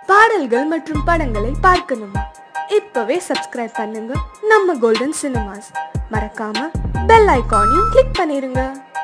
பாடல்கள் மற்றும் படங்களை பார்க்கணுமா இப்பவே சப்ஸ்கிரைப் பண்ணுங்க நம்ம கோல்டன் சினிமாஸ் மறக்காம பெல் ஐகானையும் கிளிக் பண்ணிருங்க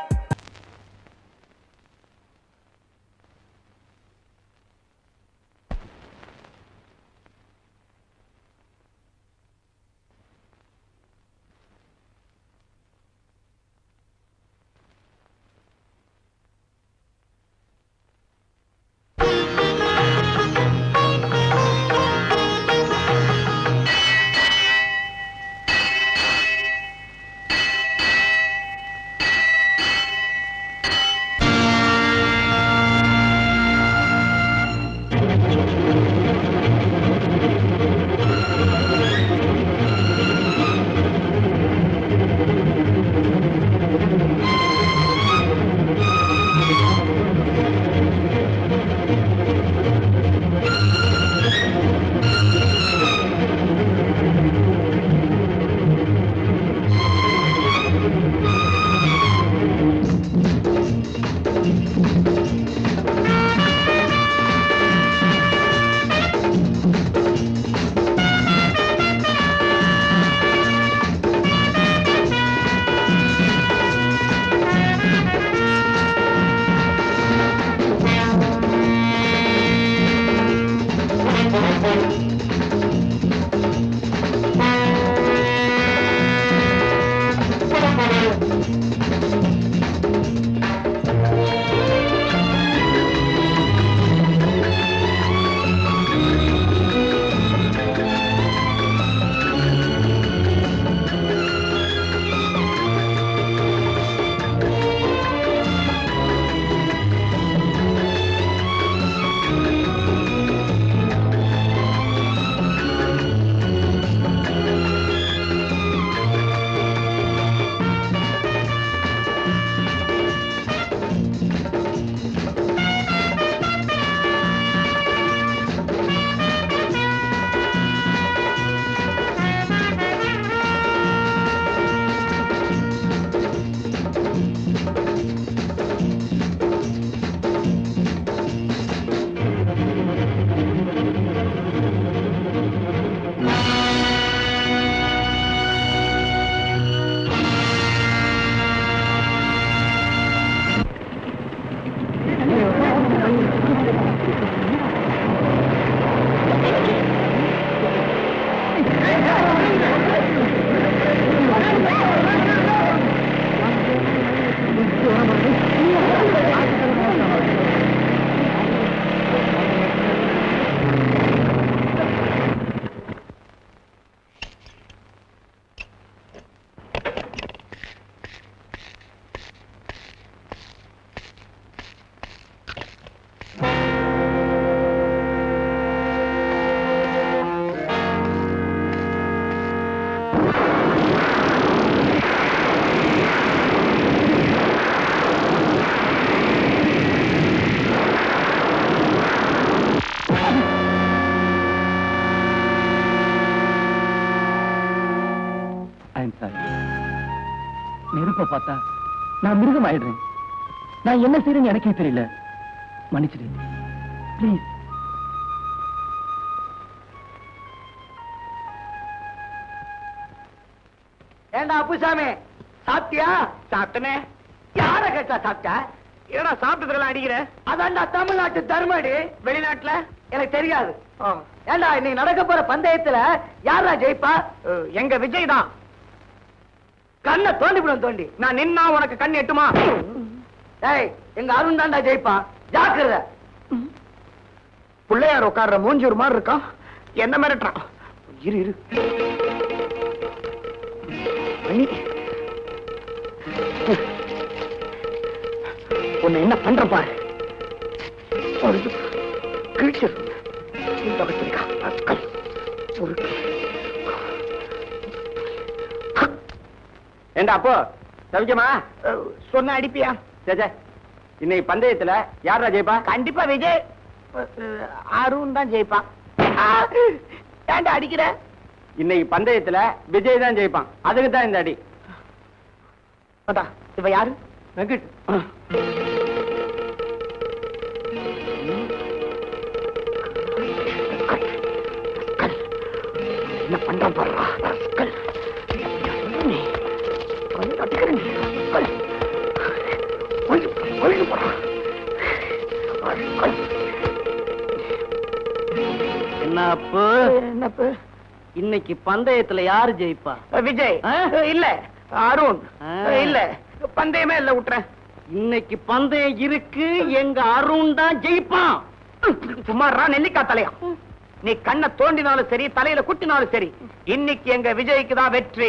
ஐம் சாரி நெருப்ப பார்த்தா நான் மிருகம் ஆயிடுறேன் நான் என்ன செய்யறேன்னு எனக்கே தெரியல மன்னிச்சிடு ப்ளீஸ் ஏண்டா அப்புசாமி சாப்பிட்டியா சாப்பிட்டனே யார கேட்டா சாப்பிட்டா ஏடா சாப்பிட்டதுல அடிக்கிற அதான்டா தமிழ்நாட்டு தர்மடி வெளிநாட்டுல எனக்கு தெரியாது ஏண்டா இன்னைக்கு நடக்க போற பந்தயத்துல யாரா ஜெயிப்பா எங்க விஜய் தான் கண்ணை தோண்டி விடும் தோண்டி நான் நின்னா உனக்கு கண் எட்டுமா ஏய் எங்க அருண் தாண்டா ஜெயிப்பா ஜாக்கிரதை பிள்ளையார் உட்கார்ற மூஞ்சூர் மாதிரி இருக்கான் என்ன மிரட்டுறான் இரு இரு மணி உன்னை என்ன பண்ற பாரு ஒரு இது கிழிச்சு இந்த வச்சிருக்கா அக்கல். ஒரு ஏண்டா அப்போ சவிக்கமா அஹ், சொன்ன அடிப்பியா சேச்சே இன்னைக்கு பந்தயத்துல யாரா ஜெயிப்பா கண்டிப்பா விஜய் அஹ், அருண் தான் ஜெயிப்பான் ஆ, ஏன்டா அடிக்கிற இன்னைக்கு பந்தயத்துல விஜய் தான் ஜெயிப்பான் அதுக்கு தான் இந்த அடி அதான் இவ யாரு வெங்கட் என்ன பண்றான் பாருடா rascal. நீ வந்து அடிக்கிறேன் நீ, rascal. ஒழிஞ்சு போ, ஒழிஞ்சு போடா. rascal. என்னப்பு என்னப்பு இன்னைக்கு பந்தயத்துல யாரு ஜெயிப்பா விஜய் ஆ? இல்ல அருண் ஆ. இல்ல பந்தயமே இல்ல விட்டுறேன் இன்னைக்கு பந்தயம் இருக்கு எங்க அருண் தான் ஜெயிப்பான் சும்மாறா நெல்லிக்காய் தலையா நீ கண்ணை தோண்டினாலும் சரி தலையில குட்டினாலும் சரி இன்னைக்கு எங்க விஜய்க்கு தான் வெற்றி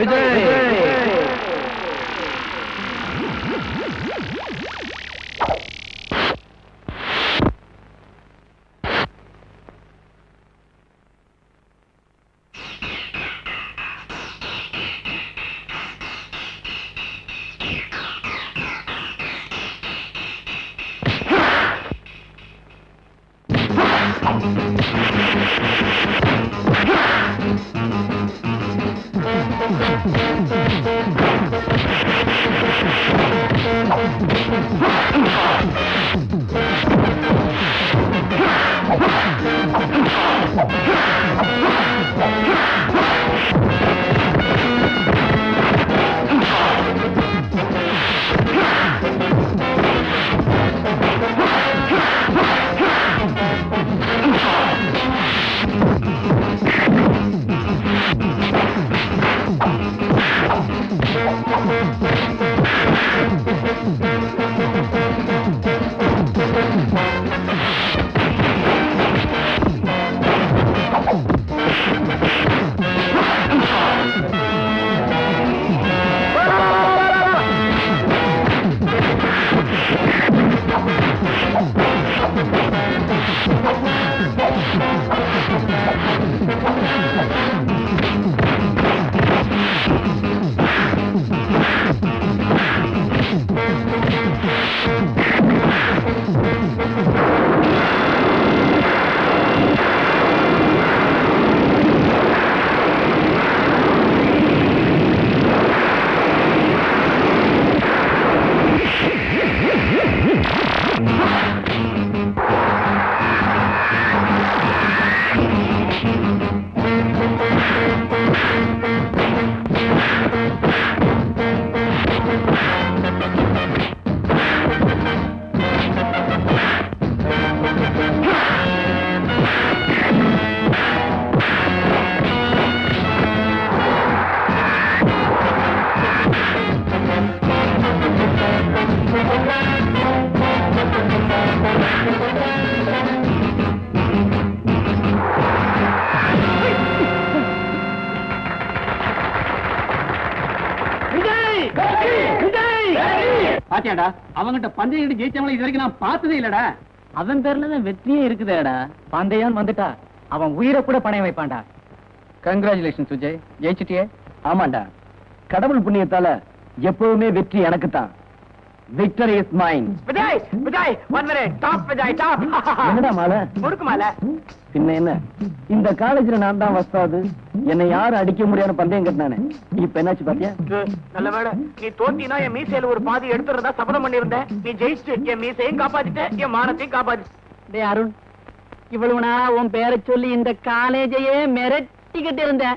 பாத்தியாடா அவங்கிட்ட பந்தயம் ஜெயிச்சவங்களை இது வரைக்கும் நான் பார்த்ததே இல்லடா அவன் பேர்ல தான் வெற்றியே இருக்குதேடா பந்தயம் வந்துட்டா அவன் உயிரை கூட பணைய வைப்பான்டா கங்க்ராச்சுலேஷன் சுஜய் ஜெயிச்சிட்டியே ஆமாண்டா கடவுள் புண்ணியத்தால எப்பவுமே வெற்றி எனக்கு தான் victory is mine Vijay Vijay one minute top Vijay top என்னடா மாலை முறுக்கு மேல பின்ன என்ன இந்த காலேஜ்ல நான் தான் வஸ்தாது என்னை யாரும் அடிக்க முடியாத பந்தயம் கட்டினானே இப்ப என்னாச்சு பாத்தியா நல்ல வேலை நீ தோத்தினா என் மீசையில ஒரு பாதி எடுத்துறதா சபதம் பண்ணிருந்தேன் நீ ஜெயிச்சு என் மீசையும் காப்பாத்திட்ட என் மானத்தையும் காப்பாத்தி டேய் அருண் இவ்வளவு நாளா உன் பேரை சொல்லி இந்த காலேஜையே மிரட்டிக்கிட்டு இருந்தேன்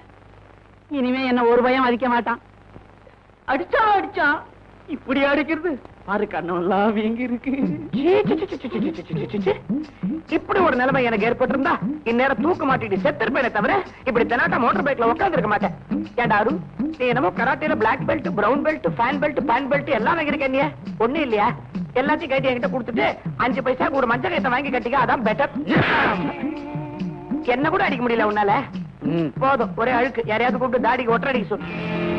இனிமே என்ன ஒரு பயம் மதிக்க மாட்டான் அடிச்சா அடிச்சா இப்படி அடிக்கிறது பாரு கண்ணெல்லாம் வீங்கி இருக்கு இப்படி ஒரு நிலைமை எனக்கு ஏற்பட்டிருந்தா இந்நேரம் தூக்க மாட்டிட்டு செத்திருப்பேனே தவிர இப்படி தெனாட்டா மோட்டர் பைக்ல உட்கார்ந்து இருக்க மாட்டேன் ஏண்டா அருண் நீ என்னமோ கராட்டேல black belt brown belt fan belt fan belt எல்லாம் வாங்கியிருக்க நீ ஒண்ணு இல்லையா எல்லாத்தையும் கைட்டி என்கிட்ட கொடுத்துட்டு அஞ்சு பைசாக்கு ஒரு மஞ்சள் கைத்தை வாங்கி கட்டிக்க அதான் பெட்டர் என்ன கூட அடிக்க முடியல உன்னால போதும் ஒரே அழுக்கு யாரையாவது கூப்பிட்டு தாடிக்கு ஒற்றை அடிக்க சொல்லு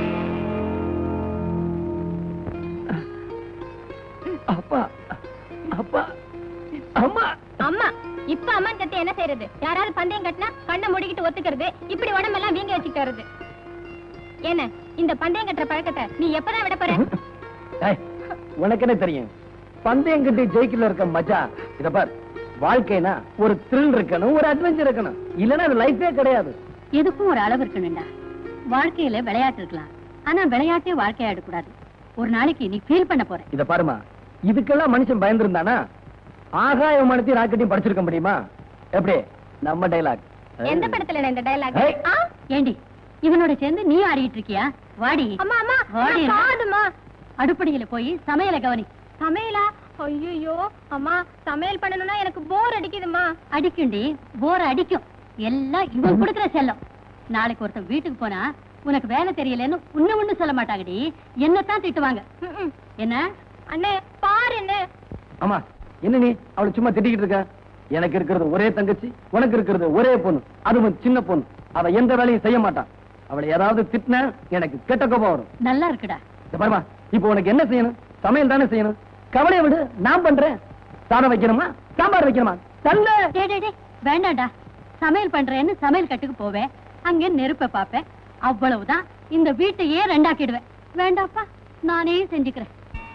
அப்பா அப்பா அம்மா அம்மா இப்ப அம்மா கட்டி என்ன செய்யறது யாராவது பந்தயம் கட்டினா கண்ணை மூடிக்கிட்டு ஒத்துக்கிறது இப்படி உடம்பெல்லாம் வீங்க வச்சுட்டு வருது என்ன இந்த பந்தயம் கட்டுற பழக்கத்தை நீ எப்பதான் விட போற ஏய், உனக்கு என்ன தெரியும் பந்தயம் கட்டி ஜெயிக்கல இருக்க மஜா இத பார் வாழ்க்கைனா ஒரு த்ரில் இருக்கணும் ஒரு அட்வென்ச்சர் இருக்கணும் இல்லன்னா அது லைஃபே கிடையாது எதுக்கும் ஒரு அளவு இருக்கணும்டா வாழ்க்கையில விளையாட்டு இருக்கலாம் ஆனா விளையாட்டே வாழ்க்கையாட கூடாது ஒரு நாளைக்கு நீ ஃபீல் பண்ண போற இத பாருமா இதுக்கெல்லாம் மனுஷன் பயந்துருந்தானா ஆகாய விமானத்தையும் ராக்கெட்டையும் படிச்சிருக்க முடியுமா எப்படி நம்ம டைலாக் எந்த படத்துல இந்த டைலாக் ஏய். ஏண்டி இவனோட சேர்ந்து நீ ஆடிட்டு இருக்கியா வாடி அம்மா அம்மா வாடி காதுமா அடுப்படியில போய் சமையல கவனி சமையலா ஐயோ அம்மா சமையல் பண்ணணும்னா எனக்கு போர் அடிக்குதுமா அடிக்கும்டி போர் அடிக்கும் எல்லாம் இவன் கொடுக்குற செல்லம் நாளைக்கு ஒருத்தன் வீட்டுக்கு போனா உனக்கு வேலை தெரியலன்னு உன்ன ஒண்ணு சொல்ல மாட்டாங்கடி என்னத்தான் திட்டுவாங்க என்ன அண்ணே பாரு என்ன ஆமா என்ன நீ அவளை சும்மா திட்டிக்கிட்டு இருக்க எனக்கு இருக்கிறது ஒரே தங்கச்சி உனக்கு இருக்கிறது ஒரே பொண்ணு அதுவும் சின்ன பொண்ணு அவ எந்த வேலையும் செய்ய மாட்டான் அவளை ஏதாவது திட்டின எனக்கு கெட்ட கோபம் வரும் நல்லா இருக்குடா இந்த பாருமா இப்போ உனக்கு என்ன செய்யணும் சமையல் தானே செய்யணும் கவலையை விடு நான் பண்றேன் சாதம் வைக்கணுமா சாம்பார் வைக்கணுமா நல்ல டேய் டேய் டேய் வேண்டாம்டா சமையல் பண்றேன்னு சமையல் கட்டுக்கு போவேன் அங்கே நெருப்பை பார்ப்பேன் அவ்வளவுதான் இந்த வீட்டையே ரெண்டாக்கிடுவேன் வேண்டாப்பா நானே செஞ்சுக்கிறேன்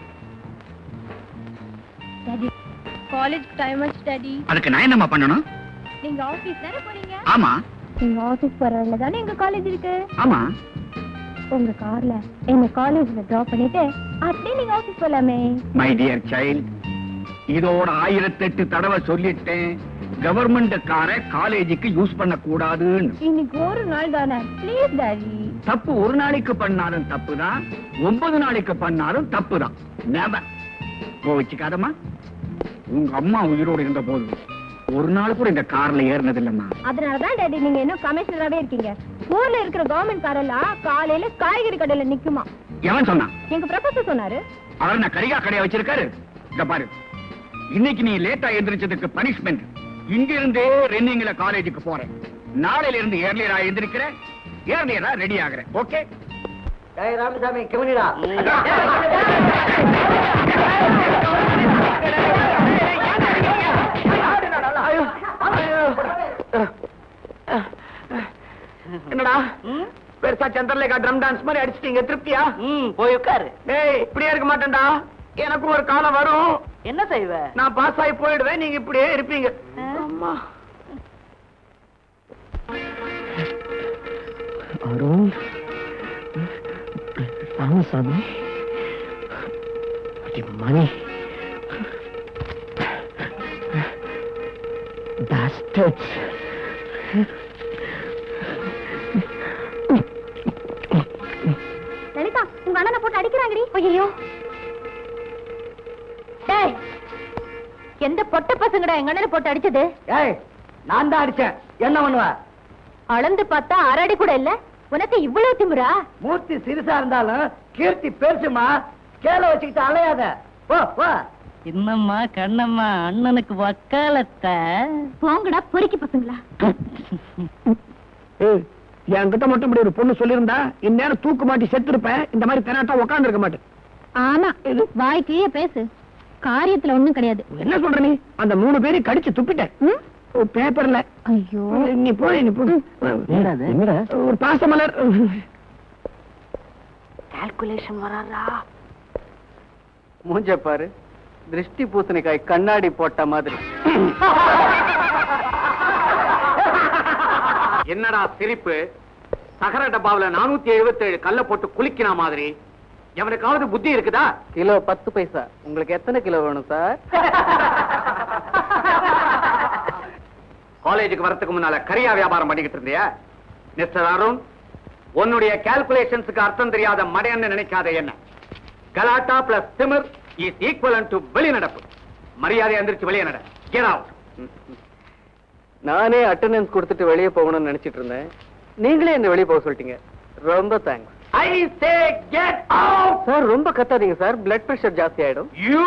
டாடி காலேஜ் டைம் ஆச்சு டாடி அதுக்கு நான் என்னம்மா பண்ணணும் நீங்க ஆபீஸ் தானே போறீங்க ஆமா நீங்க ஆபீஸ் போற வழியில தானே எங்க காலேஜ் இருக்கு ஆமா உங்க கார்ல என்ன காலேஜ்ல டிராப் பண்ணிட்டு அப்படியே நீங்க ஆபீஸ் போலாமே மை டியர் சைல்ட் இதோட ஆயிரத்தெட்டு தடவை சொல்லிட்டேன் கவர்மெண்ட் காரை காலேஜுக்கு யூஸ் பண்ண கூடாதுன்னு இன்னைக்கு ஒரு நாள் தானே ப்ளீஸ் டாடி தப்பு ஒரு நாளைக்கு பண்ணாலும் தப்பு தான் ஒன்பது நாளைக்கு பண்ணாலும் தப்பு தான் never. கோவிச்சுக்காதம்மா உங்க அம்மா உயிரோடு இருந்த போது ஒரு நாள் கூட இந்த கார்ல ஏறினது இல்லம்மா அதனாலதான் டாடி நீங்க இன்னும் கமிஷனராவே இருக்கீங்க ஊர்ல இருக்கிற கவர்மெண்ட் காரெல்லாம் காலையில காய்கறி கடையில நிக்குமா எவன் சொன்னான் எங்க ப்ரொஃபசர் சொன்னாரு அவர் நான் கரிகா கடையா வச்சிருக்காரு இத பாரு இன்னைக்கு நீ லேட்டா எந்திரிச்சதுக்கு பனிஷ்மெண்ட் இங்க இருந்தே ரன்னிங்ல காலேஜுக்கு போறேன் நாளையில இருந்து ஏர்லியரா எந்திரிக்கிறேன் ஏர்லியரா ரெடி ஆகுறேன் ஓகே ராமசாமி கவனிடா என்னடா பெருசா சந்திரலேகா ட்ரம் டான்ஸ் மாதிரி அடிச்சிட்டீங்க திருப்தியா போய் உட்காரு ஏய் இப்படியே இருக்க மாட்டேன்டா எனக்கும் ஒரு காலம் வரும் என்ன செய்வ நான் பாஸ் ஆகி போயிடுவேன் நீங்க இப்படியே இருப்பீங்க அம்மா அருண் ராமசாமி மணி bastards. லலிதா உங்க அண்ணனை போட்டு அடிக்கிறாங்கடி ஐயோ டேய் எந்த பொட்ட பசங்கடா எங்க அண்ணனை போட்டு அடிச்சது ஏய் நான் தான் அடிச்சேன் என்ன பண்ணுவ அளந்து பார்த்தா அரை அடி கூட இல்ல உனக்கு இவ்வளவு திமிரா மூர்த்தி சிறுசா இருந்தாலும் கீர்த்தி பெருசுமா கேல வச்சுக்கிட்டு அலையாத போ போ என்னம்மா கண்ணம்மா அண்ணனுக்கு வக்காலத்தை போங்கடா பொறுக்கி பசங்களா என்கிட்ட மட்டும் இப்படி ஒரு பொண்ணு சொல்லியிருந்தா இந்நேரம் தூக்கு மாட்டி செத்து இருப்பேன் இந்த மாதிரி தெனாட்டா உட்கார்ந்து இருக்க மாட்டேன் ஆமா வாய்க்கே பேசு காரியத்துல ஒண்ணும் கிடையாது என்ன சொல்ற நீ அந்த மூணு பேரையும் கடிச்சு துப்பிட்டேன் ம்? பேப்பர்ல ஐயோ நீ போய் நீ போ ஒரு பாசமலர் மூஞ்ச பாரு திருஷ்டி பூசணிக்காய் கண்ணாடி போட்ட மாதிரி என்னடா சிரிப்பு சகர டப்பாவுல நானூத்தி எழுபத்தி ஏழு கல்ல போட்டு குளிக்கின மாதிரி எவனுக்காவது புத்தி இருக்குதா கிலோ பத்து பைசா உங்களுக்கு எத்தனை கிலோ வேணும் சார் காலேஜுக்கு வரதுக்கு முன்னால கரியா வியாபாரம் பண்ணிக்கிட்டு இருந்தியா மிஸ்டர் அருண் உன்னுடைய கால்குலேஷன்ஸுக்கு அர்த்தம் தெரியாத மடையன்னு நினைக்காத என்ன கலாட்டா பிளஸ் திமிர் இஸ் ஈக்குவலன் டு வெளிநடப்பு மரியாதை எந்திரிச்சு வெளியே நட Get out. நானே அட்டெண்டன்ஸ் கொடுத்துட்டு வெளியே போகணும்னு நினைச்சிட்டு இருந்தேன் நீங்களே என்ன வெளியே போக சொல்லிட்டீங்க ரொம்ப thanks I say get out. Sir ரொம்ப கத்தாதீங்க சார் பிளட் பிரஷர் ஜாஸ்தி ஆயிடும் You!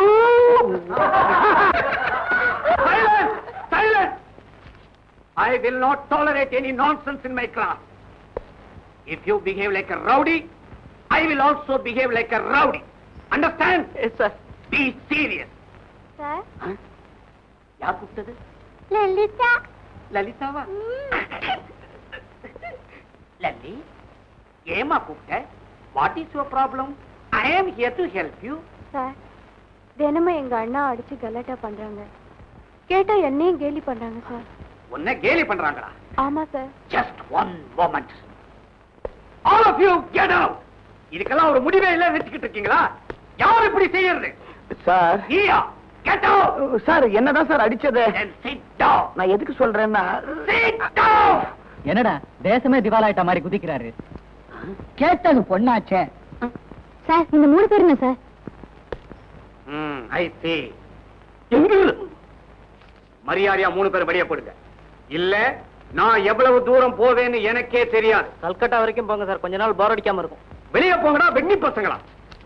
silence! Silence! I will not tolerate any nonsense in my class. If you behave like a rowdy, I will also behave like a rowdy. Understand? Yes sir Be serious. Sir யார் கூப்பிட்டது லலிதா லலிதாவா லல்லி ஏமா கூப்பிட்ட what is your problem I am here to help you sir தினமும் எங்க அண்ணா அடிச்சு கலாட்டா பண்றாங்க கேட்டா என்னையும் கேலி பண்றாங்க சார் உன்னை கேலி பண்றாங்களா ஆமா sir Just one moment. All of you get out. இதுக்கெல்லாம் ஒரு முடிவே இல்ல வச்சுக்கிட்டு இருக்கீங்களா யார் இப்படி செய்யறது சார் நீயா get out சார் என்னதான் சார் அடிச்சது then sit down நான் எதுக்கு சொல்றேன்னா sit down என்னடா தேசமே திவாலாயிட்ட மாதிரி குதிக்கிறாரு கேட்டது பொண்ணாச்சே சார் இந்த மூணு பேர் என்ன சார் ஐ சி மரியாதையா மூணு பேர் வெளியே போடுங்க இல்ல நான் எவ்வளவு தூரம் போவேன்னு எனக்கே தெரியாது கல்கட்டா வரைக்கும் போங்க சார் கொஞ்ச நாள் போர் அடிக்காம இருக்கும் வெளியே போங்கடா வெண்ணி பசங்களா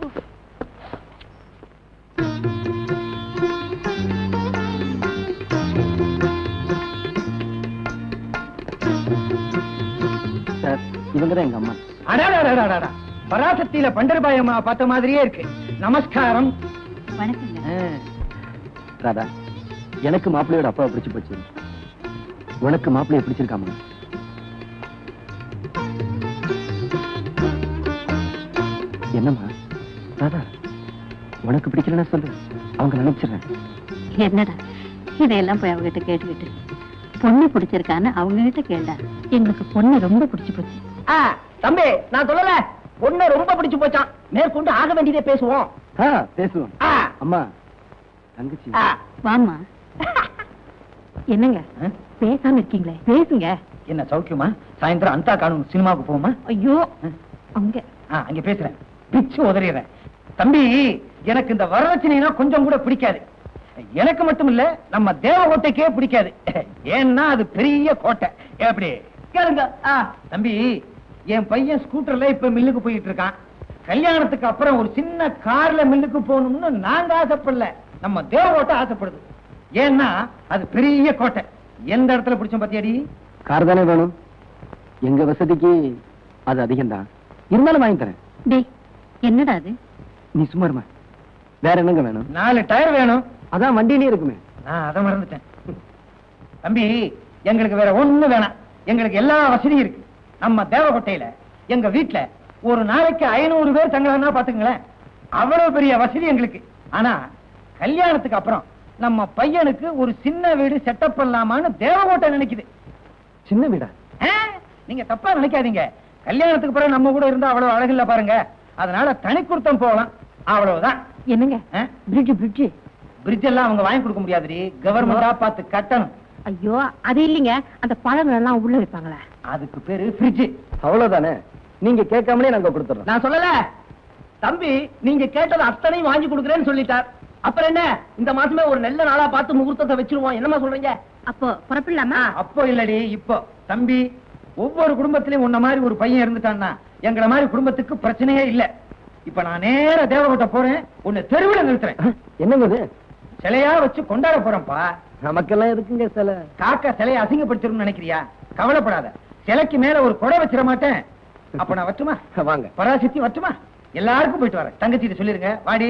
சார் இவங்க தான் எங்க அம்மா அடாடாடாடாடா பராசக்தியில பண்டர்பாய் அம்மா பார்த்த மாதிரியே இருக்கு நமஸ்காரம் வணக்கங்க ராதா எனக்கு மாப்பிள்ளையோட அப்பாவை பிடிச்சு போச்சு உனக்கு மாப்பிள்ளைய பிடிச்சிருக்காமா என்னம்மா ராதா உனக்கு பிடிக்கலன்னா சொல்லு அவங்க நினைச்சிடுறேன் என்னடா இதையெல்லாம் போய் அவகிட்ட கேட்டுக்கிட்டு பொண்ணு பிடிச்சிருக்கான்னு அவங்க கிட்ட கேட்டா எங்களுக்கு பொண்ணு ரொம்ப பிடிச்சு போச்சு ஆ, தம்பி நான் சொல்லல பொண்ணு ரொம்ப பிடிச்சு போச்சான் மேற்கொண்டு ஆக வேண்டியதே பேசுவோம் ஆ பேசுவோம் ஆ, அம்மா தங்கச்சி ஆ. வாமா என்னங்க ஆ? பேசாம இருக்கீங்களே பேசுங்க என்ன சௌக்கியமா சாயந்தரம் அந்தா காணும் சினிமாவுக்கு போமா ஐயோ அங்க அங்க பேசுறேன் பிச்சு உதறிடுறேன் தம்பி எனக்கு இந்த வரதட்சணைனா கொஞ்சம் கூட பிடிக்காது எனக்கு மட்டும் இல்ல நம்ம தேவகோட்டைக்கே பிடிக்காது ஏன்னா அது பெரிய கோட்டை எப்படி கேளுங்க ஆ, தம்பி என் பையன் ஸ்கூட்டர்ல இப்ப மில்லுக்கு போயிட்டு இருக்கான் கல்யாணத்துக்கு அப்புறம் ஒரு சின்ன கார்ல மில்லுக்கு போகணும்னு நாங்க ஆசைப்படல நம்ம தேவகோட்டை ஆசைப்படுது ஏன்னா அது பெரிய கோட்டை எந்த இடத்துல பிடிச்சோம் பாத்தியாடி கார் தானே வேணும் எங்க வசதிக்கு அது அதிகம் தான் இருந்தாலும் வாங்கி தரேன் டேய் என்னடா அது நீ சும்மா இருமா வேற என்னங்க வேணும் நாலு டயர் வேணும் அதான் வண்டியிலே இருக்குமே நான் அதை மறந்துட்டேன் தம்பி எங்களுக்கு வேற ஒண்ணு வேணாம் எங்களுக்கு எல்லா வசதியும் இருக்கு நம்ம தேவகோட்டையில எங்க வீட்டுல ஒரு நாளைக்கு ஐநூறு பேர் தங்கலாம்னா பாத்துங்களேன் அவ்வளவு பெரிய வசதி எங்களுக்கு ஆனா கல்யாணத்துக்கு அப்புறம் நம்ம பையனுக்கு ஒரு சின்ன வீடு செட்டப் பண்ணலாமான்னு தேவகோட்டை நினைக்குது சின்ன வீடா நீங்க தப்பா நினைக்காதீங்க கல்யாணத்துக்கு பிறகு நம்ம கூட இருந்தா அவ்வளவு அழகில்ல பாருங்க அதனால தனி கொடுத்தம் போகலாம் அவ்வளவுதான் என்னங்க பிரிட்ஜ் பிரிட்ஜ் பிரிட்ஜ் எல்லாம் அவங்க வாங்கி கொடுக்க முடியாதுடி கவர்மெண்டா பார்த்து கட்டணும் ஐயோ அது இல்லைங்க அந்த பழங்கள் எல்லாம் உள்ள வைப்பாங்களே அதுக்கு பேரு ஃப்ரிட்ஜ் அவ்வளவுதானே நீங்க கேட்காமலே நாங்க கொடுத்துறோம் நான் சொல்லல தம்பி நீங்க கேட்டது அத்தனையும் வாங்கி கொடுக்குறேன்னு சொல்லிட்டார் அப்புறம் என்ன இந்த மாசமே ஒரு நல்ல நாளா பார்த்து முகூர்த்தத்தை வச்சிருவோம் என்னமா சொல்றீங்க அப்போ புறப்படலாமா அப்போ இல்லடி இப்போ தம்பி ஒவ்வொரு குடும்பத்திலயும் உன்ன மாதிரி ஒரு பையன் இருந்துட்டான்னா எங்கள மாதிரி குடும்பத்துக்கு பிரச்சனையே இல்ல இப்ப நான் நேர தேவகோட்டை போறேன் உன்னை தெருவுல நிறுத்துறேன் என்னங்க சிலையா வச்சு கொண்டாட போறேன்ப்பா நமக்கெல்லாம் எதுக்குங்க சிலை காக்கா சிலையை அசிங்கப்படுத்திரும்னு நினைக்கிறியா கவலைப்படாத சிலைக்கு மேல ஒரு கொடை வச்சிட மாட்டேன் அப்ப நான் வட்டுமா வாங்க பராசக்தி வட்டுமா எல்லாருக்கும் போயிட்டு வரேன் தங்கச்சி இதை சொல்லிருங்க வாடி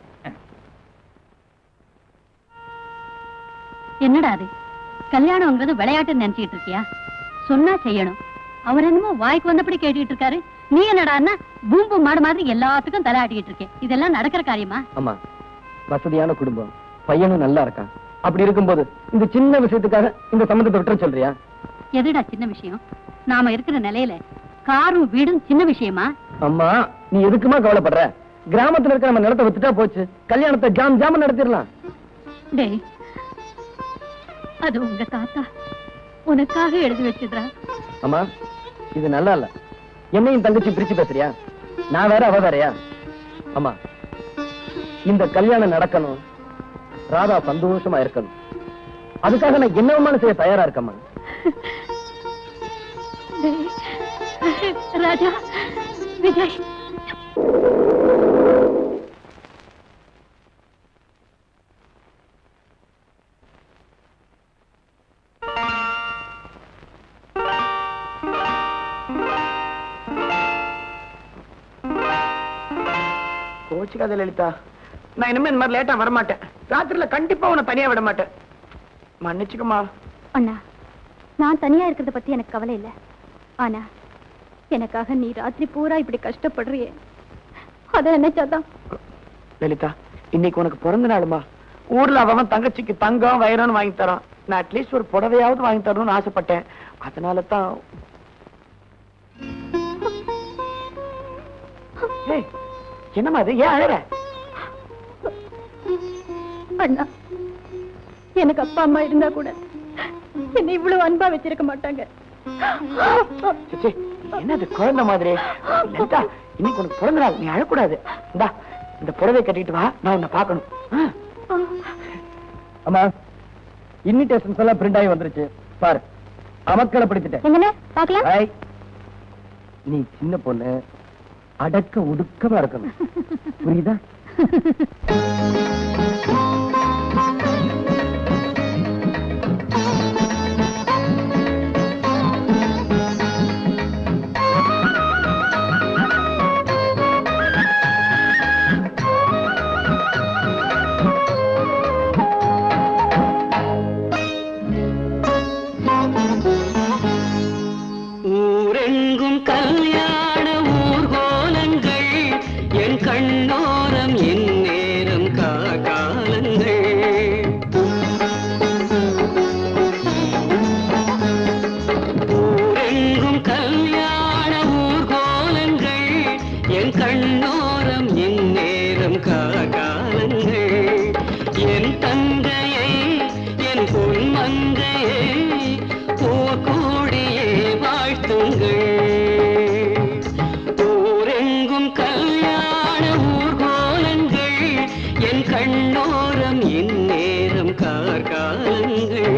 என்னடா அது கல்யாணம்ங்கிறது விளையாட்டு நினைச்சிட்டு இருக்கியா சொன்னா செய்யணும் அவர் என்னமோ வாய்க்கு வந்தபடி கேட்டுக்கிட்டு இருக்காரு நீ என்னடான்னா பூம்பு மாடு மாதிரி எல்லாத்துக்கும் தலையாட்டிக்கிட்டு இருக்கேன் இதெல்லாம் நடக்கிற காரியமா ஆமா வசதியான குடும்பம் பையனும் நல்லா இருக்கான் அப்படி இருக்கும்போது இந்த சின்ன விஷயத்துக்காக இந்த சம்மந்தத்தை விட்டுற சொல்றியா எதுடா சின்ன விஷயம் நாம இருக்கிற நிலையில காரும் வீடும் சின்ன விஷயமா அம்மா நீ எதுக்குமா கவலைப்படுற கிராமத்துல இருக்க நம்ம நிலத்தை வித்துட்டா போச்சு கல்யாணத்தை ஜாம் ஜாம் நடத்திடலாம் டேய் அது உங்க தாத்தா உனக்காக எழுதி வச்சதுடா அம்மா இது நல்லா இல்ல என்னையும் தங்கச்சி பிரிச்சு பேசுறியா நான் வேற அவ வேறயா அம்மா இந்த கல்யாணம் நடக்கணும் ராதா சந்தோஷமா இருக்கணும் அதுக்காக நான் என்னவமான செய்ய தயாரா இருக்கம்மா டேய், ராஜா விஜய் கோச்சுக்காத லலிதா நான் இனிமே இந்த மாதிரி லேட்டா வர மாட்டேன் ராத்திரில கண்டிப்பா உன்னை தனியா விட மாட்டேன் மன்னிச்சுக்கமா அண்ணா நான் தனியா இருக்கிறத பத்தி எனக்கு கவலை இல்ல ஆனா எனக்காக நீ ராத்திரி பூரா இப்படி கஷ்டப்படுறியே அத நினைச்சாதான் லலிதா இன்னைக்கு உனக்கு பிறந்த நாளுமா ஊர்ல அவன் தங்கச்சிக்கு தங்கம் வைரம்னு வாங்கி தரான் நான் அட்லீஸ்ட் ஒரு புடவையாவது வாங்கி தரணும்னு ஆசைப்பட்டேன் அதனால தான் ஏய், என்னம்மா அது ஏன் அழற அண்ணா எனக்கு அப்பா அம்மா இருந்தா கூட என்னை இவ்வளவு அன்பா வச்சிருக்க மாட்டாங்க சிச்சி, என்னது குழந்தை மாதிரி லலிதா இன்னைக்கு உனக்கு பிறந்த நாள் நீ அழக்கூடாது இந்தா இந்த புடவை கட்டிட்டு வா நான் உன்னை பார்க்கணும் ஆ. அம்மா இன்விடேஷன்ஸ் எல்லாம் பிரிண்ட் ஆகி வந்துருச்சு பாரு அமக்களை படுத்திட்டேன் எங்கண்ணே பாக்கலாம் ஐ, நீ சின்ன பொண்ணு அடக்க ஒடுக்கமா இருக்கணும் புரியுதா ஊரெங்கும் கல்யாண ஊர்கோலங்கள் என் கண்ணோரம் என் நேரம் காலங்கள் ஊரெங்கும் கல்யாண ஊர்கோலங்கள் என் கண்ணோரம் என் நேரம் காலங்கள் என் தங்கையை என் பொன்மங்கையை போக்கூடியே வாழ்த்துங்கள் ஊரெங்கும் கல்யாண ஊர்கோலங்கள் என் கண்ணோரம் என் நேரம் கார்காலங்கள்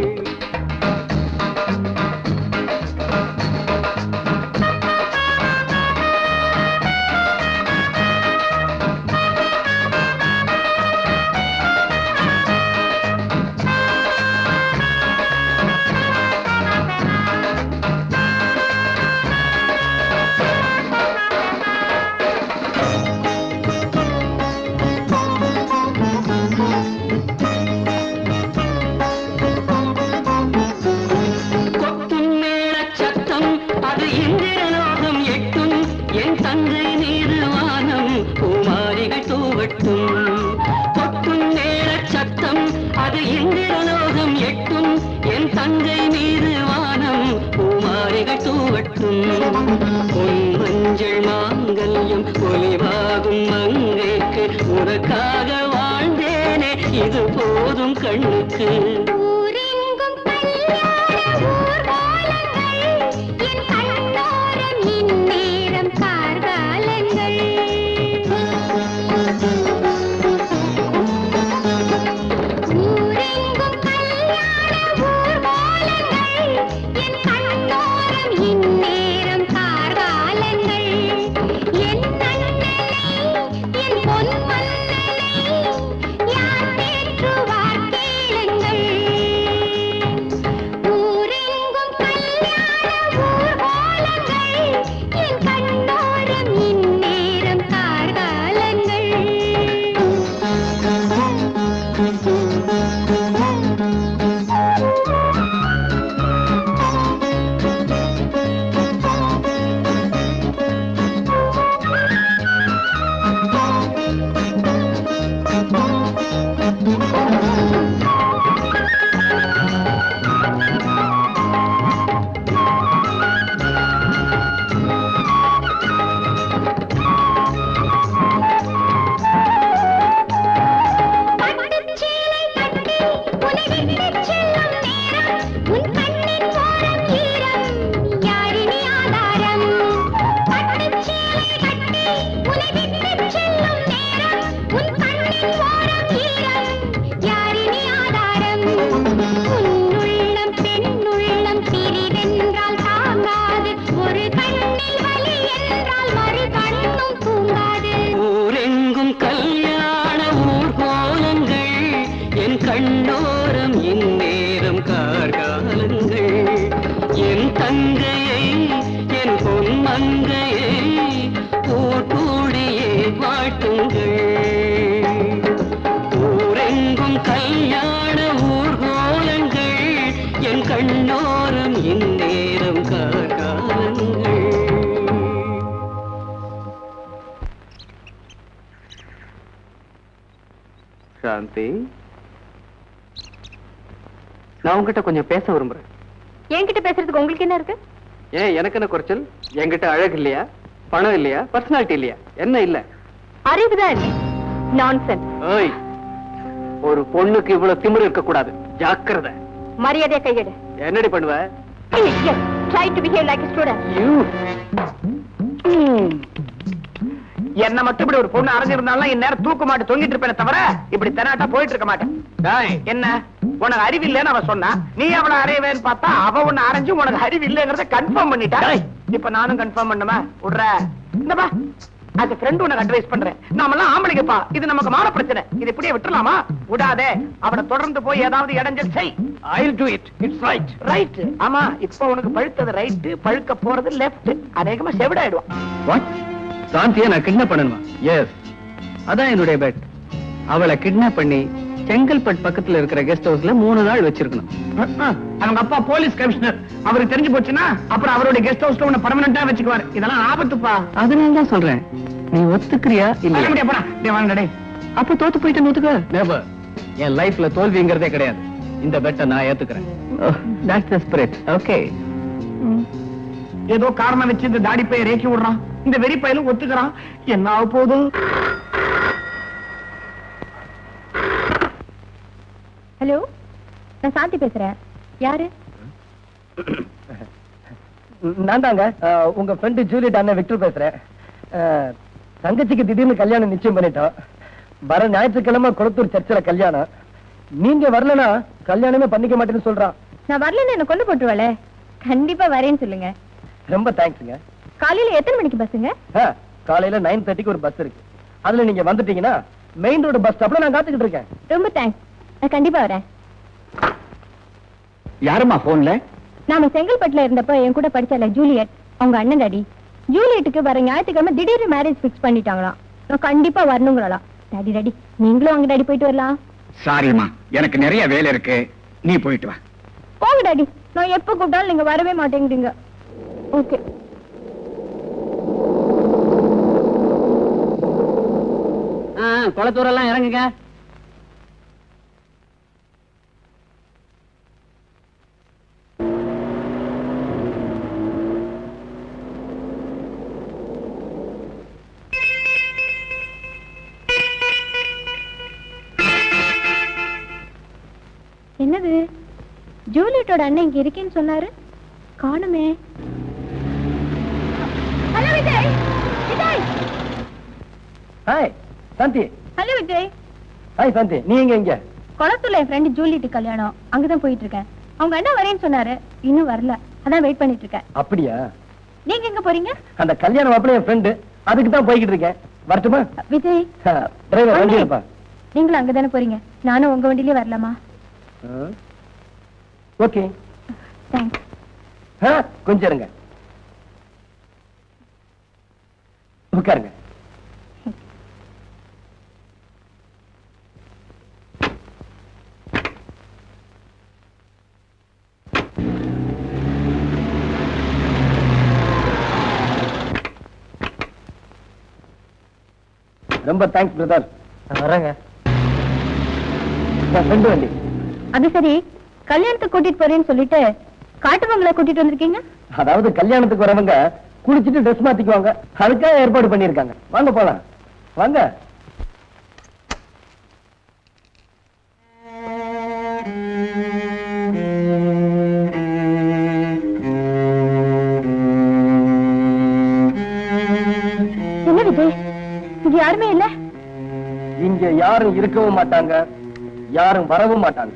கொட்டும் மேளச் சத்தம் அது இந்திரலோகம் எட்டும் என் தங்கை மீது வானம் பூமாரிகள் தூவட்டும் கொட்டும் மேளச் சத்தம் அது இந்திரலோகம் எட்டும் என் தங்கை மீது வானம் பூமாரிகள் தூவட்டும் பொன் மஞ்சள் மாங்கல்யம் ஒலிவாகும் மங்கைக்கு உனக்காக வாழ்ந்தேனே இது போதும் கண்ணுக்கு ஊரெங்கும் கல்யாண ஊர்வலங்கள், என் கண்ணோரம் இந்நேரம் கார்காலங்கள். ஊரெங்கும் கல்யாண ஊர்வலங்கள், என் கண்ணோரம் இந்நேரம் கார்காலங்கள். என் அண்ணனை, என் பொன் மன்னனை, யார் தேற்றுவார் கேளுங்கள் ஊரெங்கும் கல்யாண ஊர்வலங்கள், என் கண்ணோரம் இந்நேரம் கார்காலங்கள் பட்டுச்சேலை கட்டி உன்னை விட்டுச் செல்லும் நேரம், உன் கண்ணின் ஓரம் ஈரம், யாரினி ஆதாரம்? பட்டுச்சேலை கட்டி உன்னை விட்டுச் செல்லும் நேரம், உன் கண்ணின் ஓரம் ஈரம், யாரினி ஆதாரம்? உன்னுள்ளம் பெண்ணுள்ளம் பிரிவென்றால் தாங்காது, ஒரு கண்ணில் வலி என்றால் மறு கண்ணும் தூங்காது ஊரெங்கும் கல்யாண ஊர்கோலங்கள் என் கண்ணோரம் இந்நேரம் கார்காலங்கள் என் தங்கையை என் பொன்மங்கையை போக்கூடியே வாழ்த்துங்கள் ஊரெங்கும் கல்யாண ஊர்கோலங்கள் என் கண்ணோரம் இந்நேரம் கார்காலங்கள் சாந்தி நான் உங்ககிட்ட கொஞ்சம் பேச விரும்புறேன் என்கிட்ட பேசுறதுக்கு உங்களுக்கு என்ன இருக்கு ஏன் எனக்கு என்ன குறைச்சல் என்கிட்ட அழகு இல்லையா பணம் இல்லையா பர்சனாலிட்டி இல்லையா என்ன இல்ல அறிவுதான் நான்சென்ஸ் ஓய் ஒரு பொண்ணுக்கு இவ்வளவு திமிரு இருக்க கூடாது ஜாக்கிரதை மரியாதையா கையெடு என்னடி பண்ணுவ try to behave like student you என்ன மட்டும் இப்படி ஒரு பொண்ணு அரைஞ்சிருந்தாலும் இந்நேரம் தூக்க மாட்டு தொங்கிட்டு இருப்பேனே தவிர இப்படி தெனாட்டா போயிட்டு இருக்க மாட்டேன் டேய் என்ன உனக்கு அறிவு இல்லைன்னு அவ சொன்னா நீ அவளை அறையவேன்னு பார்த்தா அவ உன்னை அரைஞ்சு உனக்கு அறிவு இல்லைங்கிறத கன்ஃபார்ம் பண்ணிட்டா இப்ப நானும் கன்ஃபார்ம் பண்ணுமா விடுற இந்தப்பா அது ஃப்ரெண்ட் உனக்கு அட்வைஸ் பண்றேன் நாமெல்லாம் ஆம்பளைங்கப்பா இது நமக்கு மான பிரச்சனை இது இப்படியே விட்டுலாமா விடாதே அவனை தொடர்ந்து போய் ஏதாவது இடைஞ்சல் செய் I do it it's right right ஆமா இப்ப உனக்கு பழுத்தது ரைட் பழுக்க போறது லெஃப்ட் அநேகமா செவிடாயிடுவான் வாட் சாந்தியை நான் கிட்னாப் பண்ணணுமா எஸ் அதான் என்னுடைய பெட் அவளை கிட்னாப் பண்ணி செங்கல்பட் பக்கத்துல இருக்கிற கெஸ்ட் ஹவுஸ்ல மூணு நாள் வச்சிருக்கணும் அவங்க அப்பா போலீஸ் கமிஷனர் அவருக்கு தெரிஞ்சு போச்சுன்னா அப்புறம் அவருடைய கெஸ்ட் ஹவுஸ்ல உன்னை பர்மனண்டா வச்சுக்குவார் இதெல்லாம் ஆபத்துப்பா அதனால தான் சொல்றேன் நீ ஒத்துக்கிறியா வர இல்ல முடியாது போடா டேய் வாங்க டேய் அப்ப தோத்து போயிட்டு ஒத்துக்க நெவர் என் லைஃப்ல தோல்விங்கிறதே கிடையாது இந்த பெட்டை நான் ஏத்துக்கிறேன் தட்ஸ் த ஸ்பிரிட் ஓகே ஏதோ காரணம் வச்சு இந்த தாடி பைய ரேக்கி விடுறான் இந்த வெறி பையலும் ஒத்துக்கிறான் என்ன ஆக போகுது ஹலோ நான் சாந்தி பேசுறேன் யாரு நான் தாங்க அஹ், உங்க ஃப்ரெண்டு ஜூலியட் அண்ணன் விக்டர் பேசுறேன் அஹ், தங்கச்சிக்கு திடீர்னு கல்யாணம் நிச்சயம் பண்ணிட்டோம் வர ஞாயிற்றுக்கிழமை கொளத்தூர் சர்ச்சில் கல்யாணம் நீங்க வரலனா கல்யாணமே பண்ணிக்க மாட்டேன்னு சொல்றான் நான் வரலன்னு என்ன கொண்டு போட்டுருவாளே கண்டிப்பா வரேன்னு சொல்லுங்க ரொம்ப தேங்க்ஸுங்க காலையில எத்தனை மணிக்கு பஸ்ஸுங்க அஹ், காலையில நைன் தேர்ட்டிக்கு ஒரு பஸ் இருக்கு அதுல நீங்க வந்துட்டீங்கன்னா மெயின் ரோடு பஸ் ஸ்டாப்ல நான் காத்துக்கிட்டு இருக்கேன் ரொம்ப தேங்க்ஸ் நான் கண்டிப்பா வரேன் யாருமா போன்ல நாம செங்கல்பட்டுல இருந்தப்ப என் கூட படிச்சால ஜூலியட் அவங்க அண்ணன் டாடி ஜூலியட்டுக்கு வர ஞாயிற்றுக்கிழமை திடீர்னு மேரேஜ் ஃபிக்ஸ் பண்ணிட்டாங்களாம் நான் கண்டிப்பா வரணுங்களாம் டாடி டாடி நீங்களும் அவங்க டாடி போயிட்டு வரலாம் சாரிம்மா எனக்கு நிறைய வேலை இருக்கு நீ போயிட்டு வா போங்க டாடி நான் எப்ப கூப்பிட்டாலும் நீங்க வரவே மாட்டேங்கிறீங்க ஓகே குளத்தூரெல்லாம் இறங்குங்க என்னது ஜூலியட்டோட அண்ணன் இங்க இருக்கேன்னு சொன்னாரு காணுமே hello Vijay Vijay hi Shanthi hello Vijay hi Shanthi நீ எங்க இங்க குளத்தூர்ல என் ஃப்ரெண்டு ஜூலியட்டு கல்யாணம் அங்கதான் போயிட்டு இருக்கேன் அவங்க அண்ணன் வரேன்னு சொன்னாரு இன்னும் வரல அதான் வெயிட் பண்ணிட்டு இருக்கேன் அப்படியா நீங்க எங்க போறீங்க அந்த கல்யாணம் மாப்பிள்ள என் ஃப்ரெண்டு அதுக்கு தான் போய்கிட்டு இருக்கேன் வரட்டுமா விஜய் டிரைவர் வண்டி அண்ணே. இருப்பா நீங்களும் அங்கதானே போறீங்க நானும் உங்க வண்டியிலே வரலாமா ஓகே தேங்க்ஸ் கொஞ்சம் இருங்க உட்காருங்க ரொம்ப தேங்க்ஸ் பிரதர் வரேங்க ஃப்ரெண்டு வண்டி அது சரி கல்யாணத்துக்கு கூட்டிட்டு போறேன்னு சொல்லிட்டு காட்டு பங்களா கூட்டிட்டு வந்திருக்கீங்க அதாவது கல்யாணத்துக்கு வரவங்க குளிச்சிட்டு ட்ரெஸ் மாத்திக்குவாங்க அதுக்காக ஏற்பாடு பண்ணிருக்காங்க வாங்க போலாம் வாங்க என்ன விஜய் இங்க யாருமே இல்ல இங்க யாரும் இருக்கவும் மாட்டாங்க யாரும் வரவும் மாட்டாங்க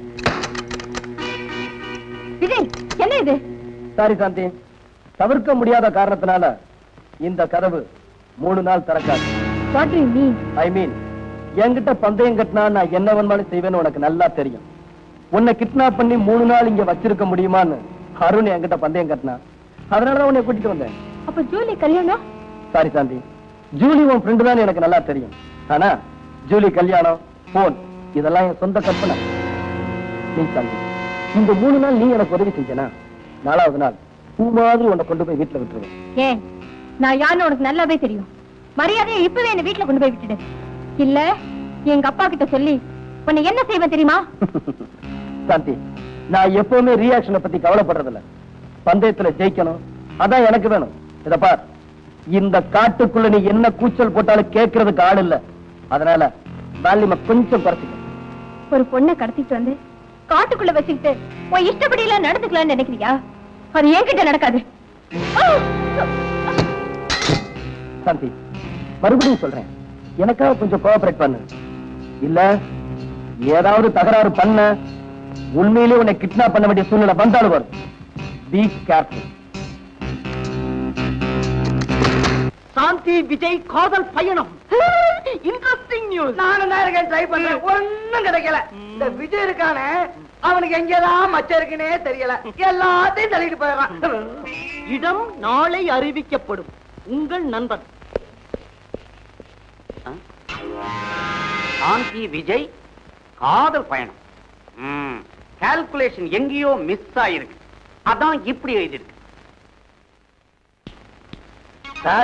விஜய் என்ன இது சாரி சாந்தி தவிர்க்க முடியாத காரணத்தினால இந்த கதவு மூணு நாள் திறக்காது வாட் யூ மீன் ஐ மீன் என்கிட்ட பந்தயம் கட்டினா நான் என்ன வேணுமாலும் செய்வேன்னு உனக்கு நல்லா தெரியும் உன்னை கிட்னாப் பண்ணி மூணு நாள் இங்க வச்சிருக்க முடியுமான்னு அருண் என்கிட்ட பந்தயம் கட்டினா அதனாலதான் உன்னை கூட்டிட்டு வந்தேன் அப்ப ஜூலி கல்யாணம் சாரி சாந்தி ஜூலி உன் ஃப்ரெண்டு தான் எனக்கு நல்லா தெரியும் ஆனா ஜூலி கல்யாணம் போன் இதெல்லாம் என் சொந்த கற்பனை நீ சாந்தி இந்த மூணு நாள் நீ எனக்கு உதவி செஞ்சனா நாலாவது நாள் பூ மாதிரி உன்னை கொண்டு போய் வீட்டுல விட்டுருவேன் ஏன் நான் யாருன்னு உனக்கு நல்லாவே தெரியும் மரியாதையை இப்பவே என்ன வீட்டுல கொண்டு போய் விட்டுடு இல்ல எங்க அப்பா கிட்ட சொல்லி உன்னை என்ன செய்வேன் தெரியுமா சாந்தி நான் எப்பவுமே ரியாக்ஷனை பத்தி கவலைப்படுறதில்ல பந்தயத்துல ஜெயிக்கணும் அதான் எனக்கு வேணும் இத பார் இந்த காட்டுக்குள்ள நீ என்ன கூச்சல் போட்டாலும் கேட்கறதுக்கு ஆள் இல்ல அதனால வேல்யூம கொஞ்சம் குறைச்சிக்க ஒரு பொண்ணை கடத்திட்டு வந்து காட்டுக்குள்ள வச்சுக்கிட்டு உன் இஷ்டப்படி எல்லாம் நடந்துக்கலாம்னு நினைக்கிறியா அது என்கிட்ட நடக்காது ஆ! சாந்தி மறுபடியும் சொல்றேன் எனக்காக கொஞ்சம் கோஆபரேட் பண்ணு இல்ல ஏதாவது தகராறு பண்ண உண்மையிலே உன்னை கிட்னாப் பண்ண வேண்டிய சூழ்நிலை வந்தாலும் வரும் பி கேர்ஃபுல் சாந்தி விஜய் காதல் பயணம் இன்ட்ரெஸ்டிங் நியூஸ் நானும் தான் இருக்கேன் ட்ரை பண்றேன் ஒண்ணும் கிடைக்கல இந்த விஜய் இருக்கானே அவனுக்கு எங்கதான் மச்சம் இருக்குன்னே தெரியல எல்லாத்தையும் தள்ளிட்டு போயிடறான் இடம் நாளை அறிவிக்கப்படும் உங்கள் நண்பன் சாந்தி விஜய் காதல் பயணம் கால்குலேஷன் எங்கேயோ மிஸ் ஆயிருக்கு அதான் இப்படி எழுதியிருக்கு சார்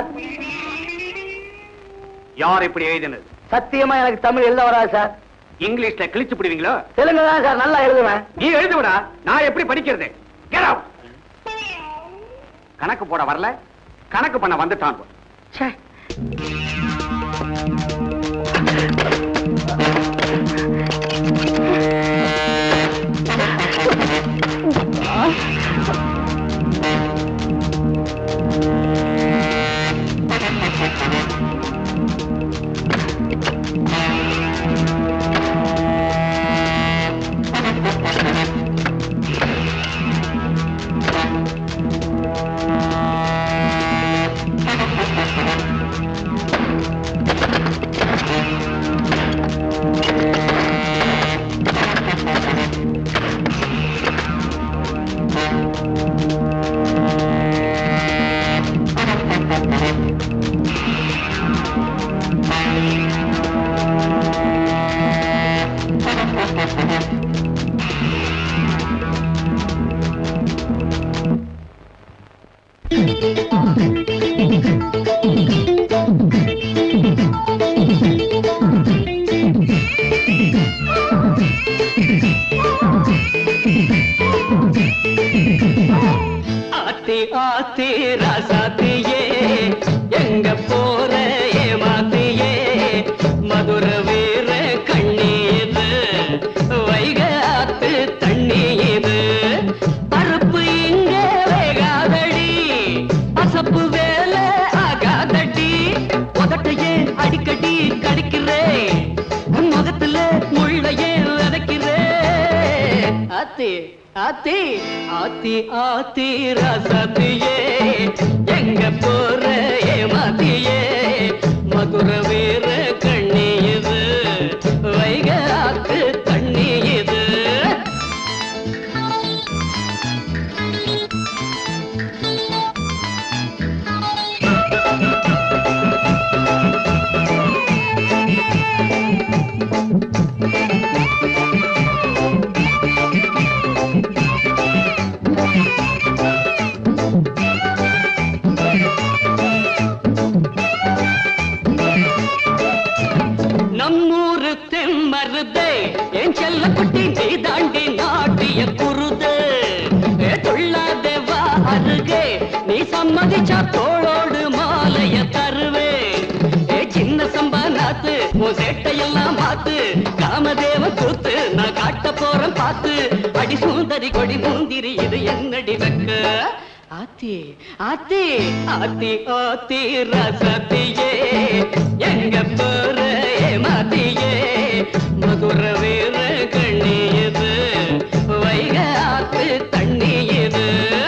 யார் இப்படி எழுதினது சத்தியமா எனக்கு தமிழ் எழுத வராது சார் இங்கிலீஷ்ல கிழிச்சு பிடிவீங்களோ தெலுங்கு தான் சார் நல்லா எழுதுவேன் நீ எழுதுவிடா நான் எப்படி படிக்கிறது Get out. கணக்கு போட வரல கணக்கு பண்ண வந்துட்டான் ச்சே. ஆத்தி ஆத்தி ராசாத்தியே எங்க போற ஏமாத்தியே மதுர வீர கண்ணீது வைக ஆத்து தண்ணீது பருப்பு இங்க வேகாதடி பசப்பு வேலை ஆகாதடி உதட்டையே அடிக்கடி கடிக்கிறேன் முகத்துல முள்ளையே விதைக்கிறேன் ஆத்தி ஆத்தி ஆத்தி ஆத்தி ரசத்தியே எங்க போற ஏமாத்தியே மதுர வீர கண்ணியது வைக ஆத்து தண்ணியது நம்மூரு தெம்மருதே என் செல்ல குட்டி நீ தாண்டி நாட்டிய குருது ஏ துள்ளாதே வா அருகே நீ சம்மதிச்சா தோளோடு மாலைய தருவே ஏ சின்ன சம்பா நாத்து உன் சேட்டையெல்லாம் பார்த்து காமதேவ கூத்து நான் காட்ட போறேன் பார்த்து அடி சுந்தரி கொடி முந்திரி இது என்னடி வெக்க ஆத்தி ஆத்தி ஆத்தி ஆத்தி ரசத்தியே எங்க போற ஏமாத்தியே மதுர வீர கண்ணியது வைக ஆத்து தண்ணியது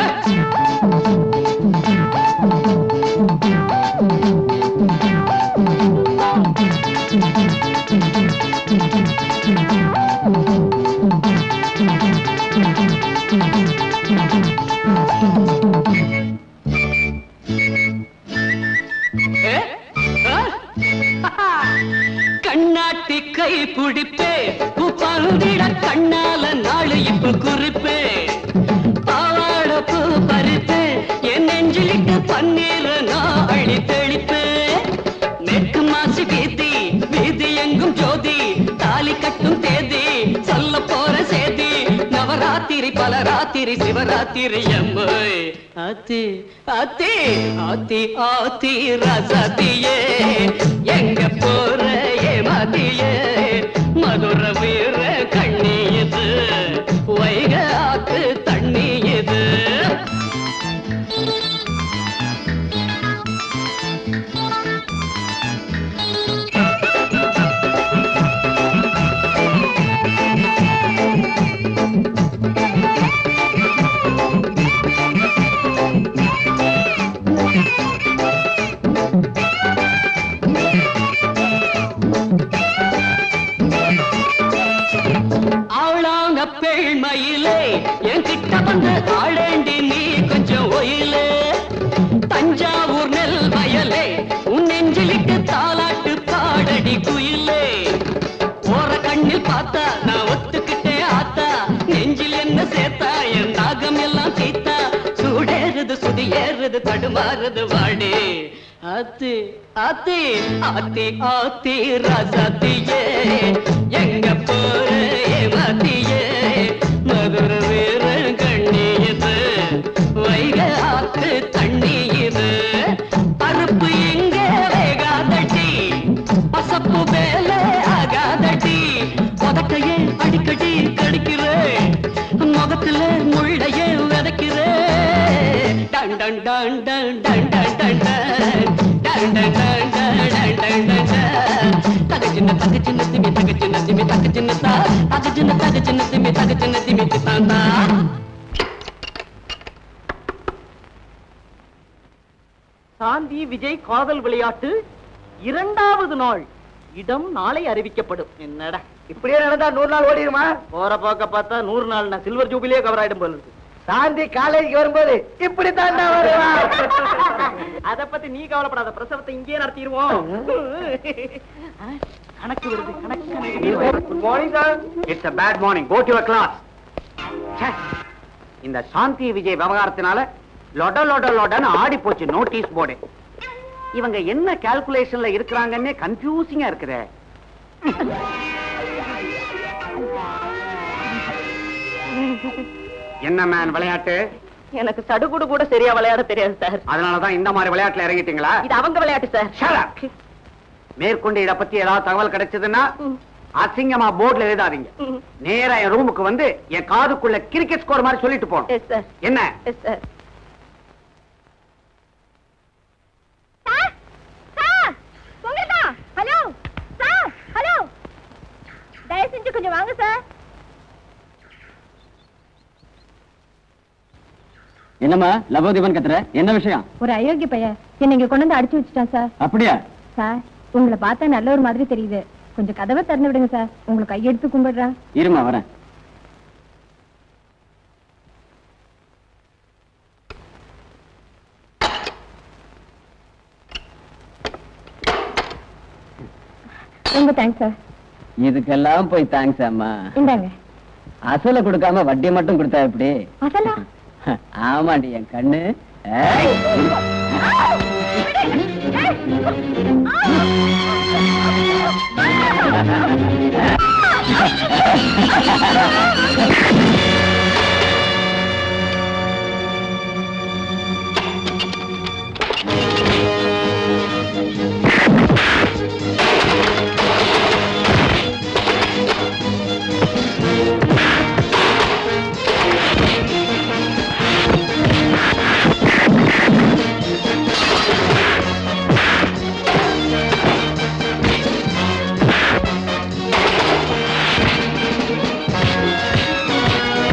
ஏ? ஆ? கண்ணாட்டி கை பிடிப்பே பருந்திட கண்ணால நாளு இப்ப குறிப்பே பாவாட பூ பறிப்பு என் நெஞ்சிலிட்டு பன்னீர் நான் அழி தெளிப்பு மேற்கு மாசி வீதி வீதி எங்கும் ஜோதி தாலி கட்டும் தேதி சொல்ல போற சேதி நவராத்திரி பல ராத்திரி சிவராத்திரி எம்மை ஆத்தி ஆத்தி ஆத்தி ஆத்தி ரசத்தியே எங்க போற ஏமாத்தியே மதுர வீர கண்ணியது ஆத்தா நான் ஒத்துக்கிட்டேன் ஆத்தா நெஞ்சில் என்ன சேர்த்தா என் தாகம் எல்லாம் தீத்தா சூடேறுது சுதி ஏறுது தடுமாறுது வாடி ஆத்தி ஆத்தி ஆத்தி ஆத்தி ராசாத்தியே எங்க போற ஏமாத்தியே மதுர வீர கண்ணி இது வைக ஆத்து தண்ணி இது பருப்பு எங்க வேகாதட்டி பசப்பு வேலை ஆகாதடி உதட்டையே அடிக்கடி கடிக்கிறேன் முகத்துல முள்ளையே விதைக்கிறேன் டன் டன் டன் டன் டன் டன் டன் டன் டன் டன் டன் டன் டன் டன் டன் தக சின்ன தக சின்ன திமி தக சின்ன திமி தக சின்ன தா தக சின்ன தக சின்ன திமி தக சின்ன திமி தாந்தா சாந்தி விஜய் காதல் விளையாட்டு இரண்டாவது நாள் இடம் நாளை அறிவிக்கப்படும் என்னடா இப்படியே நடந்தா நூறு நாள் ஓடிடுமா போற போக்க பார்த்தா நூறு நாள் நான் சில்வர் ஜூபிலியே கவர் ஆயிடும் போல இருக்கு சாந்தி காலேஜுக்கு வரும்போது இப்படி தாண்டா வருவா அத பத்தி நீ கவலைப்படாத பிரசவத்தை இங்கேயே நடத்திடுவோம் கணக்கு வருது கணக்கு good morning sir it's a bad morning go to class இந்த சாந்தி விஜய் விவகாரத்தினால லொட லொட லொடன்னு ஆடி போச்சு நோட்டீஸ் போர்டு இவங்க என்ன கால்குலேஷன்ல இருக்கிறாங்கன்னே கன்ஃபியூசிங்கா இருக்குதே என்ன மேன் விளையாட்டு எனக்கு சடுகுடு கூட சரியா விளையாட தெரியாது சார் அதனாலதான் இந்த மாதிரி விளையாட்டுல இறங்கிட்டீங்களா இது அவங்க விளையாட்டு சார் Shut up. மேற்கொண்டு இத பத்தி ஏதாவது தகவல் கிடைச்சதுன்னா அசிங்கமா போர்டுல எழுதாதீங்க நேரா என் ரூமுக்கு வந்து என் காதுக்குள்ள கிரிக்கெட் ஸ்கோர் மாதிரி சொல்லிட்டு போகணும் எஸ் சார் என்ன எஸ் சார் சார் சார் உங்களுக்கா ஹலோ சார் ஹலோ தயவு செஞ்சு கொஞ்சம் வாங்க சார் என்னம்மா லபோதீபன் கத்துற என்ன விஷயம் ஒரு அயோக்கிய பையன் என்ன இங்க கொண்டு வந்து அடிச்சு வச்சுட்டான் சார் அப்படியா சார் உங்களை பார்த்தா நல்ல ஒரு மாதிரி தெரியுது கொஞ்சம் கதவை திறந்து விடுங்க சார் உங்களுக்கு கையெடுத்து கும்பிடுறேன் இருமா வரேன் ரொம்ப தேங்க்ஸ் சார் இதுக்கெல்லாம் போய் தேங்க்ஸ் அம்மா இந்தாங்க அசல கொடுக்காம வட்டி மட்டும் கொடுத்தா எப்படி அசலா ஆமாண்டி என் கண்ணு ஏய். ஆ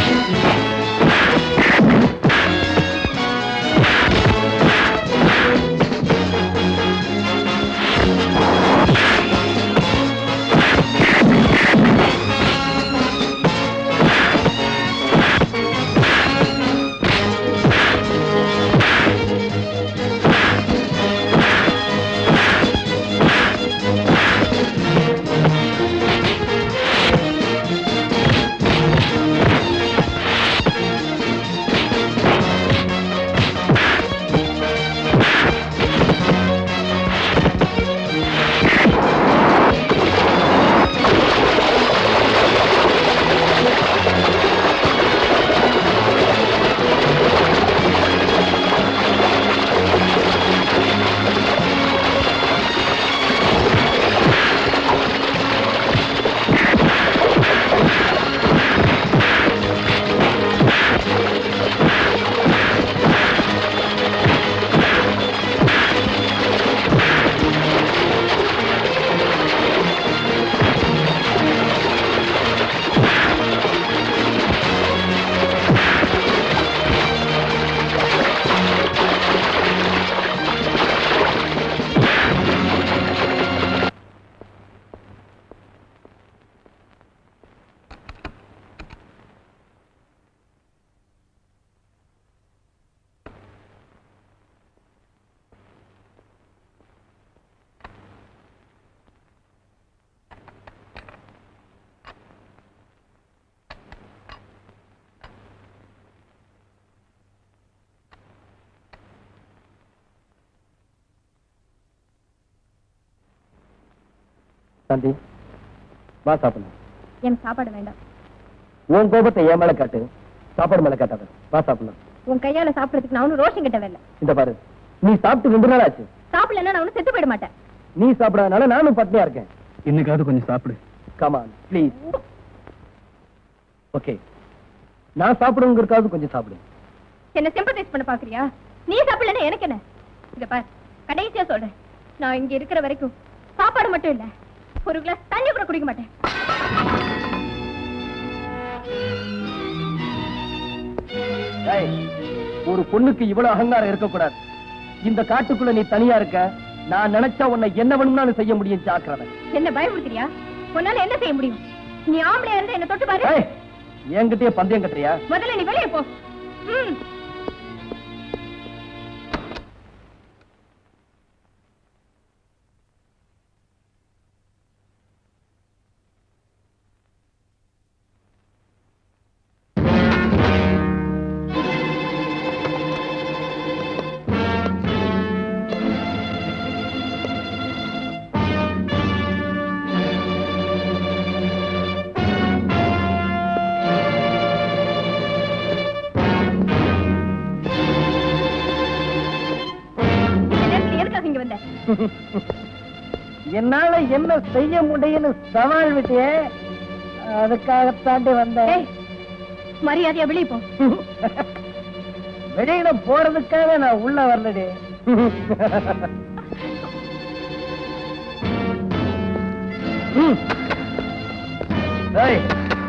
சாந்தி வா சாப்பிடலாம் எனக்கு சாப்பாடு வேண்டாம் உன் கோபத்தை என் மேல காட்டு சாப்பாடு மேல காட்டாத வா சாப்பிடலாம் உன் கையால சாப்பிடறதுக்கு நான் ஒன்னும் ரோஷம் கிட்ட இல்ல இந்த பாரு நீ சாப்பிட்டு ரெண்டு நாள் ஆச்சு சாப்பிடலன்னா நான் ஒன்னும் செத்து போயிட மாட்டேன் நீ சாப்பிடாதனால நானும் பட்னியா இருக்கேன் இன்னைக்காவது கொஞ்சம் சாப்பிடு கமான் ப்ளீஸ் ஓகே நான் சாப்பிடுங்கிறதுக்காவது கொஞ்சம் சாப்பிடு என்ன சிம்பத்தைஸ் பண்ண பாக்குறியா நீ சாப்பிடலன்னா எனக்கு என்ன இத பார் கடைசியா சொல்றேன் நான் இங்க இருக்கிற வரைக்கும் சாப்பாடு மட்டும் இல்ல ஒரு கிளாஸ் தண்ணி கூட குடிக்க மாட்டேன் ஏய், ஒரு பொண்ணுக்கு இவ்வளவு அகங்காரம் இருக்கக்கூடாது இந்த காட்டுக்குள்ள நீ தனியா இருக்க நான் நினைச்சா உன்னை என்ன வேணும்னாலும் செய்ய முடியும் ஜாக்கிரதை என்ன பயமுறுத்துறியா உன்னால என்ன செய்ய முடியும் நீ ஆம்பளையா இருந்தா என்ன தொட்டு பாரு ஏய், என்கிட்டயே பந்தயம் கட்டுறியா முதல்ல நீ வெளியே போ ம். இந்த நேரத்துல எதுக்காக இங்க வந்த என்னால என்ன செய்ய முடியும்னு சவால் விட்டியே அதுக்காகத்தாண்டி வந்தேன் ஏய், மரியாதையா வெளியே போ வெளியில போறதுக்காக நான் உள்ள வரலடி ம். ஏய்.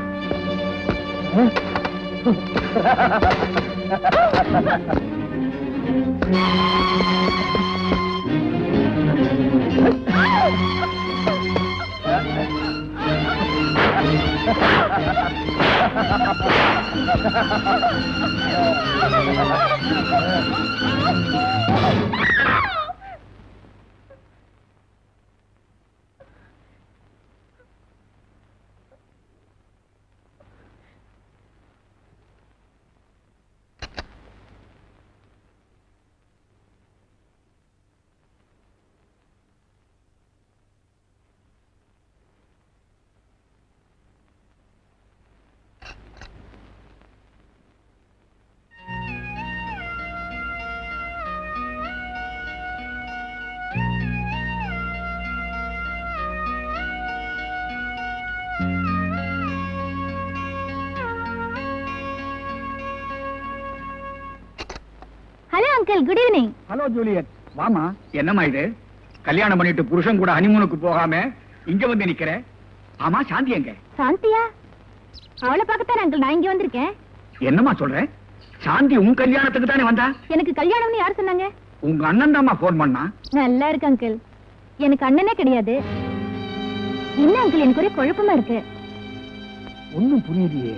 Hello uncle good evening hello Juliet வாமா என்னம்மா இது கல்யாணம் பண்ணிட்டு புருஷன் கூட ஹனிமூனுக்கு போகாம இங்க வந்து நிக்கிற ஆமா சாந்தி எங்க சாந்தியா அவளை பார்க்கத்தான் அங்கிள் நான் இங்க வந்திருக்கேன் என்னம்மா சொல்ற சாந்தி உன் கல்யாணத்துக்கு தானே வந்தா எனக்கு கல்யாணம்னு யார் சொன்னாங்க உங்க அண்ணன் தாம்மா போன் பண்ணா நல்லா இருக்கு அங்கிள் எனக்கு அண்ணனே கிடையாது என்ன அங்கிள் எனக்கு ஒரே குழப்பமா இருக்கு ஒண்ணும் புரியலையே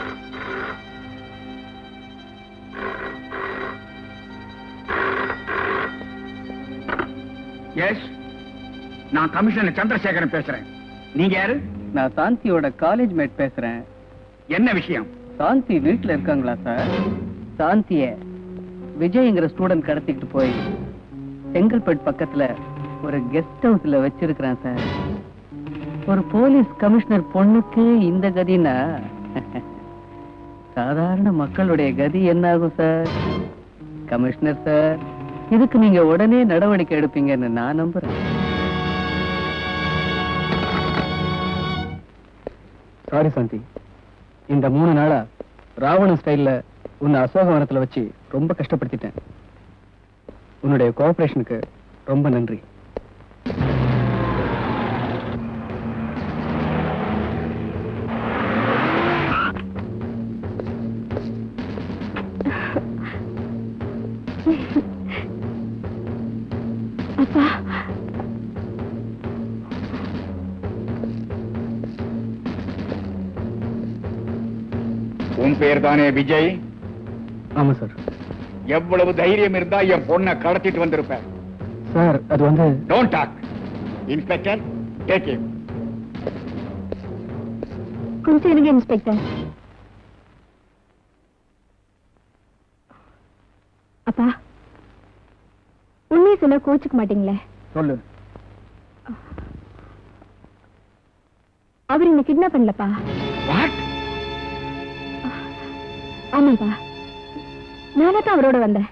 எஸ் நான் கமிஷனர் சந்திரசேகரன் பேசுறேன் நீங்க யாரு நான் சாந்தியோட காலேஜ் மேட் பேசுறேன் என்ன விஷயம் சாந்தி வீட்ல இருக்காங்களா சார் சாந்திய விஜய்ங்கிற ஸ்டூடெண்ட் கடத்திக்கிட்டு போய் செங்கல்பட்டு பக்கத்துல ஒரு கெஸ்ட் ஹவுஸ்ல வச்சிருக்கிறேன் சார் ஒரு போலீஸ் கமிஷனர் பொண்ணுக்கு இந்த கதினா சாதாரண மக்களுடைய கதி என்ன ஆகும் சார் கமிஷனர் சார் இதுக்கு நீங்க உடனே நடவடிக்கை எடுப்பீங்கன்னு நான் நம்புறேன் சாரி சாந்தி இந்த மூணு நாளா ராவண ஸ்டைல்ல உன்னை அசோகவனத்துல வச்சு ரொம்ப கஷ்டப்படுத்திட்டேன் உன்னுடைய கோஆபரேஷனுக்கு ரொம்ப நன்றி உன் பேர் தானே விஜய் ஆமா சார் எவ்வளவு தைரியம் இருந்தா என் பொண்ணை கடத்திட்டு வந்திருப்ப சார் அது வந்து don't talk inspector take him கொஞ்சம் இருங்க இன்ஸ்பெக்டர் அப்பா உண்மையை சொல்ல கோச்சுக்க மாட்டீங்களே சொல்லு அவர் என்ன கிட்னாப் பண்ணலப்பா வாட் ஆமாப்பா நானே தான் அவரோட வந்தேன்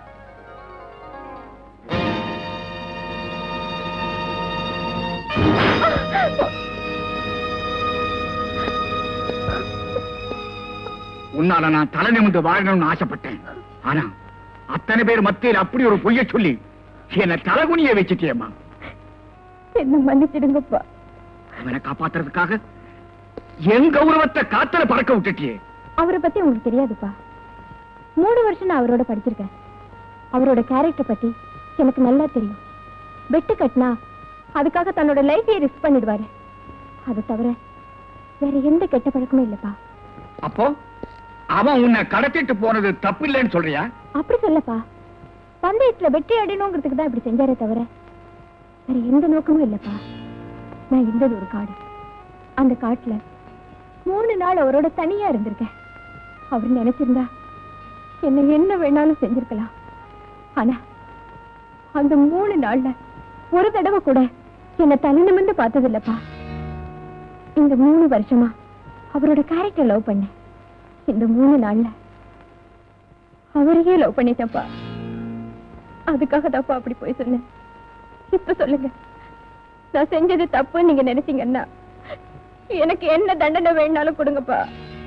உன்னால நான் தலை நிமிந்து வாழணும்னு ஆசைப்பட்டேன் ஆனா அத்தனை பேர் மத்தியில் அப்படி ஒரு பொய்ய சொல்லி என்னை தலைகுனிய வச்சுட்டியம்மா என்ன மன்னிச்சிடுங்கப்பா அவனை காப்பாத்துறதுக்காக என் கௌரவத்தை காத்துல பறக்க விட்டுட்டியே அவரை பத்தி உங்களுக்கு தெரியாதுப்பா மூணு வருஷம் நான் அவரோட படிச்சிருக்கேன் அவரோட கேரக்டர் பத்தி எனக்கு நல்லா தெரியும் வெட்டு கட்டினா அதுக்காக தன்னோட லைஃபையே ரிஸ்க் பண்ணிடுவாரு அது தவிர வேற எந்த கெட்ட பழக்கமும் இல்லப்பா அப்போ அவன் உன்னை கடத்திட்டு போனது தப்பு இல்லைன்னு சொல்றியா அப்படி சொல்லப்பா பந்தயத்துல வெற்றி அடையணுங்கிறதுக்கு தான் இப்படி செஞ்சாரே தவிர வேற எந்த நோக்கமும் இல்லப்பா நான் இருந்தது ஒரு காடு அந்த காட்டுல மூணு நாள் அவரோட தனியா இருந்திருக்கேன் அவர் நினைச்சிருந்தா என்ன என்ன வேணாலும் செஞ்சிருக்கலாம் ஆனா அந்த மூணு நாள்ல ஒரு தடவை கூட என்ன தனி நிமிர்ந்து பார்த்தது இல்லப்பா இந்த மூணு வருஷமா அவரோட கேரக்டர் லவ் பண்ணேன் இந்த மூணு நாள்ல அவரையே லவ் பண்ணிட்டேன்ப்பா அதுக்காக தான்ப்பா அப்படி போய் சொன்னேன் இப்ப சொல்லுங்க நான் செஞ்சது தப்புன்னு நீங்க நினைச்சீங்கன்னா எனக்கு என்ன தண்டனை வேணாலும் கொடுங்கப்பா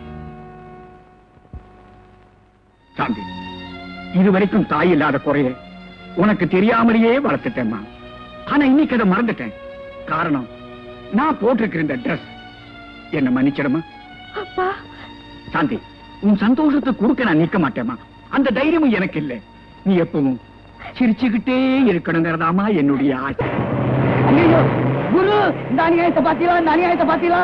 சாந்தி இதுவரைக்கும் தாய் இல்லாத குறைய உனக்கு தெரியாமலேயே வளர்த்துட்டேம்மா ஆனா இன்னைக்கு அதை மறந்துட்டேன் காரணம் நான் போட்டிருக்கிற இந்த ட்ரெஸ் என்ன மன்னிச்சிடுமா அப்பா சாந்தி உன் சந்தோஷத்தை குறுக்க நான் நிக்க மாட்டேம்மா அந்த தைரியமும் எனக்கு இல்லை நீ எப்பவும் சிரிச்சுக்கிட்டே இருக்கணுங்கிறதாமா என்னுடைய ஆசை ஐயோ குரு இந்த அநியாயத்தை பாத்தீங்களா இந்த அநியாயத்தை பாத்தீங்களா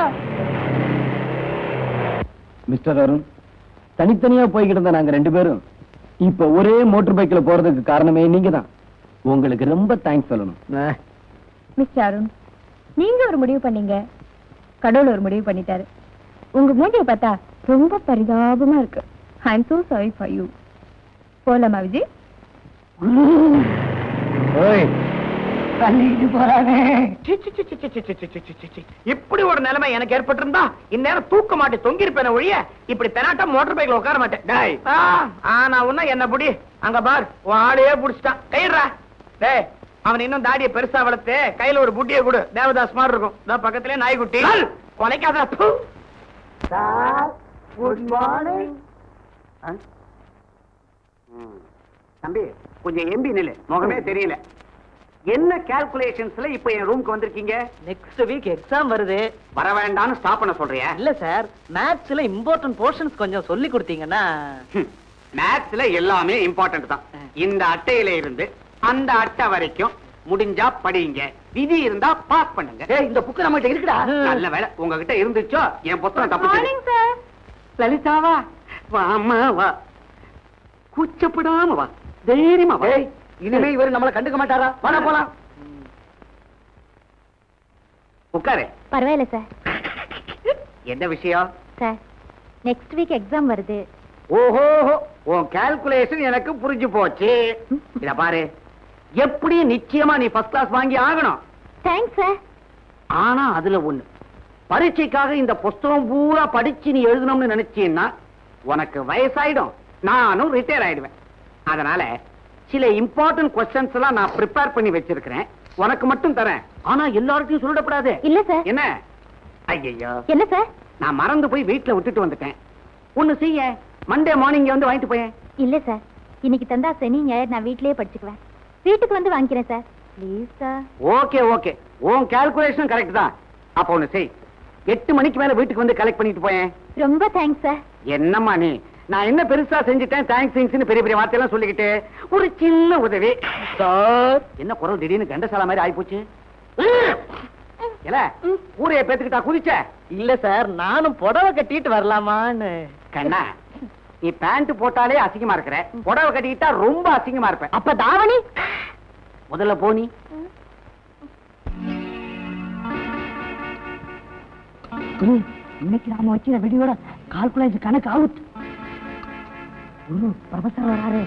மிஸ்டர் அருண் தனித்தனியா போய்கிட்டு இருந்த நாங்க ரெண்டு பேரும் இப்ப ஒரே மோட்டர் பைக்ல போறதுக்கு காரணமே நீங்க தான் உங்களுக்கு ரொம்ப தேங்க்ஸ் சொல்லணும் மிஸ்டர் அருண் நீங்க ஒரு முடிவு பண்ணீங்க கடவுள் ஒரு முடிவு பண்ணிட்டாரு உங்க மூஞ்சியை பார்த்தா ரொம்ப பரிதாபமா இருக்கு I am so sorry for you போலாமா விஜய் ஓய் தள்ளிக்கிட்டு போறானே சி, சி, சி, சி, சி, சி, சி, சி, சி, சி, சி. இப்படி ஒரு நிலைமை எனக்கு ஏற்பட்டிருந்தா இந்நேரம் தூக்க மாட்டேன் தொங்கிருப்பேன ஒழிய இப்படி பெனாட்டா மோட்டர் பைக்ல உட்கார மாட்டேன் டேய் ஆ, ஆனா உன்ன என்ன புடி அங்க பார் உன் ஆளையே புடிச்சிட்டான் கைடுறா டேய் அவன் இன்னும் தாடியை பெருசா வளர்த்து கையில ஒரு புட்டியை கொடு தேவதாஸ் மாதிரி இருக்கும் இதோ பக்கத்திலே நாய்க்குட்டி கொலைக்காத குட் மார்னிங் தம்பி கொஞ்சம் எம்பி நில்லு முகமே தெரியல என்ன கால்குலேஷன்ஸ்ல இப்ப என் ரூமுக்கு வந்திருக்கீங்க நெக்ஸ்ட் வீக் எக்ஸாம் வருது வர வேண்டாம்னு ஸ்டாப் பண்ண சொல்றியா இல்ல சார் மேத்ஸ்ல இம்பார்ட்டன்ட் போர்ஷன்ஸ் கொஞ்சம் சொல்லி கொடுத்தீங்கன்னா மேத்ஸ்ல எல்லாமே இம்பார்ட்டன்ட் தான் இந்த அட்டையில இருந்து அந்த அட்டை வரைக்கும் முடிஞ்சா படிங்க விதி இருந்தா பாஸ் பண்ணுங்க ஏய் இந்த புக்கு நம்மகிட்ட இருக்குடா நல்ல வேலை உங்ககிட்ட இருந்துச்சோ என் புத்தகம் தப்பு சார் லலிதாவா வாமா வா கூச்சப்படாம வா தைரியமா வா ஏய் இனிமே இவரு நம்மள கண்டுக்க மாட்டாரா வாடா போலாம் உட்காரு பரவாயில்ல சார் என்ன விஷயம் சார் நெக்ஸ்ட் வீக் எக்ஸாம் வருது ஓஹோ உன் கால்குலேஷன் எனக்கு புரிஞ்சு போச்சு இத பாரு எப்படி நிச்சயமா நீ ஃபர்ஸ்ட் கிளாஸ் வாங்கி ஆகணும் தேங்க்ஸ் சார் ஆனா அதுல ஒண்ணு பரீட்சைக்காக இந்த புஸ்தகம் பூரா படிச்சு நீ எழுதணும்னு நினைச்சீன்னா உனக்கு வயசாயிடும் நானும் ரிட்டையர் ஆயிடுவேன் அதனால சில இம்பார்ட்டன்ட் கொஸ்டின்ஸ் எல்லாம் நான் ப்ரிப்பேர் பண்ணி வச்சிருக்கிறேன் உனக்கு மட்டும் தரேன் ஆனா எல்லார்ட்டையும் சொல்லிடக்கூடாது இல்ல சார் என்ன ஐயோ என்ன சார் நான் மறந்து போய் வீட்டுல விட்டுட்டு வந்துட்டேன் ஒண்ணு செய்ய மண்டே மார்னிங் வந்து வாங்கிட்டு போயேன் இல்ல சார் இன்னைக்கு தந்தா சனி ஞாயிறு நான் வீட்லயே படிச்சுக்குவேன் வீட்டுக்கு வந்து வாங்கிக்கிறேன் sir please sir okay okay உன் கால்குலேஷன் கரெக்ட் தான் அப்ப ஒண்ணு செய் எட்டு மணிக்கு மேல வீட்டுக்கு வந்து கலெக்ட் பண்ணிட்டு போயேன் ரொம்ப தேங்க்ஸ் சார் என்னம்மா நீ நான் என்ன பெருசா செஞ்சுட்டேன் தேங்க்ஸ் தேங்க்ஸ்னு பெரிய பெரிய வார்த்தையெல்லாம் சொல்லிக்கிட்டு ஒரு சின்ன உதவி சார் என்ன குரல் திடீர்னு கண்டசாலா மாதிரி ஆயிப்போச்சு இல்ல ஊரைய பேத்துக்கிட்டா குதிச்ச இல்ல சார் நானும் புடவை கட்டிட்டு வரலாமான்னு கண்ணா நீ பேண்ட் போட்டாலே அசிங்கமா இருக்கிற புடவை கட்டிக்கிட்டா ரொம்ப அசிங்கமா இருப்ப அப்ப தாவணி முதல்ல போனி இன்னைக்கு நாம வச்சிருந்த வெடியோட கால்குலேஷன் கணக்கு அவுட் குரு ப்ரொஃபசர் வராரு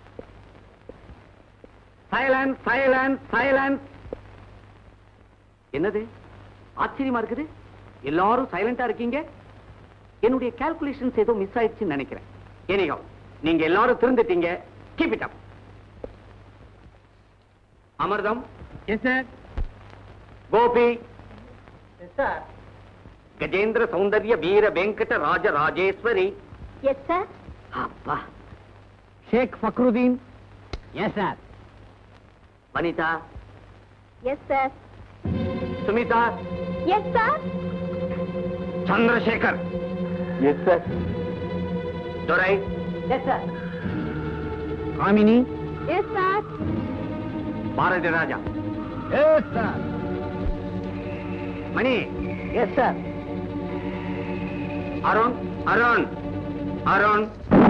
சைலன்ஸ் சைலன்ஸ் சைலன்ஸ் என்னது ஆச்சரியமா இருக்குது எல்லாரும் சைலண்டா இருக்கீங்க என்னுடைய கால்குலேஷன்ஸ் ஏதோ மிஸ் ஆயிடுச்சுன்னு நினைக்கிறேன் ஏனிகோ நீங்க எல்லாரும் திருந்துட்டீங்க keep it up Amirtham yes sir Gopi Gajendra Soundarya Veera Venkata Raja Rajeshwari yes sir அப்பா Sheikh Fakruddin yes sir Vanitha yes sir Sumitha yes sir Chandrasekhar yes sir Durai yes sir Kamini yes sir Bharathi Raja yes sir Mani yes sir Arun Arun Arun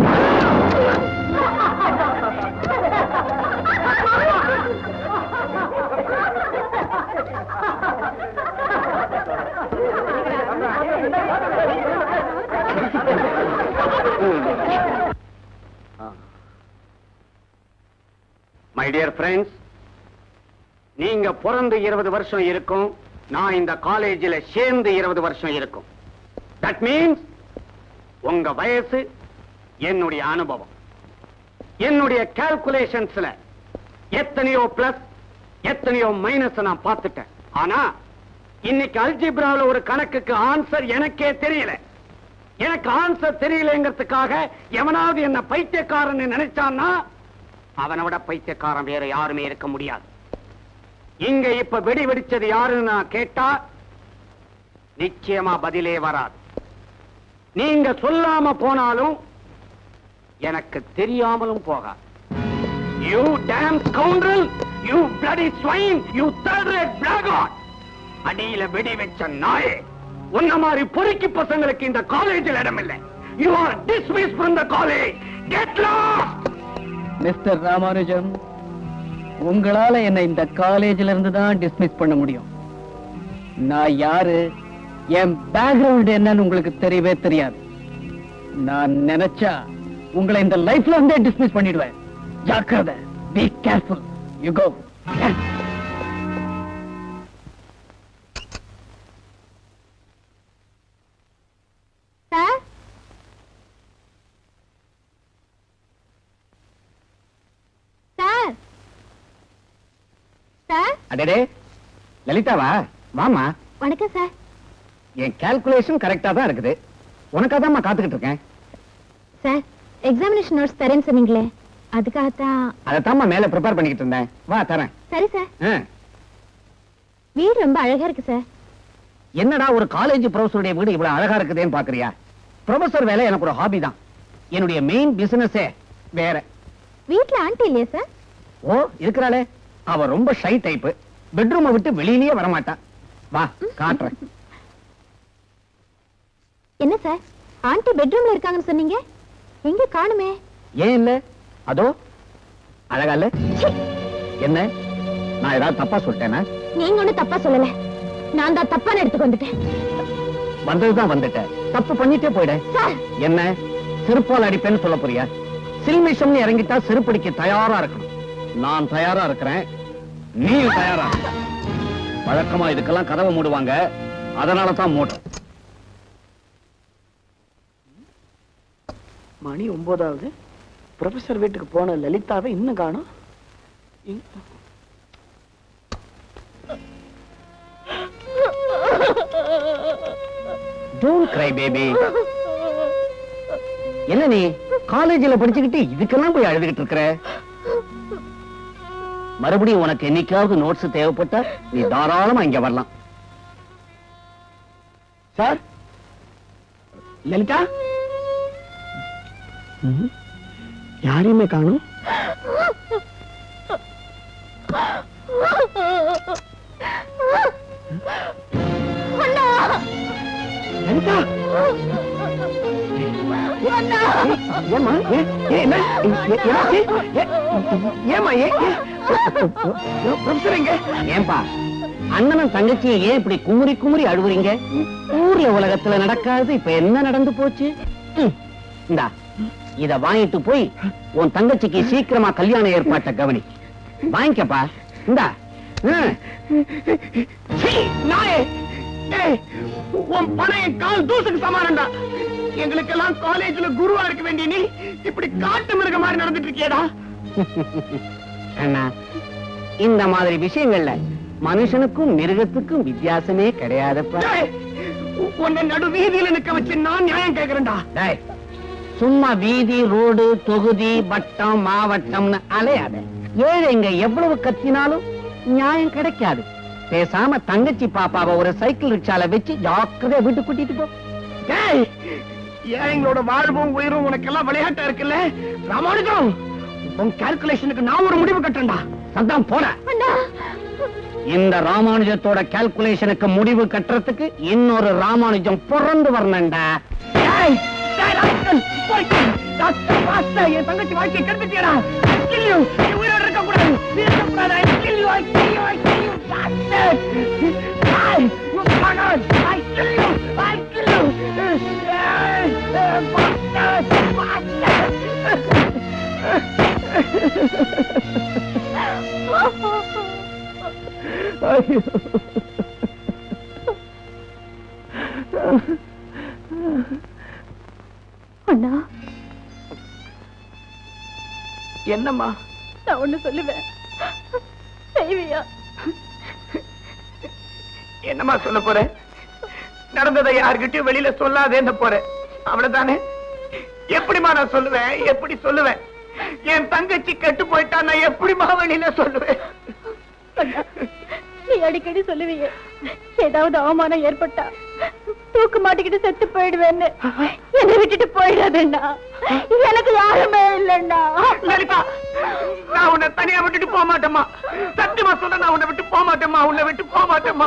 my dear friends நீங்க பிறந்து இருபது வருஷம் இருக்கும் நான் இந்த காலேஜில் சேர்ந்து இருபது வருஷம் இருக்கும் தட் மீன்ஸ் உங்க வயசு என்னுடைய அனுபவம் என்னுடைய கால்குலேஷன்ஸ்ல எத்தனையோ பிளஸ் எத்தனையோ மைனஸ் நான் பார்த்துட்டேன் ஆனா இன்னைக்கு அல்ஜிப்ராவில் ஒரு கணக்குக்கு ஆன்சர் எனக்கே தெரியல எனக்கு ஆன்சர் தெரியலங்கிறதுக்காக எவனாவது என்ன பைத்தியக்காரன் நினைச்சான்னா அவனை விட பைத்தியக்காரன் வேற யாருமே இருக்க முடியாது இங்க இப்ப வெடி வெடிச்சது யாருன்னு நான் கேட்டா நிச்சயமா பதிலே வராது நீங்க சொல்லாம போனாலும் எனக்கு தெரியாமலும் போகாது you damn scoundrel you bloody swine you third rate blackguard அடியில வெடி வச்ச நாயே உன்ன மாதிரி பொறுக்கி பசங்களுக்கு இந்த காலேஜில் இடமில்லை you are dismiss from the college get lost mister Ramanujam உங்களால என்னை இந்த காலேஜ்ல இருந்து தான் டிஸ்மிஸ் பண்ண முடியும் நான் யாரு என் பேக்ரவுண்ட் என்னன்னு உங்களுக்கு தெரியவே தெரியாது நான் நினைச்சா உங்களை இந்த லைஃப்ல இருந்தே டிஸ்மிஸ் பண்ணிடுவேன் ஜாக்கிரதை be careful you go sir sir sir அடடே லலிதாவா வாமா வணக்கம் சார் என் கால்குலேஷன் கரெக்டா தான் இருக்குது உனக்காக காத்துக்கிட்டு இருக்கேன் சார் எக்ஸாமினேஷன் நோட்ஸ் தரேன்னு சொன்னீங்களே அதுக்காகத்தான் அதைத்தாம்மா மேல ப்ரிப்பேர் பண்ணிக்கிட்டு இருந்தேன் வா தரேன் சரி சார் ஆ. வீடு ரொம்ப அழகா இருக்கு சார் என்னடா ஒரு காலேஜ் ப்ரொஃபஸருடைய வீடு இவ்வளவு அழகா இருக்குதேன்னு பாக்குறியா ப்ரொஃபசர் வேலை எனக்கு ஒரு ஹாபி தான் என்னுடைய மெயின் பிசினஸே வேற வீட்ல ஆண்டி இல்லையா சார் ஓ இருக்கிறாளே அவ ரொம்ப ஷை டைப் பெட்ரூமை விட்டு வெளியிலேயே வரமாட்டா வா காட்டுறேன் என்ன சார் ஆண்டி பெட்ரூம்ல இருக்காங்கன்னு சொன்னீங்க எங்க காணுமே ஏன் இல்ல அதோ அழகா இல்ல என்ன நான் ஏதாவது தப்பா சொல்லிட்டேனா நீங்க ஒண்ணும் தப்பா சொல்லல நான் தான் தப்பான எடுத்துக்கு வந்துட்டேன் வந்ததுதான் வந்துட்டேன் தப்பு பண்ணிட்டே போயிட சார் என்ன செருப்பால் அடிப்பேன்னு சொல்ல போறியா சில்மிஷம்னு இறங்கிட்டா செருப்படிக்க தயாரா இருக்கணும் நான் தயாரா இருக்கிறேன் நீ தயாரா இரு. வழக்கமா இதுக்கெல்லாம் கதவை மூடுவாங்க அதனால தான் மூடும் மணி ஒன்பதாவது ப்ரொஃபசர் வீட்டுக்கு போன லலிதாவை இன்னும் காணோம் எங்க- டோன்ட் கிரை பேபி என்ன நீ காலேஜ்ல படிச்சுக்கிட்டு இதுக்கெல்லாம் போய் அழுதுகிட்டு இருக்கிற மறுபடியும் உனக்கு என்னைக்காவது நோட்ஸ் தேவைப்பட்டா நீ தாராளமா இங்க வரலாம் சார் லலிதா ம்ஹும். யாரையுமே காணும் லலிதா ஏம்மா ஏ, ஏ, என்ன ஏ, என்னாச்சு? ஏ, ஏம்மா ஏ, ஏ, ப்ரொஃபசர் எங்க ஏன்பா அண்ணனும் தங்கச்சியும் ஏன் இப்படி குமுறி குமுறி அழுவுறீங்க ஊர்ல உலகத்துல நடக்காது இப்ப என்ன நடந்து போச்சு ம், இந்தா இத வாங்கிட்டு போய் உன் தங்கச்சிக்கு சீக்கிரமா கல்யாண ஏற்பாட்டை கவனி வாங்கிக்கப்பா இந்தா சீ, நாயே ஏய், உன் பணம் என் கால் தூசுக்கு சமானம்டா எங்களுக்கெல்லாம் காலேஜ்ல குருவா இருக்க வேண்டிய நீ இப்படி காட்டு மிருக மாதிரி நடந்துட்டு இருக்கியடா அண்ணா இந்த மாதிரி விஷயங்கள்ல மனுஷனுக்கும் மிருகத்துக்கும் வித்தியாசமே கிடையாதுப்பா டேய், உ- உன்னை நடு வீதியில நிக்க வச்சு நான் நியாயம் கேக்குறேன்டா டேய், சும்மா வீதி ரோடு தொகுதி வட்டம் மாவட்டம்னு அலையாத ஏழைங்க எவ்வளவு கத்தினாலும் நியாயம் கிடைக்காது பேசாம தங்கச்சி பாப்பாவை ஒரு சைக்கிள் ரிக்ஷால வச்சு ஜாக்கிரதையா வீட்டுக்கு கூட்டிட்டு போ டேய் ஏழைங்களோட வாழ்வும் உயிரும் உனக்கெல்லாம் விளையாட்டா இருக்குல்ல ராமானுஜம் உன் கால்குலேஷனுக்கு நான் ஒரு முடிவு கட்டுறேன்டா சத்தம் போட இந்த ராமானுஜத்தோட கால்குலேஷனுக்கு முடிவு கட்டுறதுக்கு இன்னொரு ராமானுஜம் பிறந்து வரணும்டா டேய், டேய், ராஸ்கல், போய்க்கு. டாக்டர், பாஸ்டர், என் தங்கச்சி வாழ்க்கையை கெடுத்துட்டியடா. I kill you. நீ உயிரோட இருக்கக்கூடாது. நீ இருக்கக்கூடாது. I kill you, I kill you, I kill you, bastard. டேய், you bugger. I kill you, I kill you. டேய், டேய், bastard, அண்ணா என்னம்மா நான் ஒண்ணு சொல்லுவேன் செய்வியா என்னம்மா சொல்ல போற நடந்ததை யார்கிட்டயும் வெளியில சொல்லாதேன்னு போறேன் அவ்வளவுதானே எப்படிம்மா நான் சொல்லுவேன் எப்படி சொல்லுவேன் என் தங்கச்சி கெட்டு போயிட்டா நான் எப்படிம்மா வெளியில சொல்லுவேன் அண்ணா, நீ அடிக்கடி சொல்லுவீங்க ஏதாவது அவமானம் ஏற்பட்டா தூக்கு மாட்டிக்கிட்டு செத்து போயிடுவேன்னு என்னை விட்டுட்டு போயிடாதேண்ணா எனக்கு யாருமே இல்லைண்ணா லலிதா நான் உன்னை தனியா விட்டுட்டு போக மாட்டேம்மா சத்தியமா சொல்ல நான் உன்னை விட்டு போக மாட்டேம்மா உன்னை விட்டு போக மாட்டேம்மா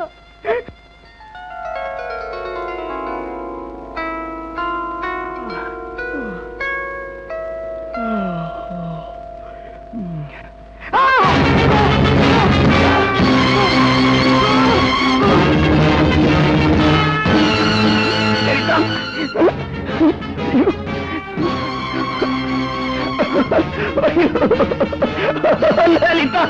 லலிதா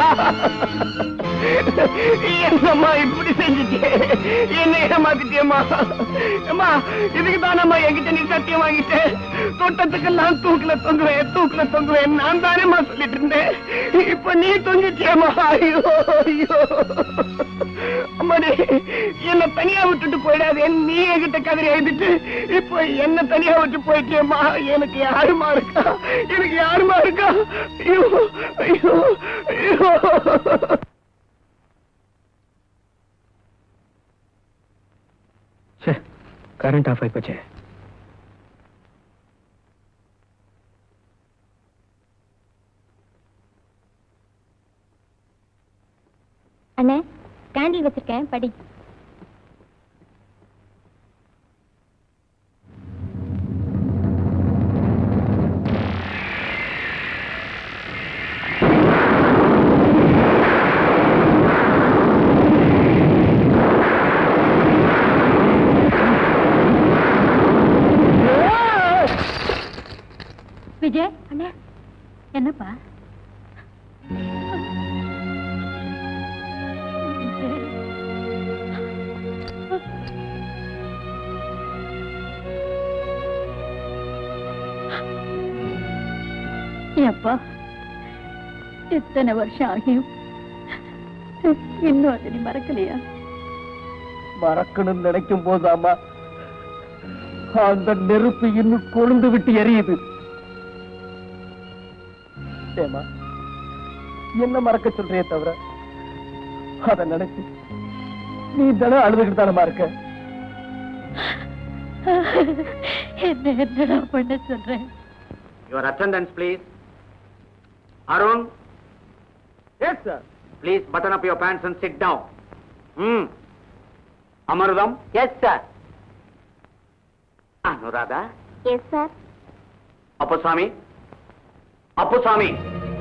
என்னம்மா இப்படி செஞ்சுட்டே என்ன ஏமாத்திட்டியம்மா அம்மா இதுக்கு தானம்மா என்கிட்ட நீ சத்தியம் வாங்கிட்ட தோட்டத்துக்கெல்லாம் தூக்குல தொங்குவேன் தூக்குல தொங்குவேன் நான் தானேம்மா சொல்லிட்டு இருந்தேன் இப்ப நீ தொங்கிட்டியம்மா ஐயோ ஐயோ அம்மா நீ என்ன தனியா விட்டுட்டு போயிடாதே நீ என்கிட்ட கதறி எழுதிட்டு இப்போ என்ன தனியா விட்டு போயிட்டியம்மா எனக்கு யாருமா இருக்கா எனக்கு யாருமா இருக்கா ஐயோ ஐயோ ஐயோ கரண்ட் ஆஃப் ஆயிப்போச்சே அண்ணே கேண்டில் வச்சிருக்கேன் படி விஜய் அண்ணே என்னப்பா அப்பா இத்தனை வருஷம் ஆகியும் இன்னும் அதை நீ மறக்கலையா மறக்கணும்னு நினைக்கும் போதாமா அந்த நெருப்பு இன்னும் கொழுந்து விட்டு எரியுது ஏமா என்ன மறக்க சொல்றியே தவிர அத நினைச்சு நீ தானே அழுதுகிட்டு தானமா இருக்க என்ன என்னடா பண்ண சொல்றேன் your attendance please Arun yes sir please button up your pants and sit down hmm Amirtham yes sir Anuradha yes sir Appusamy Appusamy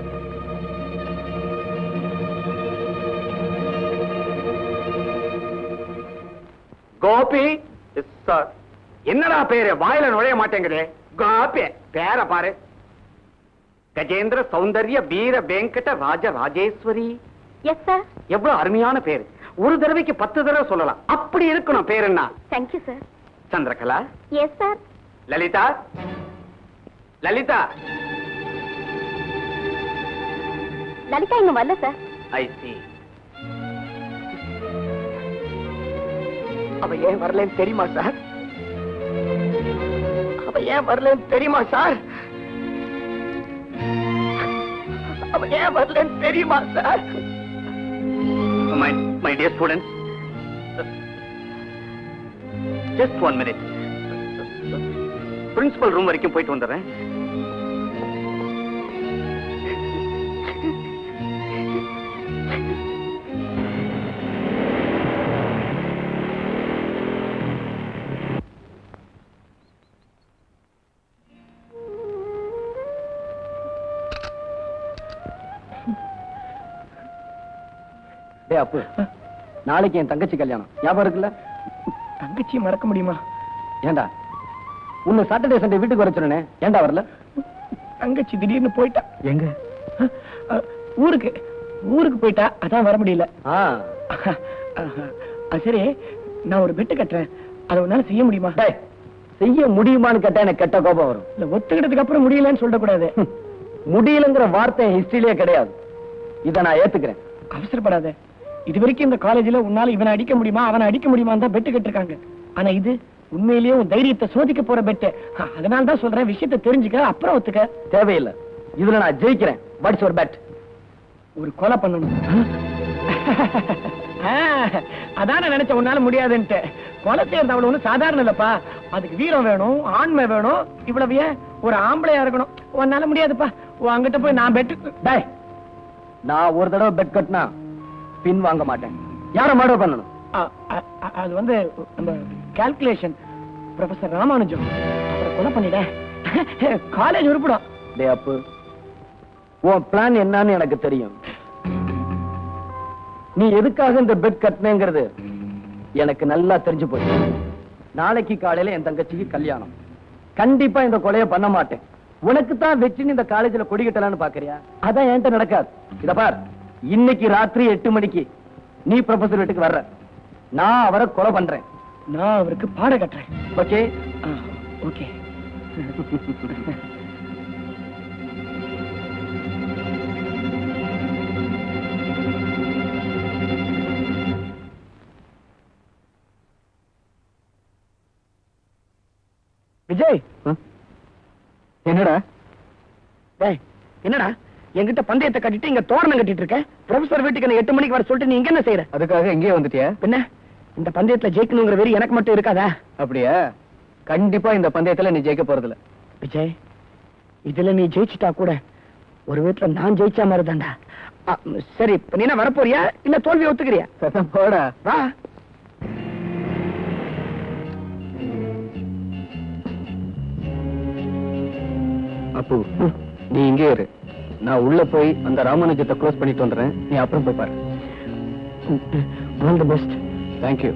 Gopi sir என்னடா பேரு வாயில நுழைய மாட்டேங்குதே கோபி பேர பாரு கஜேந்திர சௌந்தர்ய வீர வெங்கட ராஜ ராஜேஸ்வரி எஸ் சார் எவ்வளவு அருமையான பேரு ஒரு தடவைக்கு பத்து தடவை சொல்லலாம் அப்படி இருக்கணும் பேர் என்ன thank you sir Chandrakala yes sir Lalitha Lalitha Lalitha இங்க வரல சார் ஐ சி அவ ஏன் வரலன்னு தெரியுமா சார் அவ ஏன் வரலன்னு தெரியுமா சார் அவ ஏன் வரலன்னு தெரியுமா sir my my dear students just one minute principal room வரைக்கும் போயிட்டு வந்துடுறேன் டேய் அப்பு நாளைக்கு என் தங்கச்சி கல்யாணம் ஞாபகம் இருக்குல்ல தங்கச்சி மறக்க முடியுமா ஏண்டா உன்னை சாட்டர்டே சண்டே வீட்டுக்கு வர சொன்னேனே ஏண்டா வரல தங்கச்சி திடீர்னு போயிட்டா எங்க அஹ், ஊருக்கு ஊருக்கு போயிட்டா அதான் வர முடியல ஆ அது சரி நான் ஒரு பெட்டு கட்டுறேன் அதை உன்னால செய்ய முடியுமா டேய் செய்ய முடியுமான்னு கேட்டா எனக்கு கெட்ட கோபம் வரும் இல்ல ஒத்துக்கிட்டதுக்கு அப்புறம் முடியலன்னு சொல்லக்கூடாது முடியலங்கிற வார்த்தை ஹிஸ்டரியிலே கிடையாது இத நான் ஏத்துக்கிறேன் அவசரப்படாத இது வரைக்கும் இந்த காலேஜ்ல உன்னால இவனை அடிக்க முடியுமா அவனை அடிக்க முடியுமா தான் பெட்டு கட்டிருக்காங்க ஆனா இது உண்மையிலேயே உன் தைரியத்தை சோதிக்க போற பெட்டு அதனால தான் சொல்றேன் விஷயத்தை தெரிஞ்சுக்க அப்புறம் ஒத்துக்க தேவையில்லை இதுல நான் ஜெயிக்கிறேன் வாட்ஸ் ஒரு பேட் ஒரு கொலை பண்ணணும் ஆ, அதான் நான் நினைச்சேன் உன்னால முடியாதுன்ட்டு கொலை செய்யறது அவ்வளவு ஒண்ணும் சாதாரண இல்லப்பா அதுக்கு வீரம் வேணும் ஆண்மை வேணும் இவ்வளவு ஏன் ஒரு ஆம்பளையா இருக்கணும் உன்னால முடியாதுப்பா உன் அங்கிட்ட போய் நான் பெட்டு டேய் நான் ஒரு தடவை பெட் கட்டினா பின் வாங்க மாட்டேன் யார மர்டர் பண்ணணும் அ- அ- அ- அது வந்து நம்ம கால்குலேஷன் ப்ரொஃபசர் ராமானுஜம் அவரை கொலை பண்ணிட காலேஜ் உருப்பிடும் டேய் அப்பு உன் பிளான் என்னன்னு எனக்கு தெரியும் நீ எதுக்காக இந்த பெட் கட்டினேங்கிறது எனக்கு நல்லா தெரிஞ்சு போச்சு நாளைக்கு காலையில என் தங்கச்சிக்கு கல்யாணம் கண்டிப்பா இந்த கொலைய பண்ண மாட்டேன் உனக்கு தான் வெற்றின்னு இந்த காலேஜ்ல கொடி கட்டலாம்னு பாக்குறியா அதான் என்கிட்ட நடக்காது இத பார் இன்னைக்கு ராத்திரி எட்டு மணிக்கு நீ ப்ரொஃபசர் வீட்டுக்கு வர்ற நான் அவரை கொலை பண்றேன் நான் அவருக்கு பாட கட்டுறேன் ஓகே ஓகே விஜய் என்னடா டேய் என்னடா என்கிட்ட பந்தயத்தை கட்டிட்டு இங்க தோரணம் கட்டிட்டு இருக்க ப்ரொஃபசர் வீட்டுக்கு என்ன எட்டு மணிக்கு வர சொல்லிட்டு நீ இங்க என்ன செய்யற அதுக்காக எங்கேயே வந்துட்டியா பின்ன இந்த பந்தயத்துல ஜெயிக்கணுங்கிற வெறி எனக்கு மட்டும் இருக்காதா அப்படியா கண்டிப்பா இந்த பந்தயத்துல நீ ஜெயிக்க போறதில்ல விஜய் இதுல நீ ஜெயிச்சுட்டா கூட ஒரு வீட்டுல நான் ஜெயிச்ச மாதிரி தான்டா ஆ, சரி இப்ப நீ என்ன வரப்போறியா இல்ல தோல்வி ஒத்துக்கிறியா போடா வா அப்பு நீ இங்கே இரு நான் உள்ள போய் அந்த ராமானுஜத்தை க்ளோஸ் பண்ணிட்டு வந்துடுறேன் நீ அப்புறம் போய் பாரு all the best thank you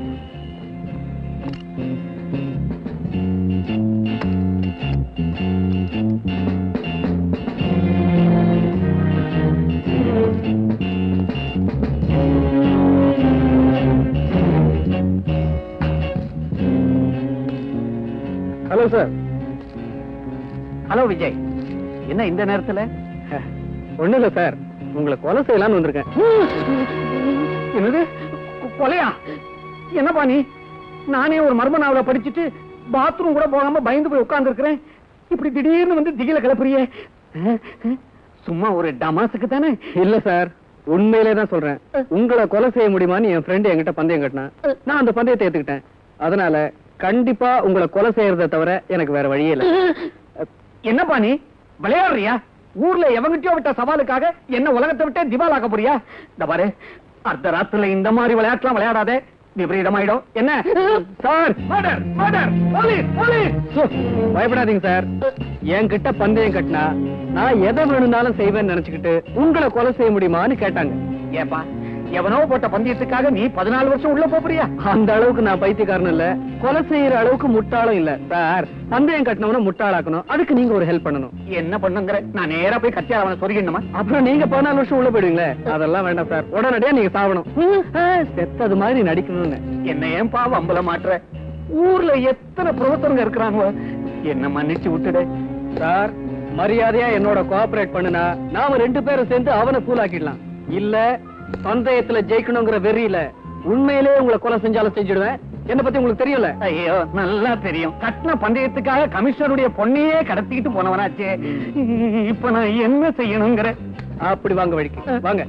hello sir hello Vijay என்ன இந்த நேரத்துல ஒண்ணும் இல்ல சார் உங்களை கொலை செய்யலாம்னு வந்திருக்கேன் என்னது கொ- கொலையா என்னப்பா நீ நானே ஒரு மர்ம நாவலை படிச்சுட்டு பாத்ரூம் கூட போகாம பயந்து போய் உட்கார்ந்து இருக்கிறேன் இப்படி திடீர்னு வந்து திகில கிளப்புறியே சும்மா ஒரு டமாசுக்கு தானே இல்ல சார் உண்மையிலே தான் சொல்றேன் உங்களை கொலை செய்ய முடியுமான்னு என் ஃப்ரெண்ட் என்கிட்ட பந்தயம் கட்டினா நான் அந்த பந்தயத்தை ஏத்துக்கிட்டேன் அதனால கண்டிப்பா உங்களை கொலை செய்யறதை தவிர எனக்கு வேற வழியே இல்ல என்னப்பா நீ விளையாடுறியா ஊர்ல எவங்கிட்டயோ விட்ட சவாலுக்காக என்ன உலகத்தை விட்டே திவாலாக்க போறியா இந்த பாரு அர்த்த ராத்திரில இந்த மாதிரி விளையாட்டுலாம் விளையாடாதே விபரீதமாயிடும் என்ன sir murder murder police police so, பயப்படாதீங்க சார் என்கிட்ட பந்தயம் கட்டினா நான் எதை வேணும்னாலும் செய்வேன்னு நினைச்சுக்கிட்டு உங்களை கொலை செய்ய முடியுமான்னு கேட்டாங்க ஏப்பா எவனோ போட்ட பந்தயத்துக்காக நீ பதினாலு வருஷம் உள்ள போறியா அந்த அளவுக்கு நான் பைத்தியக்காரன் இல்ல கொலை செய்யற அளவுக்கு முட்டாளும் இல்ல சார் பந்தயம் கட்டினவன முட்டாளாக்கணும் அதுக்கு நீங்க ஒரு ஹெல்ப் பண்ணணும் என்ன பண்ணுங்கிற நான் நேரா போய் கத்தியால அவனை சொருகிடணுமா அப்புறம் நீங்க பதினாலு வருஷம் உள்ள போயிடுவீங்களே அதெல்லாம் வேண்டாம் சார் உடனடியா நீங்க சாவணும் ஆ, செத்தது மாதிரி நடிக்கணும்னு என்ன ஏன் பாவம் அம்பல மாட்டுற ஊர்ல எத்தனை புரோத்தருங்க இருக்கிறாங்க என்ன மன்னிச்சு விட்டுடு சார் மரியாதையா என்னோட கோஆபரேட் பண்ணுனா நாம ரெண்டு பேரும் சேர்ந்து அவனை கூலாக்கிடலாம் இல்ல பந்தயத்துல ஜெயிக்கணுங்கிற வெறியில உண்மையிலேயே உங்களை கொலை செஞ்சாலும் செஞ்சிடுவேன் என்ன பத்தி உங்களுக்கு தெரியல ஐயோ நல்லா தெரியும் கட்டின பந்தயத்துக்காக கமிஷனருடைய பொண்ணையே கடத்திக்கிட்டு போனவனாச்சே இப்ப நான் என்ன செய்யணுங்கிற அப்படி வாங்க வழிக்கு வாங்க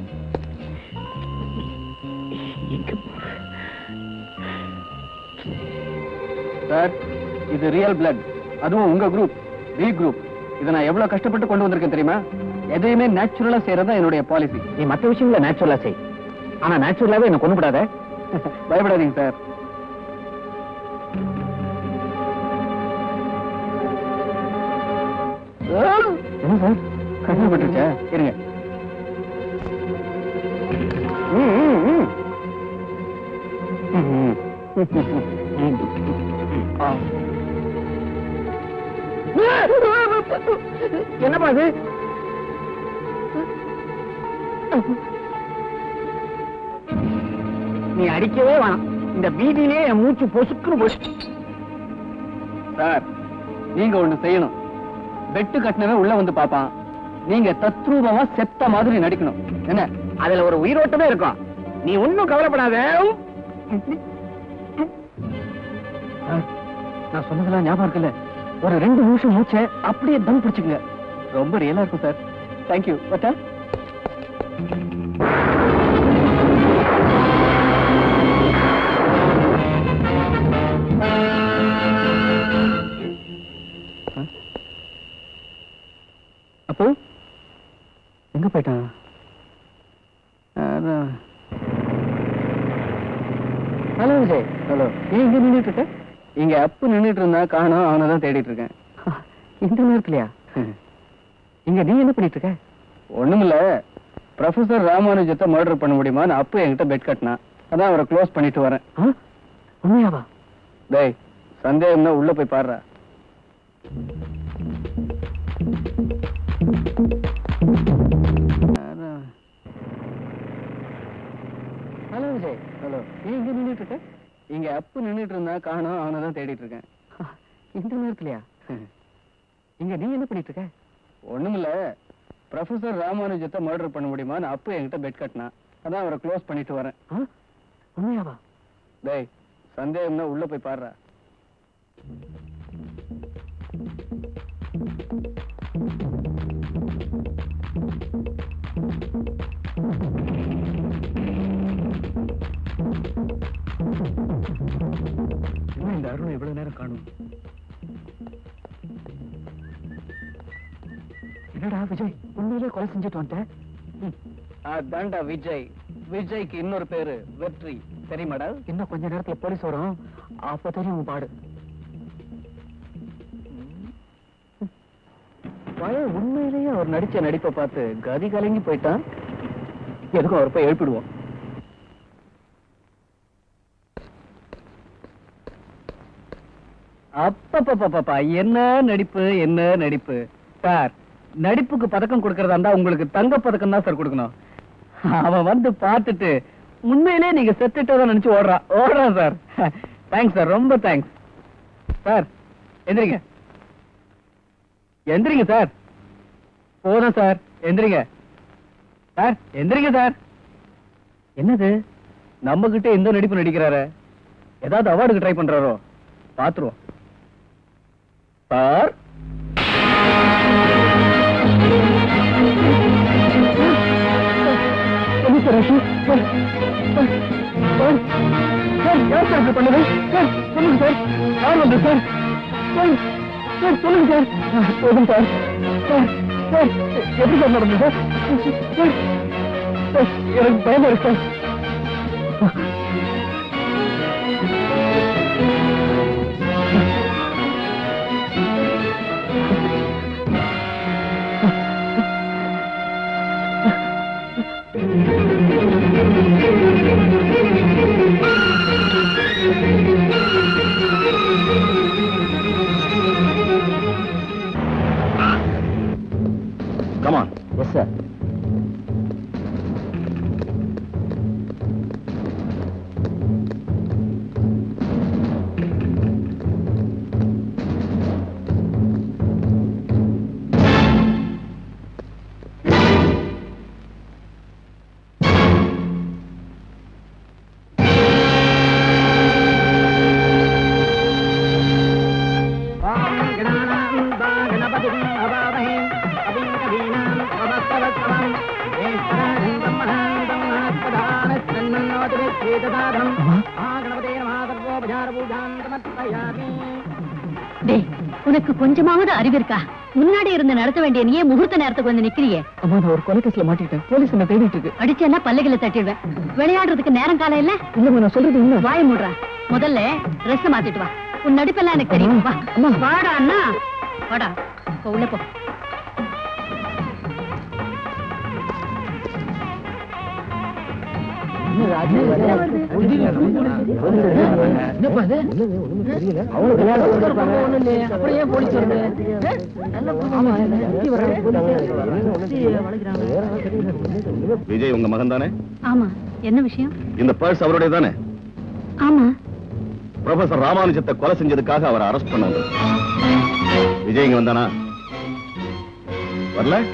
சார் இது ரியல் பிளட் அதுவும் உங்க குரூப் பி குரூப் இதை நான் எவ்வளவு கஷ்டப்பட்டு கொண்டு வந்திருக்கேன் தெரியுமா எதையுமே நேச்சுரலா செய்யறதா என்னுடைய பாலிசி நீ மத்த விஷயங்கள நேச்சுரலா செய் ஆனா நேச்சுரலாவே என்ன கொண்டு விடாத பயப்படாதீங்க சார் என்ன சார் கண்ணு பட்டுருச்சா இருங்க ம், ம், ம். ம், ம். ஆ. என்னப்பா இது நீ அடிக்கவே வேணாம் இந்த பீதியிலே என் மூச்சு பொசுக்குன்னு போச்சு சார் நீங்க ஒண்ணு செய்யணும் வெட்டு கட்டினவன் உள்ள வந்து பாப்பான் நீங்க தத்ரூபமா செத்த மாதிரி நடிக்கணும் என்ன அதுல ஒரு உயிரோட்டமே இருக்கும் நீ ஒன்னும் கவலைப்படாத சார், நான் சொன்னதெல்லாம் ஞாபகம் இருக்குல்ல ஒரு ரெண்டு நிமிஷம் மூச்சை அப்படியே தம் பிடிச்சுங்க ரொம்ப ரியலா இருக்கும் சார் தேங்க்யூ பட்டா அப்போ எங்க போயிட்டான் அதான். ஹலோ விஜய் ஹலோ ஏன் இங்க நின்னுட்டு இருக்க இங்க அப்பு நின்னுட்டு இருந்தா காணோம் அவனை தான் தேடிட்டு இருக்கேன் இந்த நேரத்துலயா இங்க நீ என்ன பண்ணிட்டு இருக்க ஒண்ணுமில்ல ப்ரொஃபசர் ராமானுஜத்தை மர்டர் பண்ண முடியுமான்னு அப்பு என்கிட்ட பெட் கட்டினான் அதான் அவரை க்ளோஸ் பண்ணிட்டு வரேன் உண்மையாவா டேய் சந்தேகம்னா உள்ள போய் பாடுறா ஹலோ விஜய் ஹலோ ஏன் இங்க நின்னுட்டு இருக்க இங்க அப்பு நின்னுட்டு இருந்தா காணோம் அவனை தான் தேடிட்டு இருக்கேன் இந்த நேரத்துலயா இங்க நீ என்ன பண்ணிட்டு இருக்க ஒண்ணுமில்ல ப்ரொஃபசர் ராமானுஜத்தை மர்டர் பண்ண முடியுமான்னு அப்பு என்கிட்ட பெட் கட்டினான் அதான் அவரை க்ளோஸ் பண்ணிட்டு வரேன் உண்மையாவா டேய் சந்தேகம்னா உள்ள போய் பாடுறா என்ன இந்த அருண் இவ்வளவு நேரம் காணும் என்னடா விஜய் உண்மையிலே கொலை செஞ்சுட்டு வந்துட்டேன் அதான்டா விஜய் விஜய்க்கு இன்னொரு பேரு வெற்றி தெரியுமாடா இன்னும் கொஞ்ச நேரத்துல போலீஸ் வரும் அப்ப தெரியும் உன் பாடு பையன் உண்மையிலேயே அவர் நடிச்ச நடிப்பை பார்த்து கதி கலங்கி போயிட்டான் எதுக்கும் அவர் போய் எழுப்பிடுவோம் அப்பப்பப்பப்பா என்ன நடிப்பு என்ன நடிப்பு சார் நடிப்புக்கு பதக்கம் கொடுக்கறதா இருந்தா உங்களுக்கு தங்க பதக்கம் தான் சார் கொடுக்கணும் அவன் வந்து பார்த்துட்டு உண்மையிலே நீங்க செத்துட்டதா நினைச்சு ஓடுறான் ஓடுறான் சார் தேங்க்ஸ் சார் ரொம்ப தேங்க்ஸ் சார் எந்திரிங்க எந்திரிங்க சார் போதும் சார் எந்திரிங்க சார் எந்திரிங்க சார் என்னது நம்ம கிட்ட எந்த நடிப்பு நடிக்கிறாரு ஏதாவது அவார்டுக்கு ட்ரை பண்றாரோ பாத்துருவோம் சார் என்ன சார் ஆச்சு? சார், சார், சார், சார், யார் சார் இப்படி பண்ணது? சார், சொல்லுங்க சார். யார் வந்தது சார்? சார், சார், சொல்லுங்க சார். போதும் சார். சார், சார், எப்படி சார் நடந்தது சார்? சார், சார், எனக்கு பயமா இருக்கு சார். கமான் எஸ் சார் டேய் உனக்கு கொஞ்சமாவது அறிவு இருக்கா முன்னாடி இருந்து நடத்த வேண்டிய நீயே முகூர்த்த நேரத்துக்கு வந்து நிக்கிறியே அம்மா நான் ஒரு கொலைக்கேஸ்ல மாட்டிக்கிட்டேன் போலீஸ் என்ன தேடிட்டு இருக்கு அடிச்சேன்னா பல்லுகளை தட்டிடுவேன் விளையாடுறதுக்கு நேரம் காலம் இல்ல இல்லம்மா நான் சொல்றது உண்மை வாய மூடுறா முதல்ல Dress மாத்திட்டு வா உன் நடிப்பெல்லாம் எனக்கு தெரியும் வா வாடா அண்ணா வாடா போ உள்ள போ விஜய் உங்க மகன் தானே ஆமா என்ன விஷயம் இந்த பர்ஸ் அவருடைய தானே ஆமா ப்ரொஃபசர் ராமானுஜத்தை கொலை செஞ்சதுக்காக அவரை அரெஸ்ட் பண்ணாங்க விஜய் இங்க வந்தானா வரல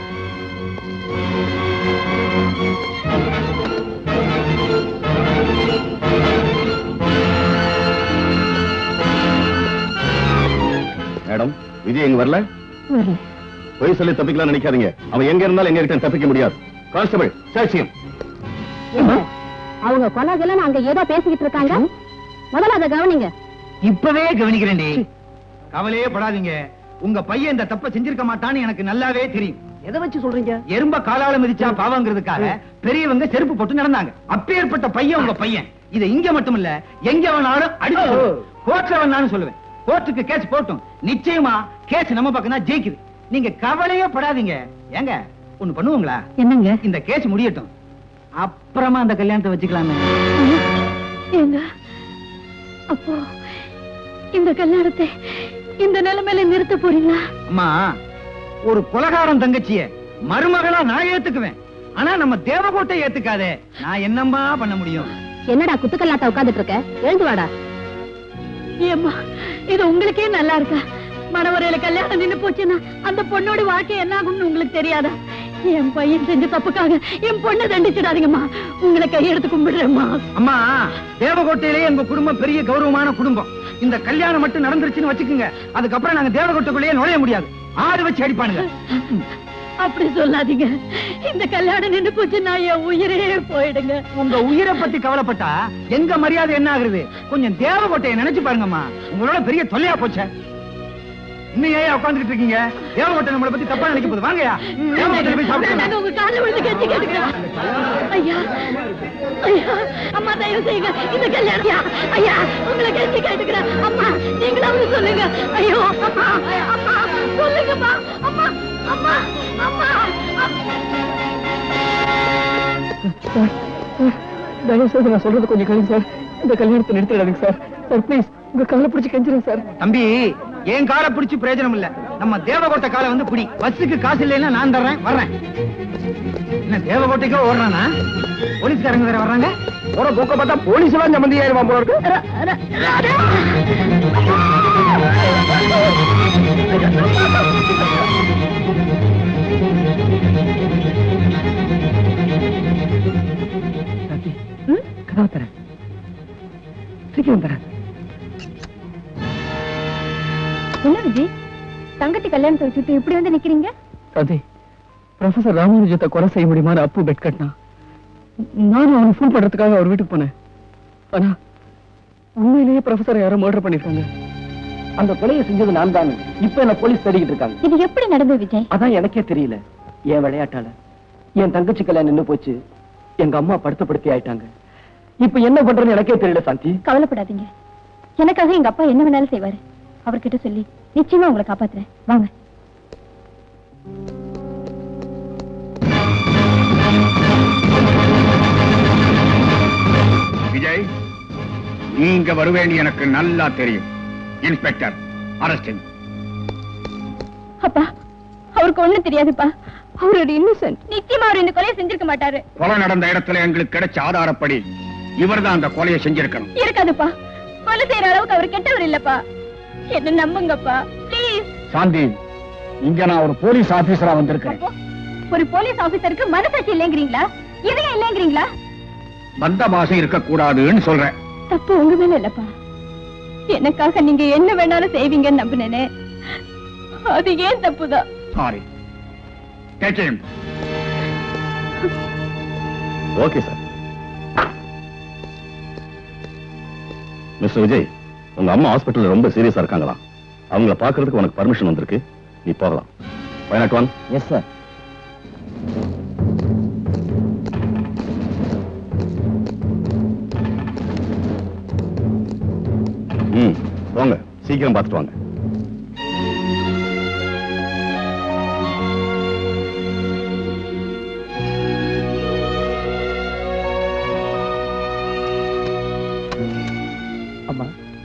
மேடம் விஜய் இங்க வரல வரல பொய் சொல்லி தப்பிக்கலாம் நினைக்காதீங்க அவன் எங்க இருந்தாலும் எங்க கிட்ட தப்பிக்க முடியாது கான்ஸ்டபிள் சாட்சியம் அவங்க கொலாகெல்லாம் அங்க ஏதோ பேசிக்கிட்டு இருக்காங்க முதல்ல அதை கவனிங்க இப்பவே கவனிக்கிறேன்டி கவலையே படாதீங்க உங்க பையன் இந்த தப்ப செஞ்சிருக்க மாட்டான்னு எனக்கு நல்லாவே தெரியும் எதை வச்சு சொல்றீங்க எறும்ப காலால மிதிச்சா பாவங்கிறதுக்காக பெரியவங்க செருப்பு போட்டு நடந்தாங்க அப்பேற்பட்ட பையன் உங்க பையன் இது இங்க மட்டும் இல்ல எங்க வேணாலும் அடிச்சு கோர்ட்ல வேணாலும் சொல்லுவேன் கோர்ட்டுக்கு கேஸ் போட்டும் நிச்சயமா கேஸ் நம்ம பக்கம் தான் ஜெயிக்குது நீங்க கவலையே படாதீங்க ஏங்க ஒண்ணு பண்ணுவோங்களா என்னங்க இந்த கேஸ் முடியட்டும் அப்புறமா அந்த கல்யாணத்தை வச்சுக்கலாமே ஏங்க அப்போ இந்த கல்யாணத்தை இந்த நிலைமையில நிறுத்த போறீங்களா அம்மா ஒரு கொலகாரன் தங்கச்சிய மருமகளா நான் ஏத்துக்குவேன் ஆனா நம்ம தேவகோட்டை ஏத்துக்காதே நான் என்னம்மா பண்ண முடியும் என்னடா குத்துக்கல்லாட்ட உட்கார்ந்துட்டு இருக்க எழுந்து வாடா ஏம்மா இது உங்களுக்கே நல்லா இருக்கா மணவரையில கல்யாணம் நின்னு போச்சுன்னா அந்த பொண்ணோட வாழ்க்கை என்ன ஆகும்னு உங்களுக்கு தெரியாதா என் பையன் செஞ்ச தப்புக்காக என் பொண்ணை தண்டிச்சிடாதீங்கம்மா உங்களை கையெடுத்து கும்பிடுறேம்மா அம்மா தேவகோட்டையிலே எங்க குடும்பம் பெரிய கௌரவமான குடும்பம் இந்த கல்யாணம் மட்டும் நடந்துருச்சுன்னு வச்சுக்கோங்க அதுக்கப்புறம் நாங்க தேவகோட்டைக்குள்ளேயே நுழைய முடியாது ஆடு வச்சு அடிப்பானுங்க அப்படி சொல்லாதீங்க இந்த கல்யாணம் நின்னு போச்சு நான் என் உயிரே போயிடுங்க உங்க உயிரை பத்தி கவலைப்பட்டா எங்க மரியாதை என்ன ஆகுறது கொஞ்சம் தேவகோட்டையை நினைச்சு பாருங்கம்மா உங்களோட பெரிய தொல்லையா போச்சே இன்னும் ஏன் உட்காந்துட்டு இருக்கீங்க தேவகோட்டை நம்மளை பத்தி தப்பா நினைக்க போகுது வாங்கயா தேவகோட்டையில போய் சாப்பிடுங்க நாங்க உங்க கால்ல விழுந்து கெஞ்சி கேட்டுக்கிறோம் ஐயா ஐயா அம்மா தயவு செய்யுங்க இந்த கல்யாணம் ஐயா உங்களை கெஞ்சி கேட்டுக்கிறேன் அம்மா நீங்களாவது சொல்லுங்க ஐயோ அம்மா அம்மா சொல்லுங்கம்மா அம்மா அம்மா அம்மா சார் சார் தயவு செய்து நான் சொல்றது கொஞ்சம் கழிவு சார் இந்த கல்யாணத்தை நிறுத்திடாதீங்க சார் சார் ப்ளீஸ் உங்க காலை பிடிச்சி கெஞ்சிருங்க சார் தம்பி என் காலை பிடிச்சு பிரயோஜனம் இல்ல நம்ம தேவகோட்டை காலை வந்து பிடி பஸ்ஸுக்கு காசு இல்லைன்னா நான் தர்றேன் வர்றேன் என்ன தேவகோட்டைக்கோ ஓடுறானா போலீஸ்காரங்க வேற வர்றாங்க போற போக்க பார்த்தா போலீஸ் எல்லாம் சம்பந்தி ஆயிருவான் போல இருக்கு சாந்தி கதவை தரேன் சீக்கிரம் தரேன் என்ன விஜய் தங்கச்சி கல்யாணத்தை வச்சுட்டு இப்படி வந்து நிக்கிறீங்க சாந்தி ப்ரொஃபசர் ராமானுஜத்தை கொலை செய்ய முடியுமான்னு அப்பு பெட் கட்டினா நானும் அவனை ஃபோன் பண்றதுக்காக அவர் வீட்டுக்கு போனேன் ஆனா உண்மையிலேயே ப்ரொஃபசர் யாரோ மர்டர் பண்ணிருக்காங்க அந்த கொலையை செஞ்சது நான் தான் இப்ப என்ன போலீஸ் தேடிக்கிட்டு இருக்காங்க இது எப்படி நடந்தது விஜய் அதான் எனக்கே தெரியல என் விளையாட்டால என் தங்கச்சி கல்யாணம் நின்னு போச்சு எங்க அம்மா படுத்தப்படுத்தி ஆயிட்டாங்க இப்ப என்ன பண்றேன்னு எனக்கே தெரியல சாந்தி கவலைப்படாதீங்க எனக்காக எங்க அப்பா என்ன வேணாலும் செய்வாரு அவர்கிட்ட சொல்லி நிச்சயமா உங்களை காப்பாத்துறேன் வாங்க விஜய் நீங்க வருவேன்னு எனக்கு நல்லா தெரியும் இன்ஸ்பெக்டர் அரஸ்டிங் அப்பா அவருக்கு ஒண்ணும் தெரியாதுப்பா அவர் ஒரு இன்னசென்ட் நிச்சயமா அவர் இந்த கொலையை செஞ்சிருக்க மாட்டாரு கொலை நடந்த இடத்துல எங்களுக்கு கிடைச்ச ஆதாரப்படி இவர்தான் அந்த கொலையை செஞ்சிருக்கணும் இருக்காதுப்பா கொலை செய்யற அளவுக்கு அவர் கெட்டவர் இல்லப்பா என்ன நம்புங்கப்பா ப்ளீஸ் சாந்தி இங்க நான் ஒரு போலீஸ் ஆபீசரா வந்திருக்கேன் ஒரு போலீஸ் ஆபீசருக்கு மனசாட்சி இல்லைங்கிறீங்களா இதயம் இல்லைங்கிறீங்களா பந்த பாசம் இருக்க கூடாதுன்னு சொல்றேன் தப்பு உங்க மேல இல்லப்பா எனக்காக நீங்க என்ன வேணாலும் செய்வீங்கன்னு நம்பினேனே அது ஏன் தப்புதான் sorry Take him. Okay sir mister Vijay உங்க அம்மா ஹாஸ்பிட்டல்ல ரொம்ப சீரியஸா இருக்காங்களாம் அவங்கள பாக்குறதுக்கு உனக்கு பர்மிஷன் வந்திருக்கு நீ போகலாம் five nought one yes sir ம் போங்க சீக்கிரம் பார்த்துட்டு வாங்க அம்மா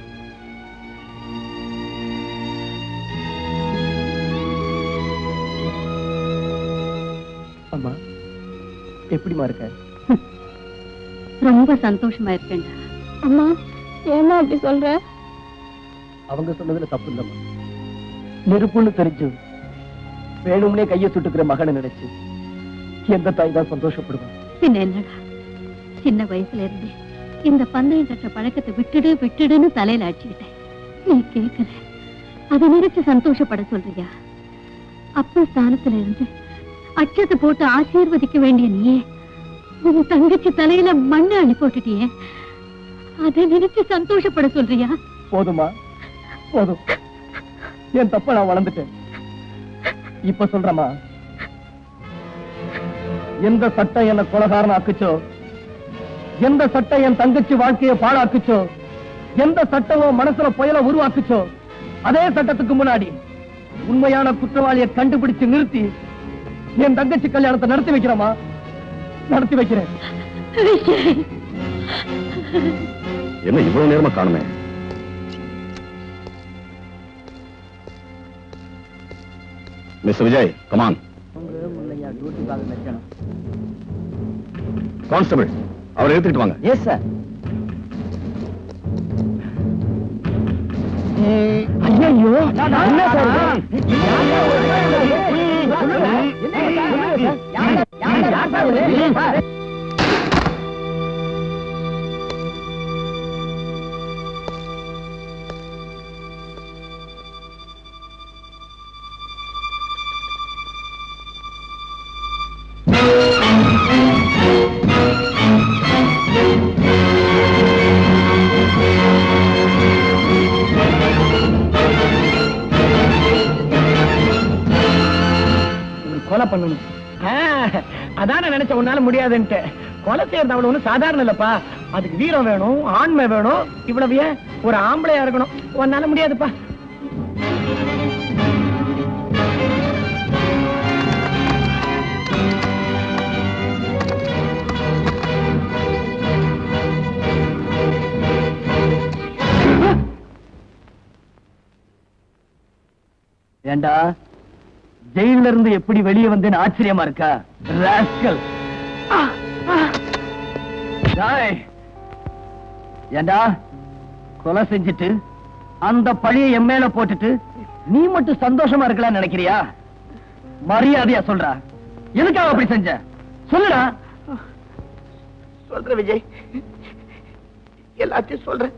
அம்மா எப்படிமா இருக்க ரொம்ப சந்தோஷமா இருக்கேன்டா அம்மா ஏமா அப்படி சொல்ற அவங்க சொன்னதுல தப்பு இல்லம்மா நெருப்புன்னு தெரிஞ்சு வேணும்னே கையை சுட்டுக்கிற மகனை நினைச்சு எந்த தாய் தான் சந்தோஷப்படுவான் பின்ன என்னடா சின்ன வயசுல இருந்து இந்த பந்தயம் கட்டுற பழக்கத்தை விட்டுடு விட்டுடுன்னு தலையில அடிச்சுக்கிட்டேன் நீ கேட்கல அதை நினைச்சு சந்தோஷப்பட சொல்றியா அப்ப ஸ்தானத்துல இருந்து அச்சத்தை போட்டு ஆசீர்வதிக்க வேண்டிய நீயே உன் தங்கச்சி தலையில மண்ணை அள்ளி போட்டுட்டியே அதை நினைச்சு சந்தோஷப்பட சொல்றியா போதுமா போதும் என் தப்ப நான் வளர்ந்துட்டேன் இப்ப சொல்றமா எந்த சட்டம் என்ன கொலகாரன் ஆக்குச்சோ எந்த சட்டம் என் தங்கச்சி வாழ்க்கையை பாழாக்குச்சோ எந்த சட்டமோ மனசுல புயல உருவாக்குச்சோ அதே சட்டத்துக்கு முன்னாடி உண்மையான குற்றவாளியை கண்டுபிடிச்சு நிறுத்தி என் தங்கச்சி கல்யாணத்தை நடத்தி வைக்கிறோமா நடத்தி வைக்கிறேன் என்ன இவ்வளவு நேரமா காணுமே மிஸ்டர் விஜய் கமான் கான்ஸ்டபிள் அவரை எடுத்துட்டு வாங்க எஸ் சார் ஐயோ என்ன சார் கொலை பண்ணணும் அதான் நான் நினைச்ச உன்னால முடியாதுன்ட்டு கொலை செய்யறது அவ்வளவு ஒண்ணும் சாதாரண இல்லப்பா அதுக்கு வீரம் வேணும் ஆண்மை வேணும் இவ்வளவு ஏன் ஒரு ஆம்பளையா இருக்கணும் உன்னால முடியாதுப்பா ஏண்டா ஜெயில இருந்து எப்படி வெளியே வந்தேன்னு ஆச்சரியமா இருக்கா ராஸ்கல் டேய், ஏண்டா கொலை செஞ்சுட்டு அந்த பழியை என் மேல போட்டுட்டு நீ மட்டும் சந்தோஷமா இருக்கலாம்னு நினைக்கிறியா மரியாதையா சொல்றா எதுக்காக அப்படி செஞ்ச சொல்லுடா சொல்ற விஜய் எல்லாத்தையும் சொல்றேன்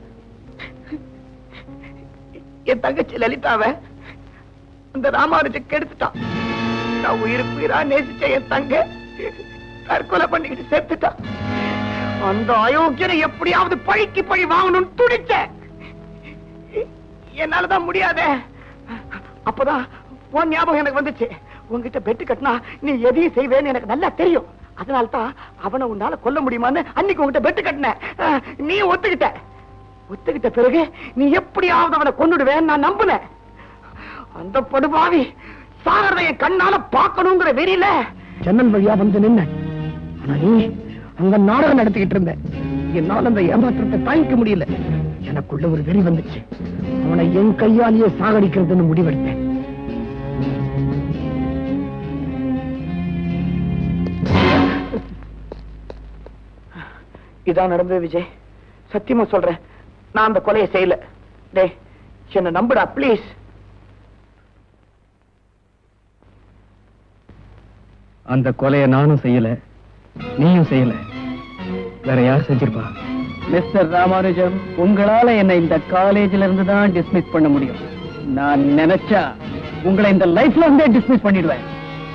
என் தங்கச்சி லலிதாவ அந்த ராமானுஜ கெடுத்துட்டான் நான் உயிருக்கு உயிரா நேசிச்ச என் தங்க தற்கொலை பண்ணிக்கிட்டு செத்துட்டான் அந்த அயோக்கியனை எப்படியாவது பழிக்கு பழி வாங்கணும்னு துடிச்சேன் என்னாலதான் முடியாதே அப்பதான் உன் ஞாபகம் எனக்கு வந்துச்சு உன்கிட்ட பெட்டு கட்டினா நீ எதையும் செய்வேன்னு எனக்கு நல்லா தெரியும் அதனால தான் அவனை உன்னால கொல்ல முடியுமான்னு அன்னைக்கு உன்கிட்ட பெட்டு கட்டினேன் அஹ், நீ ஒத்துக்கிட்ட ஒத்துக்கிட்ட பிறகு நீ எப்படியாவது அவனை கொன்னுடுவேன்னு நான் நம்பினேன் அந்த படுபாவி சாகரதை என் கண்ணால பார்க்கணுங்கிற வெறியில ஜன்னல் வழியா வந்து நின்ன ஆனா நீ அங்க நாடகம் நடத்திக்கிட்டு இருந்த என்னால அந்த ஏமாற்றத்தை தாங்கிக்க முடியல எனக்குள்ள ஒரு வெறி வந்துச்சு அவனை என் கையாலேயே சாகடிக்கிறதுன்னு முடிவெடுத்தேன் இதான் நடந்தது விஜய் சத்தியமா சொல்றேன் நான் அந்த கொலையை செய்யல டேய் என்ன நம்புடா ப்ளீஸ் அந்த கொலையை நானும் செய்யல நீயும் செய்யல வேற யார் செஞ்சிருப்பா மிஸ்டர் ராமானுஜம் உங்களால என்னை இந்த காலேஜ்ல இருந்து தான் டிஸ்மிஸ் பண்ண முடியும் நான் நினைச்சா உங்களை இந்த லைஃப்ல இருந்தே டிஸ்மிஸ் பண்ணிடுவேன்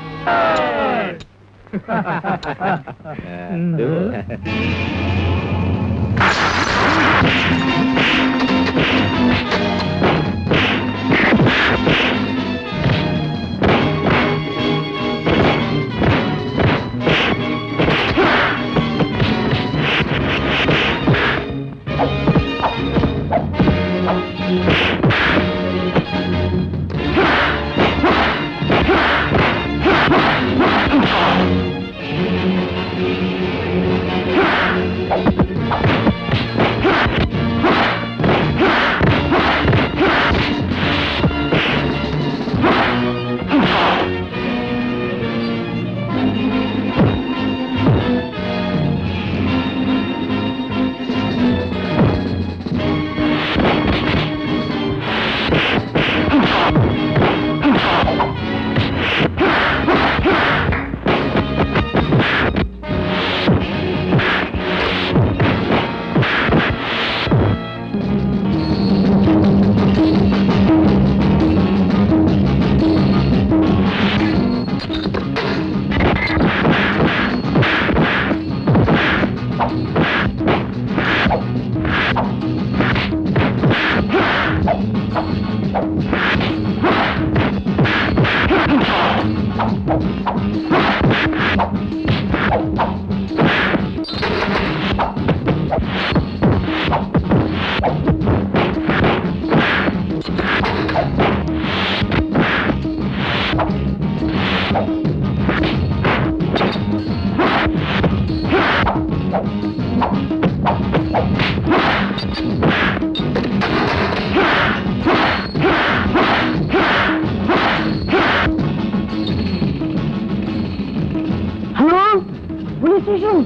ஹலோ போலீஸ் ஸ்டேஷன்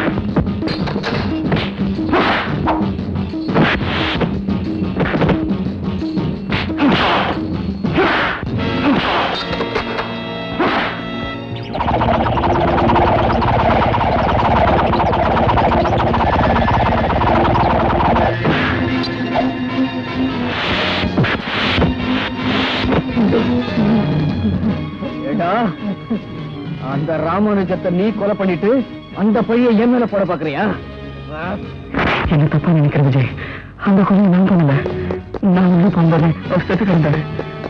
ஏடா அந்த ராமானுஜத்தை நீ கொலை பண்ணிட்டு அந்த பைய என் மேல போட பாக்குறியா என்ன தப்பா நினைக்கிற விஜய் அந்த கொலை நான் பண்ணல நான் வந்து பண்றேன் செத்து கிடந்தேன்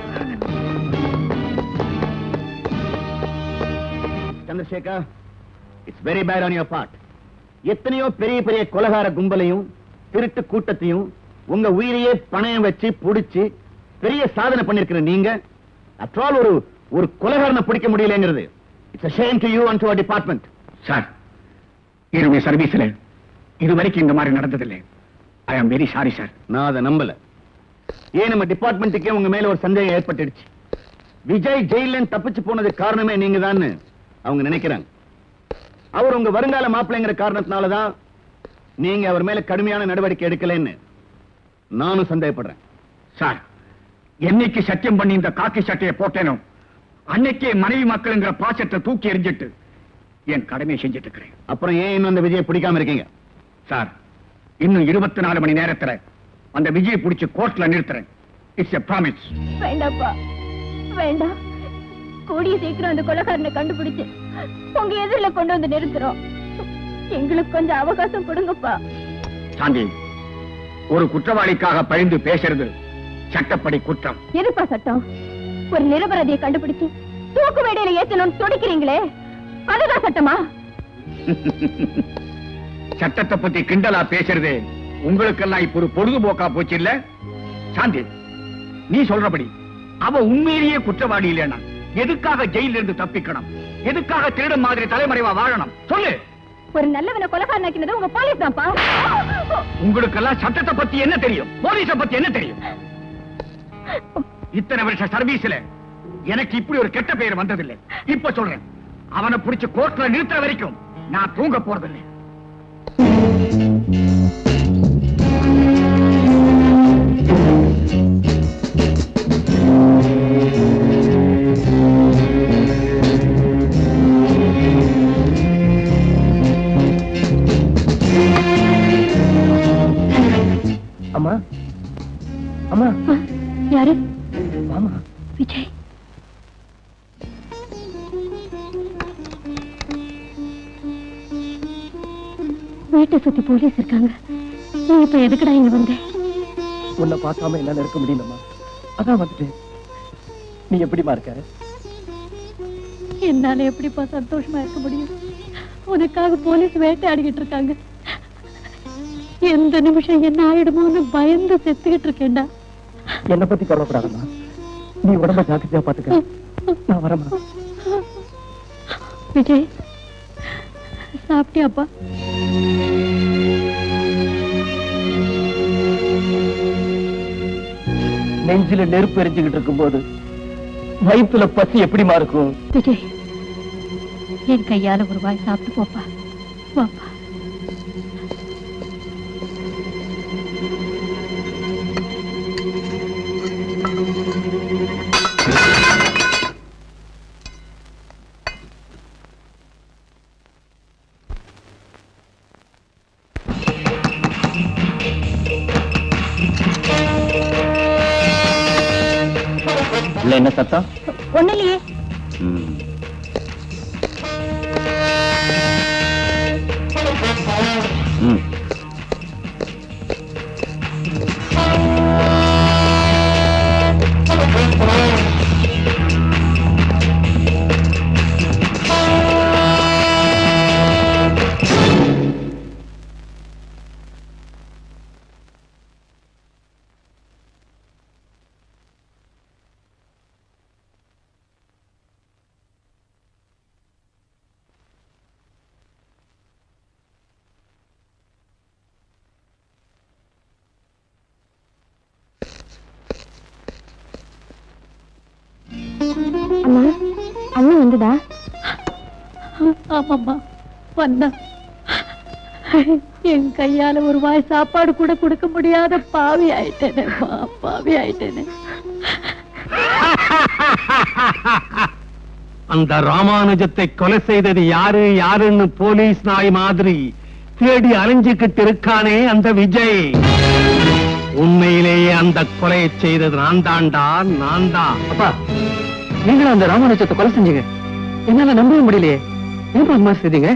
Chandrasekhar it's very bad on your part எத்தனையோ பெரிய பெரிய கொலகார கும்பலையும் திருட்டு கூட்டத்தையும் உங்க உயிரையே பணயம் வச்சு புடிச்சு பெரிய சாதனை பண்ணிருக்கிற நீங்க அற்றால் ஒரு ஒரு கொலகாரனை பிடிக்க முடியலங்கிறது it's shame to you and to our department sir என்னுடைய சர்வீஸ்ல இது வரைக்கும் இந்த மாதிரி நடந்ததில்லை ஐ ஆம் வெரி சாரி சார் நான் அதை நம்பல ஏன் நம்ம டிபார்ட்மெண்ட்டுக்கே உங்க மேல ஒரு சந்தேகம் ஏற்பட்டுடுச்சு விஜய் ஜெயில தப்பிச்சு போனது காரணமே நீங்க தான் அவங்க நினைக்கிறாங்க அவர் உங்க வருங்கால மாப்பிள்ளைங்கிற காரணத்தினாலதான் நீங்க அவர் மேல கடுமையான நடவடிக்கை எடுக்கலைன்னு நானும் சந்தேகப்படுறேன் சார் என்னைக்கு சத்தியம் பண்ணி இந்த காக்கி சட்டையை போட்டேனோ அன்னைக்கே மனைவி மக்களுங்கிற பாசத்தை தூக்கி எறிஞ்சிட்டு என் கடமையை செஞ்சுட்டு இருக்கிறேன் அப்புறம் ஏன் இன்னும் அந்த விஜயை பிடிக்காம இருக்கீங்க சார் இன்னும் இருபத்தி நாலு மணி நேரத்துல அந்த விஜயை பிடிச்சு கோர்ட்ல நிறுத்துறேன் இட்ஸ் எ ப்ராமிஸ் வேண்டாப்பா வேண்டாம் கூடிய சீக்கிரம் அந்த கொலைகாரனை கண்டுபிடிச்சு உங்க எதிரில கொண்டு வந்து நிறுத்துறோம் எங்களுக்கு கொஞ்சம் அவகாசம் கொடுங்கப்பா சாந்தி ஒரு குற்றவாளிக்காக பழிந்து பேசுறது சட்டப்படி குற்றம் எதுப்பா சட்டம் ஒரு நிரபராதியை கண்டுபிடிச்சு தூக்கு மேடையில ஏத்தணும்னு துடிக்கிறீங்களே அதுதான் சட்டமா சட்டத்தை பத்தி கிண்டலா பேசுறது உங்களுக்கெல்லாம் இப்ப ஒரு பொழுதுபோக்கா போச்சு இல்ல சாந்தி நீ சொல்றபடி அவ உண்மையிலேயே குற்றவாளி இல்லைனா எதுக்காக ஜெயில இருந்து தப்பிக்கணும் எதுக்காக திருடன் மாதிரி தலைமறைவா வாழணும் சொல்லு ஒரு நல்லவனை கொலைகாரனாக்கினது உங்க போலீஸ் தான்ப்பா உங்களுக்கெல்லாம் சட்டத்தை பத்தி என்ன தெரியும் போலீஸ பத்தி என்ன தெரியும் இத்தனை வருஷ சர்வீஸ்ல எனக்கு இப்படி ஒரு கெட்ட பெயர் வந்ததில்லை இப்ப சொல்றேன் அவனை பிடிச்சு கோர்ட்ல நிறுத்துற வரைக்கும் நான் தூங்க போறதில்லை அம்மா அம்மா யாரு மாமா விஜய் வீட்டை சுத்தி போலீஸ் இருக்காங்க நீ இப்ப எதுக்குடா இங்க வந்த உன்னை பார்க்காம என்னால இருக்க முடியலம்மா அதான் வந்துட்டேன் நீ எப்படிமா இருக்க என்னால எப்படிப்பா சந்தோஷமா இருக்க முடியும் உனக்காக போலீஸ் வேட்டையாடிக்கிட்டு இருக்காங்க எந்த நிமிஷம் என்ன ஆயிடுமோன்னு பயந்து செத்துக்கிட்டு இருக்கேன்டா என்னை பத்தி கவலைப்படாதம்மா நீ உடம்ப ஜாக்கிரதையா பாத்துக்க நான் வரேம்மா விஜய் சாப்பிட்டியாப்பா நெஞ்சில நெருப்பு எரிஞ்சுக்கிட்டு இருக்கும்போது வயிற்றுல பசி எப்படிமா இருக்கும் விஜய் என் கையால ஒரு வாய் சாப்பிட்டு போப்பா வாப்பா இல்ல என்ன சத்தம் ஒண்ணு இல்லையே ம் அம்மா அண்ணன் வந்துடா ஆமாம்மா வந்தா என் கையால ஒரு வாய் சாப்பாடு கூட கொடுக்க முடியாத பாவி ஆயிட்டேனேம்மா பாவி ஆயிட்டேனே அந்த ராமானுஜத்தை கொலை செய்தது யாரு யாருன்னு போலீஸ் நாய் மாதிரி தேடி அலைஞ்சுக்கிட்டு இருக்கானே அந்த விஜய் உண்மையிலேயே அந்த கொலையை செய்தது நான் தான்டா நான் தான் அப்பா நீங்களும் அந்த ராமானுஜத்தை கொலை செஞ்சீங்க என்னால நம்பவே முடியலையே ஏன் அது மாதிரி செய்தீங்க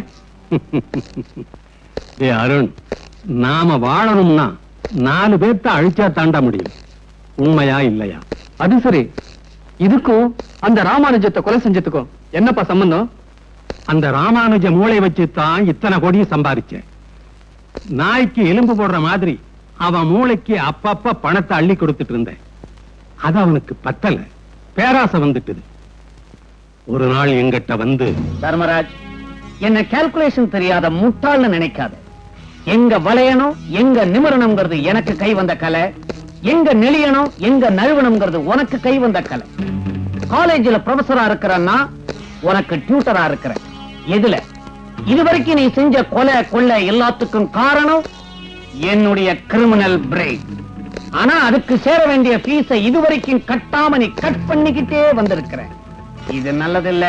ஏ அருண் நாம வாழணும்னா நாலு பேர்த்த அழிச்சா தாண்ட முடியும் உண்மையா இல்லையா அது சரி இதுக்கும் அந்த ராமானுஜத்தை கொலை செஞ்சதுக்கும் என்னப்பா சம்பந்தம் அந்த ராமானுஜ மூளை வச்சு தான் இத்தனை கோடியும் சம்பாதிச்சேன் நாய்க்கு எலும்பு போடுற மாதிரி அவன் மூளைக்கு அப்பப்ப பணத்தை அள்ளி கொடுத்துட்டு இருந்தேன் அது அவனுக்கு பத்தல பேராசை வந்துட்டுது ஒரு நாள் எங்கிட்ட வந்து தர்மராஜ் என்ன கால்குலேஷன் தெரியாத முட்டாள்னு நினைக்காத எங்க வளையணும் எங்க நிமிரணுங்கிறது எனக்கு கை வந்த கலை எங்க நெளியணும் எங்க நழுவணுங்கிறது உனக்கு கை வந்த கலை காலேஜ்ல ப்ரொஃபஸரா இருக்கிறன்னா உனக்கு டியூட்டரா இருக்கிற எதுல இதுவரைக்கும் நீ செஞ்ச கொலை கொள்ளை எல்லாத்துக்கும் காரணம் என்னுடைய கிரிமினல் பிரேக் ஆனா அதுக்கு சேர வேண்டிய ஃபீஸை இதுவரைக்கும் கட்டாம நீ கட் பண்ணிக்கிட்டே வந்திருக்கிற இது நல்லதில்ல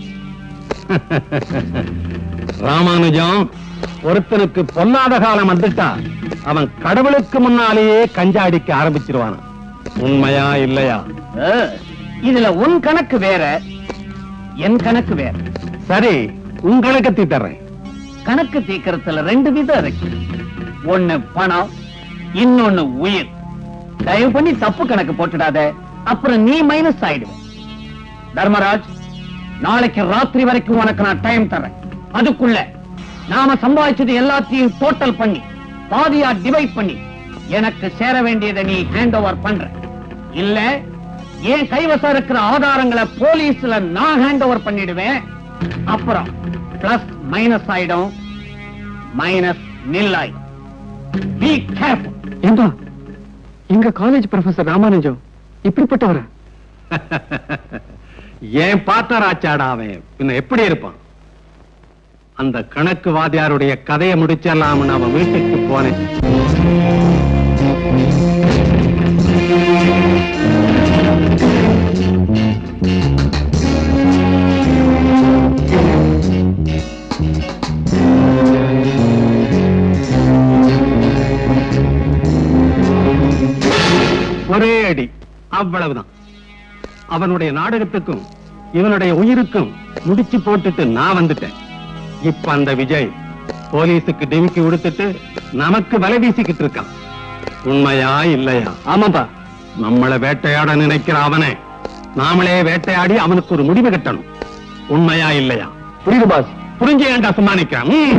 ராமானுஜம் ஒருத்தனுக்கு பொல்லாத காலம் வந்துட்டா அவன் கடவுளுக்கு முன்னாலேயே கஞ்சாடிக்க ஆரம்பிச்சிருவான் உண்மையா இல்லையா ஆ, இதுல உன் கணக்கு வேற என் கணக்கு வேற சரி உங்களுக்கு தீத்தர்றேன் கணக்கு தீக்கிறதுல ரெண்டு விதம் இருக்கு ஒண்ணு பணம் இன்னொன்னு உயிர் தயவு பண்ணி தப்பு கணக்கு போட்டுடாத அப்புறம் நீ மைனஸ் ஆயிடுவ தர்மராஜ் நாளைக்கு ராத்திரி வரைக்கும் உனக்கு நான் டைம் தரேன் அதுக்குள்ள நாம சம்பாதிச்சது எல்லாத்தையும் டோட்டல் பண்ணி பாதியா டிவைட் பண்ணி எனக்கு சேர வேண்டியதை நீ ஹேண்ட் ஓவர் பண்ற இல்ல என் கைவசம் இருக்கிற ஆதாரங்களை போலீஸ்ல நான் ஹேண்ட் ஓவர் பண்ணிடுவேன் அப்புறம் பிளஸ் மைனஸ் ஆயிடும் மைனஸ் நில் ஆயிடும் பி கேர்ஃபுல் ஏண்டா எங்க காலேஜ் ப்ரொஃபசர் ராமானுஜம் இப்படிப்பட்டவரா ஏன் பார்ட்னர் ஆச்சாடா அவன் பின்ன எப்படி இருப்பான் அந்த கணக்கு வாத்தியாருடைய கதையை முடிச்சிடலாம்னு அவன் வீட்டுக்கு போனேன் ஒரே அடி அவ்வளவுதான் அவனுடைய நாடகத்துக்கும் இவனுடைய உயிருக்கும் முடிச்சு போட்டுட்டு நான் வந்துட்டேன் இப்ப அந்த விஜய் போலீஸுக்கு டிமிக்கி கொடுத்துட்டு நமக்கு வலை வீசிக்கிட்டு இருக்கான் உண்மையா இல்லையா ஆமாப்பா நம்மளை வேட்டையாட நினைக்கிற அவனை நாமளே வேட்டையாடி அவனுக்கு ஒரு முடிவு கட்டணும் உண்மையா இல்லையா புரியுது பாஸ் புரிஞ்சு ஏன்டா சும்மா நிக்கிறேன் ம்.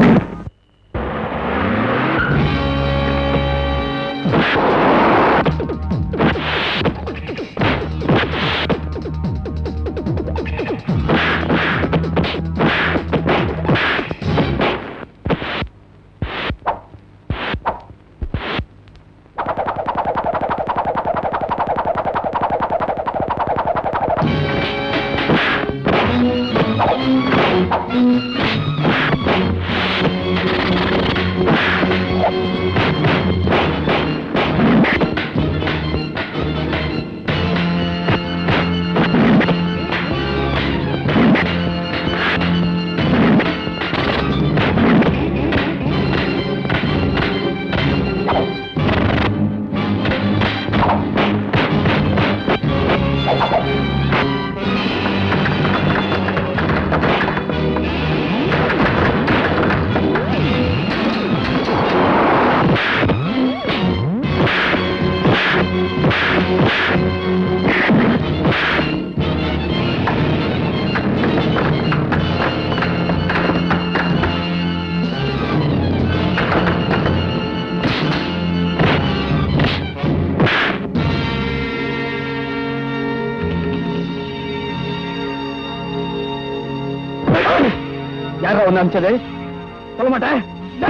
யாரா ஒண்ணு அனுப்பிச்சது சொல்ல மாட்டேன்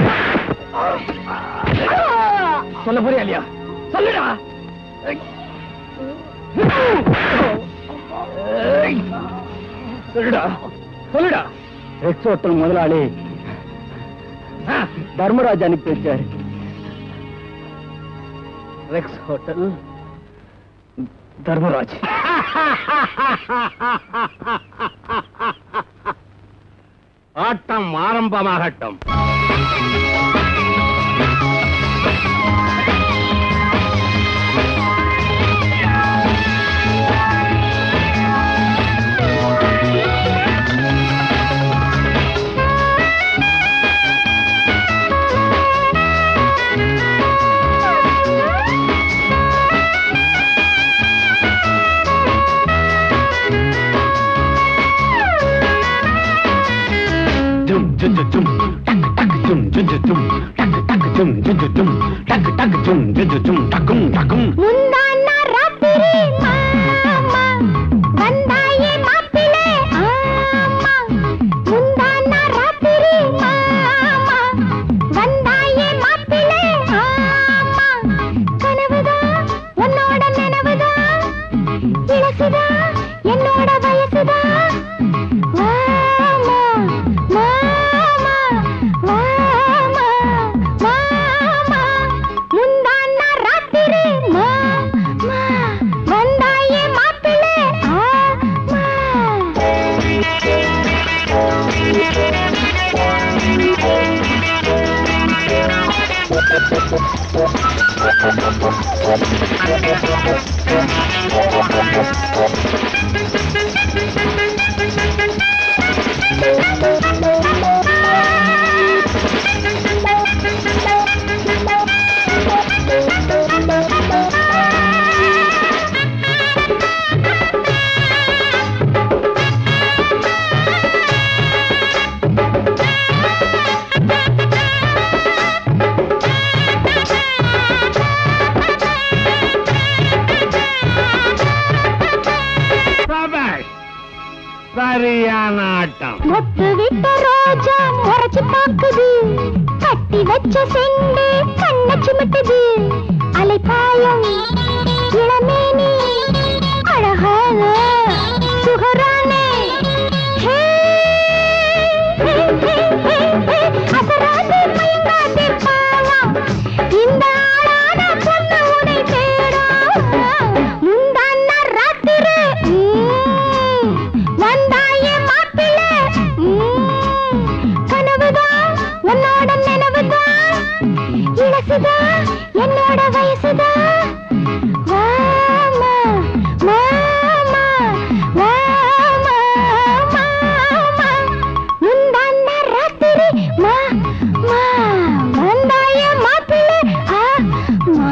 சொல்ல போறியா இல்லையா சொல்லுடா சொல்லுடா சொல்லுடா ரெக்ஸ் ஹோட்டல் முதலாளி தர்மராஜ் அனுப்பி வச்சாரு ரெக்ஸ் ஹோட்டல் தர்மராஜ் ஆட்டம் ஆரம்பமாகட்டும் முந்தான ராத்திரி மாமா வந்தாயே மாப்பிளே ஆமா முந்தான ராத்திரி மாமா வந்தாயே மாப்பிளே ஆமா கனவுதான் உன்னோட நினைவுதான் இலசுதா என்னோட வயசுதான் மாமா மாமா மாமா மாமா முந்தான ராத்திரி மாமா வந்தாயே மாப்பிளே ஆமா சபாஷ். சரியான ஆட்டம் மொட்டு விட்ட ரோஜா முறைச்சு பாக்குது கட்டி வச்ச செண்டு கண்ண சிமிட்டுது அலைப்பாயும் இளமேனி அழகான சுகரானே ஹே, ஹே, ஹே, ஹே. வயசுதான் வாமா மாமா வாமா மாமா முந்தான ராத்திரி மா மா வந்தாய மாப்பிள்ளை ஆ மா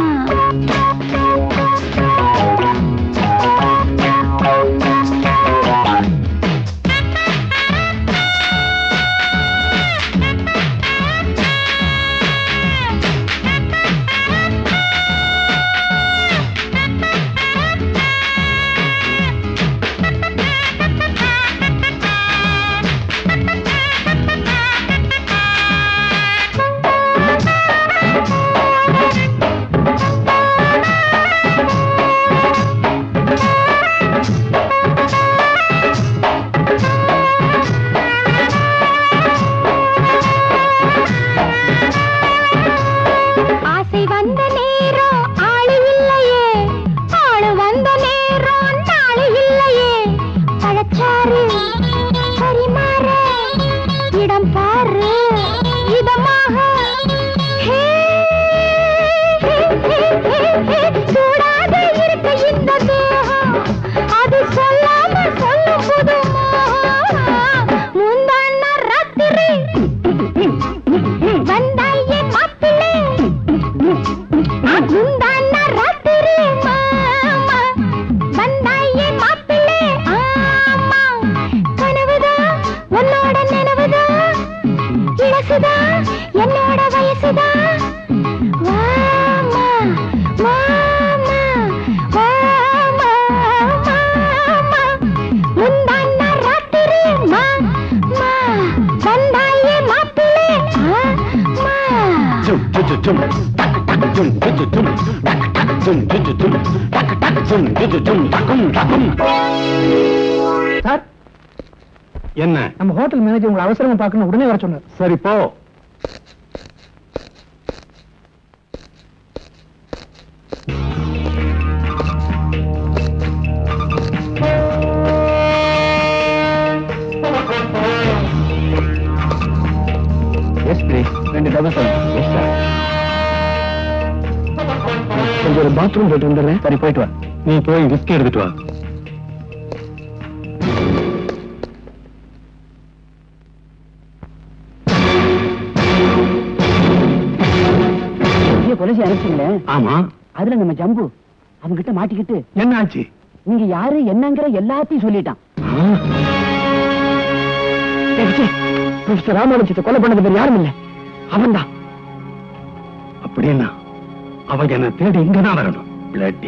ஆசை வந்த நேரம் ஆளு இல்லையே ஆளு வந்த நேரம் நாளு இல்லையே பழச்சாறு பரிமாற இடம் பாரு இதமாக ஹே, ஹே, ஹே, ஹே, ஹே, சூடாக இருக்க இந்த தேகம் அது சொல்லாம சொல்லும் புது மோகம். முந்தான ராத்திரி வந்தாயே மாப்பிள்ளை முந்தான ராத்திரி மாமா வந்தாயே மாப்பிள்ளை ஆமா கனவுதான் உன்னோட நினைவுதான் இலசுதான் என்னோட வயசுதான் வாமா மாமா வாமா மாமா முந்தான ராத்திரி மாமா வந்தாயே மாப்பிள்ளை ஆமா ஜும் ஜும் ஜும் ஜும் டக் டக் ஜும் ஜும் ஜும் ஜும் டக் டக் ஜும் ஜும் ஜும் ஜும் டக் டக் ஜும் ஜும் ஜும் ஜும் டக்கும் டக்கும் சார் என்ன நம்ம ஹோட்டல் மேனேஜர் உங்களை அவசரமா பார்க்கணும் உடனே வர சொன்னார் சரி போ எஸ் ப்ளீஸ் ரெண்டு டபுள் சார் எஸ் சார் கொஞ்சம் ஒரு பாத்ரூம் போயிட்டு வந்துடுறேன் சரி போயிட்டு வா நீ போய் விஸ்கி எடுத்துட்டு வா பெரிய கொலைசி அனுப்பிச்சிங்களே ஆமா அதுல நம்ம ஜம்பு அவங்கிட்ட மாட்டிக்கிட்டு என்ன ஆச்சு நீங்க யாரு என்னங்கிற எல்லாத்தையும் சொல்லிட்டான் மிஸ்டர் ராமானுஜத்தை கொலை பண்ணது வேறு யாரும் இல்ல அவன்தான் அப்படின்னா அவங்க என்ன தேடி இங்கதான் வரணும் பிளட்டி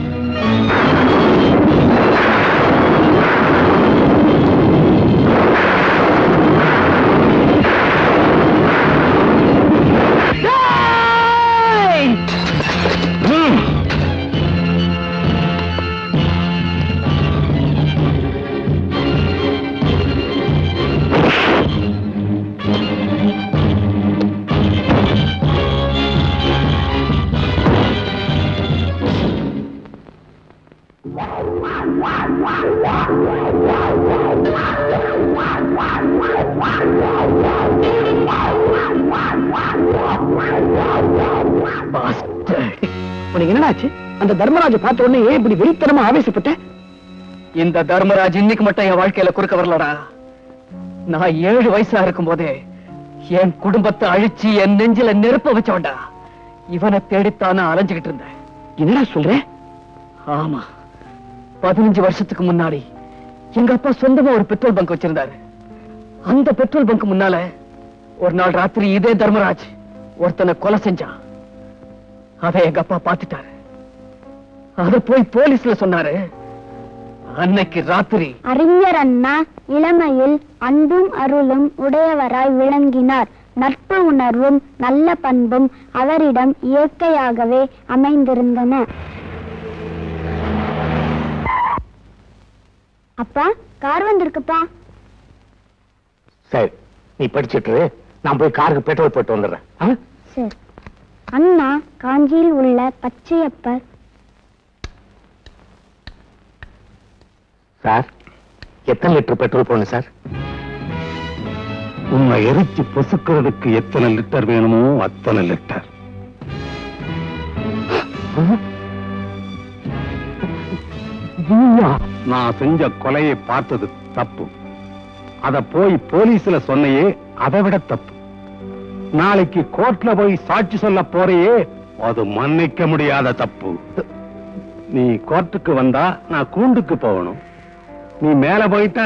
உனக்கு என்னடாச்சு அந்த தர்மராஜ பார்த்த உடனே ஏன் இப்படி வெறித்தனமா ஆவேசப்பட்ட இந்த தர்மராஜ் இன்னைக்கு மட்டும் என் வாழ்க்கையில குறுக்க வரலடா நான் ஏழு வயசா இருக்கும் போதே என் குடும்பத்தை அழிச்சு என் நெஞ்சில நெருப்ப வச்சவன்டா இவனை தேடித்தானே அலைஞ்சுகிட்டு இருந்தேன் என்னடா சொல்ற ஆமா பதினஞ்சு வருஷத்துக்கு முன்னாடி எங்க அப்பா சொந்தமா ஒரு பெட்ரோல் பங்க் வச்சிருந்தாரு அந்த பெட்ரோல் பங்க் முன்னால ஒரு நாள் ராத்திரி இதே தர்மராஜ் ஒருத்தனை கொலை செஞ்சான் அதை எங்க அப்பா பார்த்துட்டாரு அத போய் போலீஸ்ல சொன்னாரு அன்னைக்கு ராத்திரி அறிஞர் அண்ணா இளமையில் அன்பும் அருளும் உடையவராய் விளங்கினார் நட்பு உணர்வும் நல்ல பண்பும் அவரிடம் இயற்கையாகவே அமைந்திருந்தன அப்பா கார் வந்திருக்குப்பா சரி நீ படிச்சிட்டு இரு. நான் போய் காருக்கு பெட்ரோல் போட்டு வந்துடுறேன் ஆ? சரி அண்ணா காஞ்சியில் உள்ள பச்சையப்பர் சார் எத்தனை லிட்டர் பெட்ரோல் போடணும் சார் உண்மை எரிச்சு பொசுக்கிறதுக்கு எத்தனை லிட்டர் வேணுமோ அத்தனை லிட்டர் நான் செஞ்ச கொலையை பார்த்தது தப்பு அத போய் போலீஸ்ல சொன்னையே அதை விட தப்பு நாளைக்கு கோர்ட்ல போய் சாட்சி சொல்ல போறையே அது மன்னிக்க முடியாத தப்பு நீ கோர்ட்டுக்கு வந்தா நான் கூண்டுக்கு போகணும் நீ மேல போயிட்டா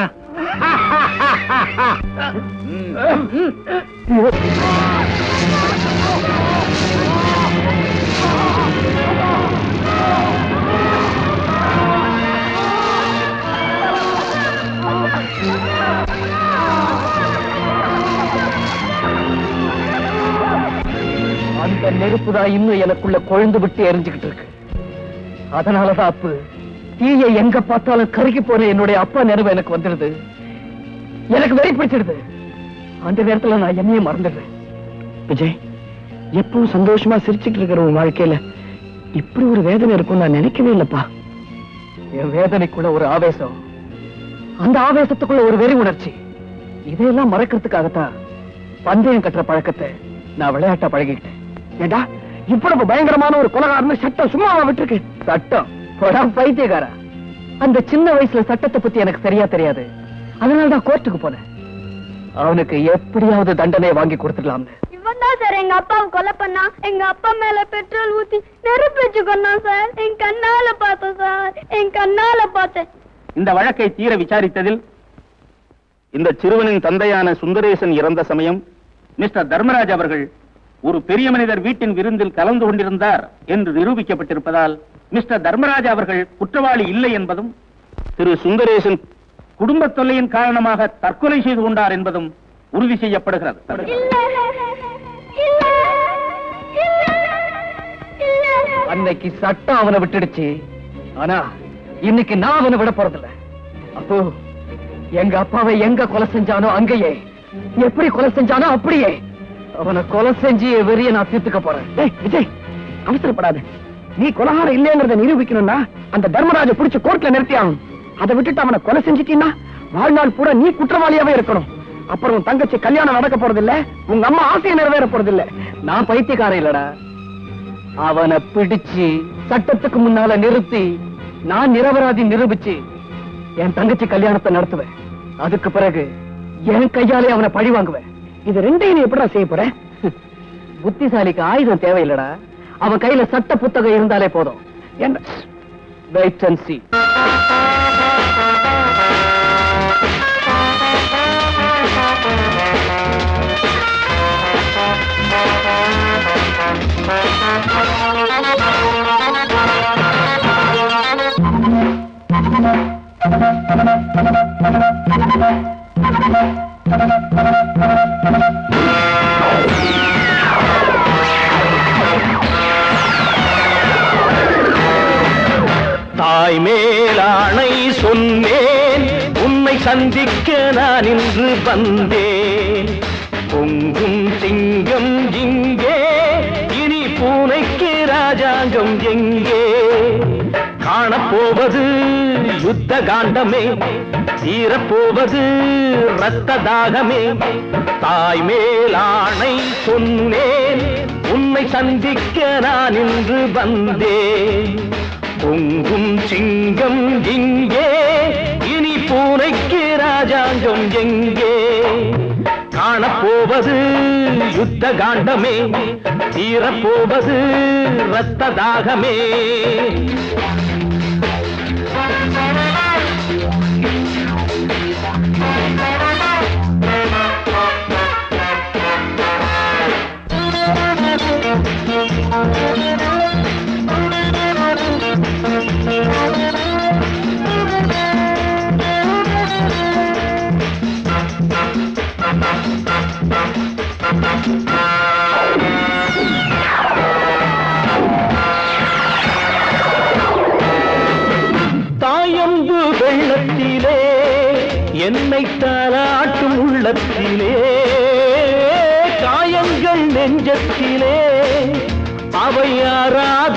அந்த நெருப்பு தான் இன்னும் எனக்குள்ள கொழுந்து விட்டு எரிஞ்சுக்கிட்டு இருக்கு அதனாலதான் அப்பு தீய எங்க பார்த்தாலும் கருகி போன என்னுடைய அப்பா நினைவு எனக்கு வந்துடுது எனக்கு வெறி பிடிச்சிடுது அந்த நேரத்துல நான் என்னையே மறந்துடுறேன் விஜய் எப்பவும் சந்தோஷமா சிரிச்சுட்டு இருக்கிற உன் வாழ்க்கையில இப்படி ஒரு வேதனை இருக்கும் நான் நினைக்கவே இல்லப்பா என் வேதனைக்குள்ள ஒரு ஆவேசம் அந்த ஆவேசத்துக்குள்ள ஒரு வெறி உணர்ச்சி இதையெல்லாம் மறக்கிறதுக்காகத்தான் பந்தயம் கட்டுற பழக்கத்தை நான் விளையாட்டா பழகிக்கிட்டேன் ஏண்டா இவ்வளவு பயங்கரமான ஒரு கொலகாரன்னு சட்டம் சும்மாவா விட்டுருக்கு சட்டம் போடா பைத்தியக்காரா அந்த சின்ன வயசுல சட்டத்தை பத்தி எனக்கு சரியா தெரியாது அதனால தான் கோர்ட்டுக்கு போனேன் அவனுக்கு எப்படியாவது தண்டனை வாங்கி கொடுத்துடலாம்னு இவன் தான் சார் எங்க அப்பாவை கொலை பண்ணா எங்க அப்பா மேல பெட்ரோல் ஊத்தி நெருப்பு வச்சு கொண்டான் சார் என் கண்ணால பார்த்தேன் சார் என் கண்ணால பார்த்தேன் இந்த வழக்கை தீர விசாரித்ததில் இந்த சிறுவனின் தந்தையான சுந்தரேசன் இறந்த சமயம் மிஸ்டர் தர்மராஜ் அவர்கள் ஒரு பெரிய மனிதர் வீட்டின் விருந்தில் கலந்து கொண்டிருந்தார் என்று நிரூபிக்கப்பட்டிருப்பதால் மிஸ்டர் தர்மராஜ் அவர்கள் குற்றவாளி இல்லை என்பதும் திரு சுந்தரேசன் குடும்ப தொல்லையின் காரணமாக தற்கொலை செய்து கொண்டார் என்பதும் உறுதி செய்யப்படுகிறது அன்னைக்கு சட்டம் அவனை விட்டுடுச்சு ஆனா இன்னைக்கு நான் அவனை விட போறதில்ல அப்போ எங்க அப்பாவை எங்க கொலை செஞ்சானோ அங்கேயே எப்படி கொலை செஞ்சானோ அப்படியே அவனை கொலை செஞ்சு என் வெறிய நான் தீர்த்துக்க போறேன் டேய் விஜய் அவசரப்படாத நீ கொலகாரம் இல்லைங்கிறத நிரூபிக்கணும்னா அந்த தர்மராஜ புடிச்சு கோர்ட்ல நிறுத்தி ஆகணும் அதை விட்டுட்டு அவனை கொலை செஞ்சிட்டீன்னா வாழ்நாள் பூரா நீ குற்றவாளியாவே இருக்கணும் அப்புறம் உன் தங்கச்சி கல்யாணம் நடக்க போறது இல்ல உங்க அம்மா ஆசையை நிறைவேற போறது இல்ல நான் பைத்தியக்காரன் இல்லடா அவனை பிடிச்சு சட்டத்துக்கு முன்னால நிறுத்தி நான் நிரபராதி நிரூபிச்சு என் தங்கச்சி கல்யாணத்தை நடத்துவேன் அதுக்கு பிறகு என் கையாலே அவனை பழி வாங்குவேன் இது ரெண்டையும் நீ எப்படா செய்ய போற புத்திசாலிக்கு ஆயுதம் தேவையில்லடா அவன் கையில சட்ட புத்தகம் இருந்தாலே போதும் என்ன வெயிட் அண்ட் see தாய் மேலாணை சொன்னேன் உன்னை சந்திக்க நான் இன்று வந்தேன் பொங்கும் சிங்கம் இங்கே இனி பூனைக்கு ராஜாங்கம் எங்கே காணப்போவது யுத்த காண்டமே தீரப்போவது ரத்த தாகமே தாய் மேலாணை சொன்னேன் உன்னை சந்திக்க நான் இன்று வந்தேன் பொங்கும் சிங்கம் இங்கே இனி பூனைக்கு ராஜாங்கம் எங்கே காணப்போவது யுத்த காண்டமே தீரப்போவது ரத்த தாகமே தாயம்பு வெள்ளத்திலே என்னை தாளாட்டும் உள்ளத்திலே காயங்கள் நெஞ்சத்திலே அவை யாராது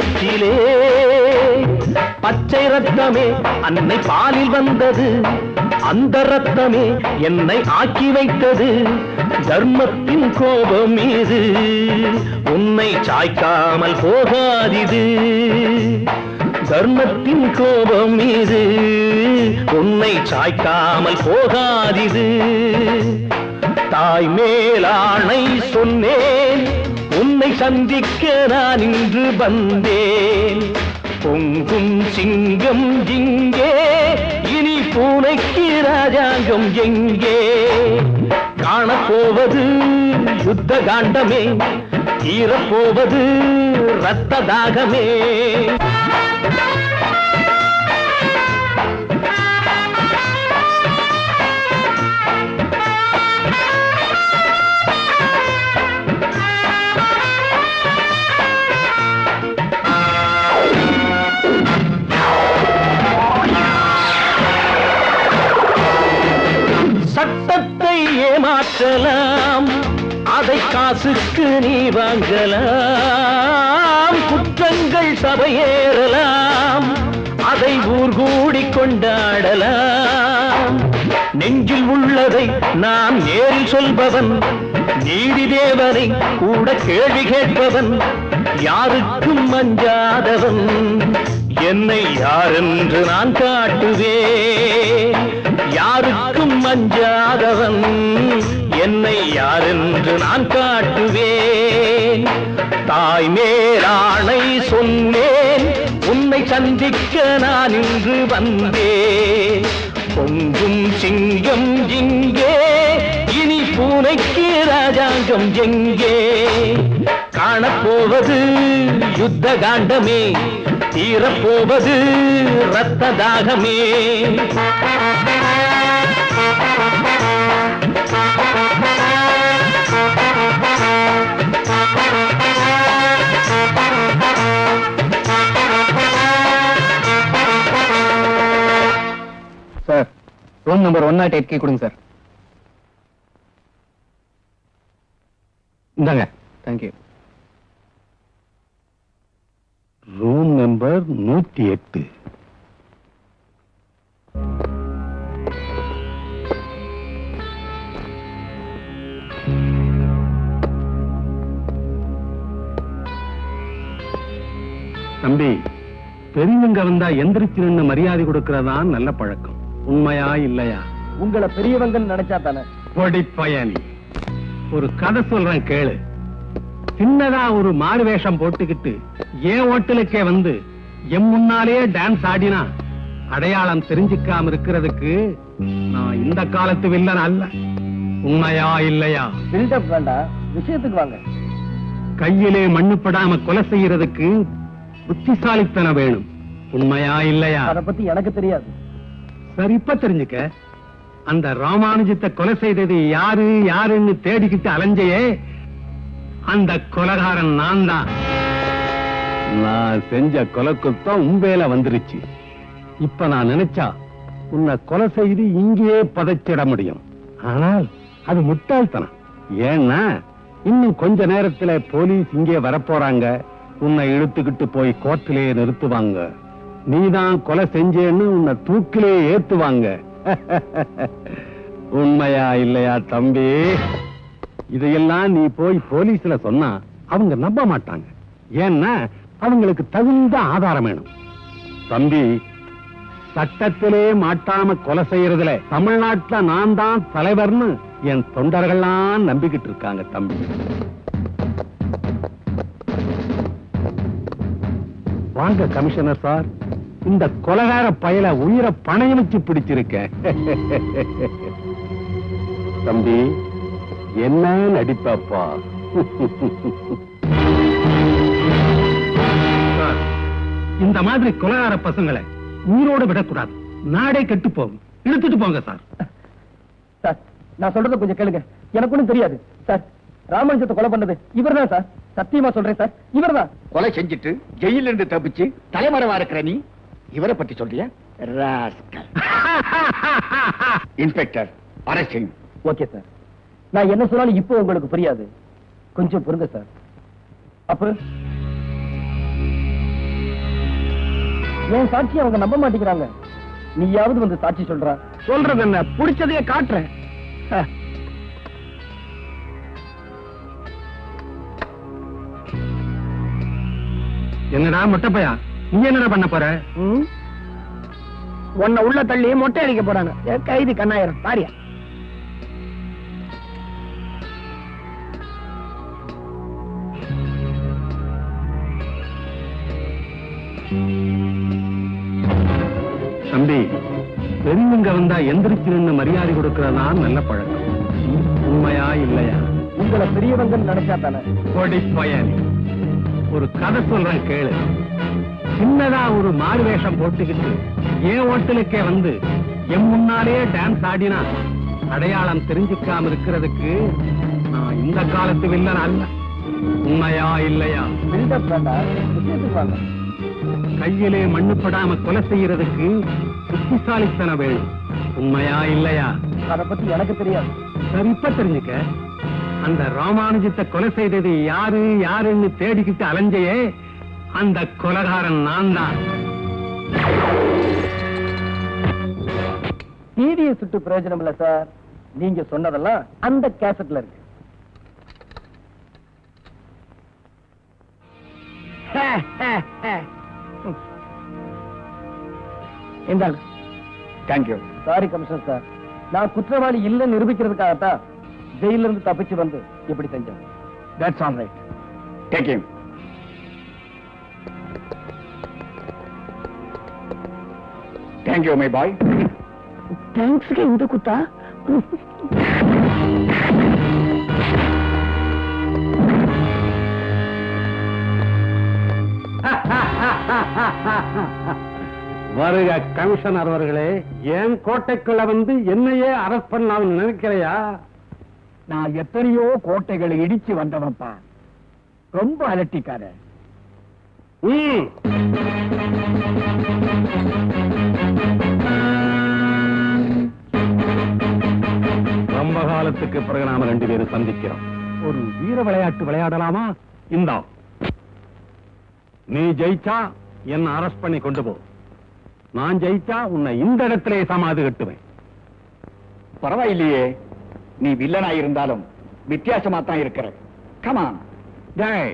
கொஞ்சத்திலே பச்சை ரத்தமே அன்னை பாலில் வந்தது அந்த ரத்தமே என்னை ஆக்கி வைத்தது தர்மத்தின் கோபம் மீது உன்னை சாய்க்காமல் போகாதிது தர்மத்தின் கோபம் மீது உன்னை சாய்க்காமல் போகாதிது தாய் மேலாணை சொன்னேன் உன்னை சந்திக்க நான் இன்று வந்தேன் பொங்கும் சிங்கம் இங்கே இனி பூனைக்கு ராஜாங்கம் எங்கே காணப்போவது யுத்த காண்டமே தீரப்போவது ரத்த தாகமே சட்டத்தை ஏமாற்றலாம் அதை காசுக்கு நீ வாங்கலாம் குற்றங்கள் சபையேறலாம் அதை ஊர் கூடி கொண்டாடலாம் நெஞ்சில் உள்ளதை நான் நேரில் சொல்பவன் நீதி தேவனை கூட கேள்வி கேட்பவன் யாருக்கும் அஞ்சாதவன் என்னை யாரென்று நான் காட்டுவேன் யாருக்கும் அஞ்சாதவன் என்னை யாரென்று நான் காட்டுவேன் தாய் மேலாணை சொன்னேன் உன்னை சந்திக்க நான் இன்று வந்தேன் பொங்கும் சிங்கம் இங்கே இனி பூனைக்கு ராஜாங்கம் எங்கே காணப்போவது யுத்த காண்டமே தீரப்போவது ரத்த தாகமே sir room number one nought eight key கொடுங்க சார் இந்தாங்க தேங்க்யூ ரூம் நம்பர் நூத்தி எட்டு தம்பி பெரியவங்க வந்தா எந்திரிச்சு நின்னு மரியாதை கொடுக்கறதான் நல்ல பழக்கம் உண்மையா இல்லையா உங்களை பெரியவங்கன்னு நினைச்சா தானே பொடி பயணி ஒரு கதை சொல்றேன் கேளு சின்னதா ஒரு மாறு வேஷம் போட்டுக்கிட்டு ஏன் ஹோட்டலுக்கே வந்து என் முன்னாலேயே டான்ஸ் ஆடினா அடையாளம் தெரிஞ்சுக்காம இருக்கிறதுக்கு நான் இந்த காலத்து வில்லன் அல்ல உண்மையா இல்லையா பில்டப் வேண்டாம் விஷயத்துக்கு வாங்க கையிலே மண்ணுப்படாம கொலை செய்யறதுக்கு புத்திசாலித்தனம் வேணும் உண்மையா இல்லையா அத பத்தி எனக்கு தெரியாது சரி இப்ப தெரிஞ்சுக்க அந்த ராமானுஜத்தை கொலை செய்தது யாரு யாருன்னு தேடிக்கிட்டு அலைஞ்சையே அந்த கொலகாரன் நான் தான் நான் செஞ்ச கொலை குத்தம் உம்பேல வந்துருச்சு இப்ப நான் நினைச்சா உன்னை கொலை செய்து இங்கேயே பதைச்சிட முடியும் ஆனால் அது முட்டாள்தனம் ஏன்னா இன்னும் கொஞ்ச நேரத்துல போலீஸ் இங்கே வரப்போறாங்க உன்னை இழுத்துக்கிட்டு போய் கோர்ட்டிலே நிறுத்துவாங்க நீதான் கொலை செஞ்சேன்னு உன்னை தூக்கிலே ஏத்துவாங்க உண்மையா இல்லையா தம்பி இதையெல்லாம் நீ போய் போலீஸ்ல சொன்னா அவங்க நம்ப மாட்டாங்க ஏன்னா அவங்களுக்கு தகுந்த ஆதாரம் வேணும் தம்பி சட்டத்திலே மாட்டாம கொலை செய்யறதுல தமிழ்நாட்டுல நான் தான் தலைவர்னு என் தொண்டர்கள்லாம் நம்பிக்கிட்டு இருக்காங்க தம்பி வாங்க கமிஷனர் சார் இந்த கொலகார பயல உயிரை பணையம் வச்சு பிடிச்சிருக்கேன் தம்பி என்ன நடிப்பாப்பா சார், இந்த மாதிரி கொலகார பசங்களை உயிரோட விடக்கூடாது நாடே கெட்டு போகும் இழுத்துட்டு போங்க சார் சார் நான் சொல்றத கொஞ்சம் கேளுங்க எனக்கு ஒண்ணும் தெரியாது சார் ராமானுஜத்தை கொலை பண்ணது இவர்தான் சார் சத்தியமா சொல்றேன் சார் இவர்தான் கொலை செஞ்சுட்டு ஜெயில இருந்து தப்பிச்சு தலைமறைவா இருக்கிற நீ இவரை பத்தி சொல்றியா ராஸ்கல் இன்ஸ்பெக்டர் அரசிங் ஓகே சார் நான் என்ன சொன்னாலும் இப்போ உங்களுக்கு புரியாது கொஞ்சம் பொறுங்க சார் அப்ப என் சாட்சி அவங்க நம்ப மாட்டேங்கிறாங்க நீயாவது வந்து சாட்சி சொல்றா சொல்றது என்ன பிடிச்சதையே காட்டுறேன் ஹ. என்னடா முட்டைப்பையா நீ என்னடா பண்ண போற ம்? உன்னை உள்ள தள்ளி மொட்டை அடிக்க போறாங்க ஏ, கைதி கண்ணாயிரம் பாரியா தம்பி பெரியவங்க வந்தா எந்திரிச்சு நின்னு மரியாதை கொடுக்கறதா நல்ல பழக்கம் உண்மையா இல்லையா உங்களை பெரியவங்கன்னு நினைச்சா தானே கொடி பயணி ஒரு கதை சொல்றேன் கேளு சின்னதா ஒரு மாறு வேஷம் போட்டுக்கிட்டு ஏன் ஹோட்டலுக்கே வந்து என் முன்னாலே டான்ஸ் ஆடினா அடையாளம் தெரிஞ்சுக்காம இருக்கிறதுக்கு நான் இந்த காலத்து வில்லன் அல்ல உண்மையா இல்லையா பில்டப் வேண்டாம் விஷயத்துக்கு வாங்க கையிலே மண்ணுப்படாம கொலை செய்யறதுக்கு புத்திசாலித்தனம் வேணும் உண்மையா இல்லையா அதை பத்தி எனக்கு தெரியாது சரி இப்ப தெரிஞ்சுக்க அந்த ராமானுஜத்தை கொலை செய்தது யாரு யாருன்னு தேடிக்கிட்டு அலைஞ்சையே அந்த கொலகாரன் நான் தான் டிவியை சுட்டு பிரயோஜனம் இல்ல சார் நீங்க சொன்னதெல்லாம் அந்த கேசட்ல இருக்கு இந்தாங்க தேங்க்யூ சாரி கமிஷனர் சார் நான் குற்றவாளி இல்லைன்னு நிரூபிக்கிறதுக்காகத்தான் ஜெயில இருந்து தப்பிச்சு வந்து இப்படி செஞ்சேன் that's all right take him thank you my boy தேங்க்ஸ்க்கு இந்த குத்தா வருக கமிஷனர் அவர்களே என் கோட்டைக்குள்ள வந்து என்னையே அரெஸ்ட் பண்ணலாம் நினைக்கிறையா நான் எத்தனையோ கோட்டைகளை இடிச்சு வந்தவன்ப்பா ரொம்ப அலட்டிக்கார ம் ரொம்ப காலத்துக்கு பிறகு நாம ரெண்டு பேரும் சந்திக்கிறோம் ஒரு வீர விளையாட்டு விளையாடலாமா இந்தா நீ ஜெயிச்சா என்ன அரெஸ்ட் பண்ணி கொண்டு போ நான் ஜெயிச்சா உன்னை இந்த இடத்திலே சமாதி கட்டுவேன் பரவாயில்லையே நீ வில்லனா இருந்தாலும் வித்தியாசமா தான் இருக்கிற கமான் ஜெய்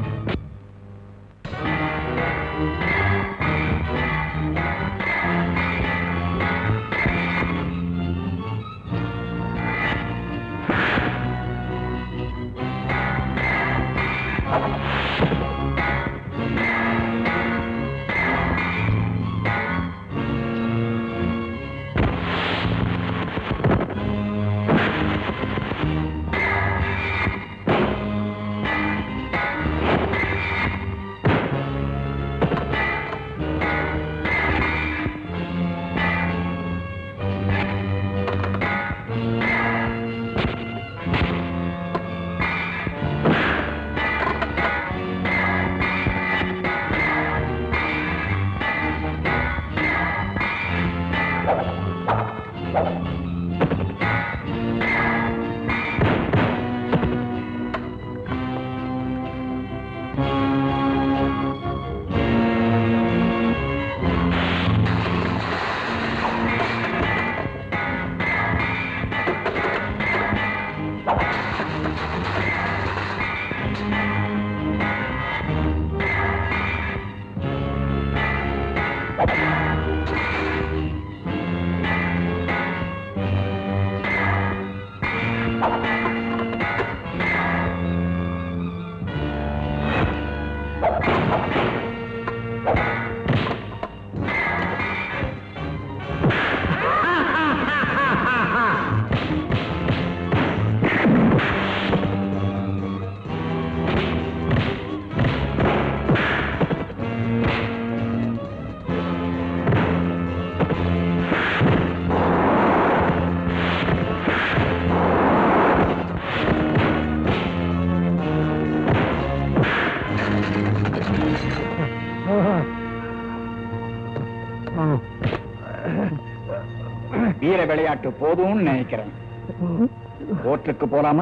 வீர விளையாட்டு போதும்னு நினைக்கிறேன் கோர்ட்டுக்கு போலாமா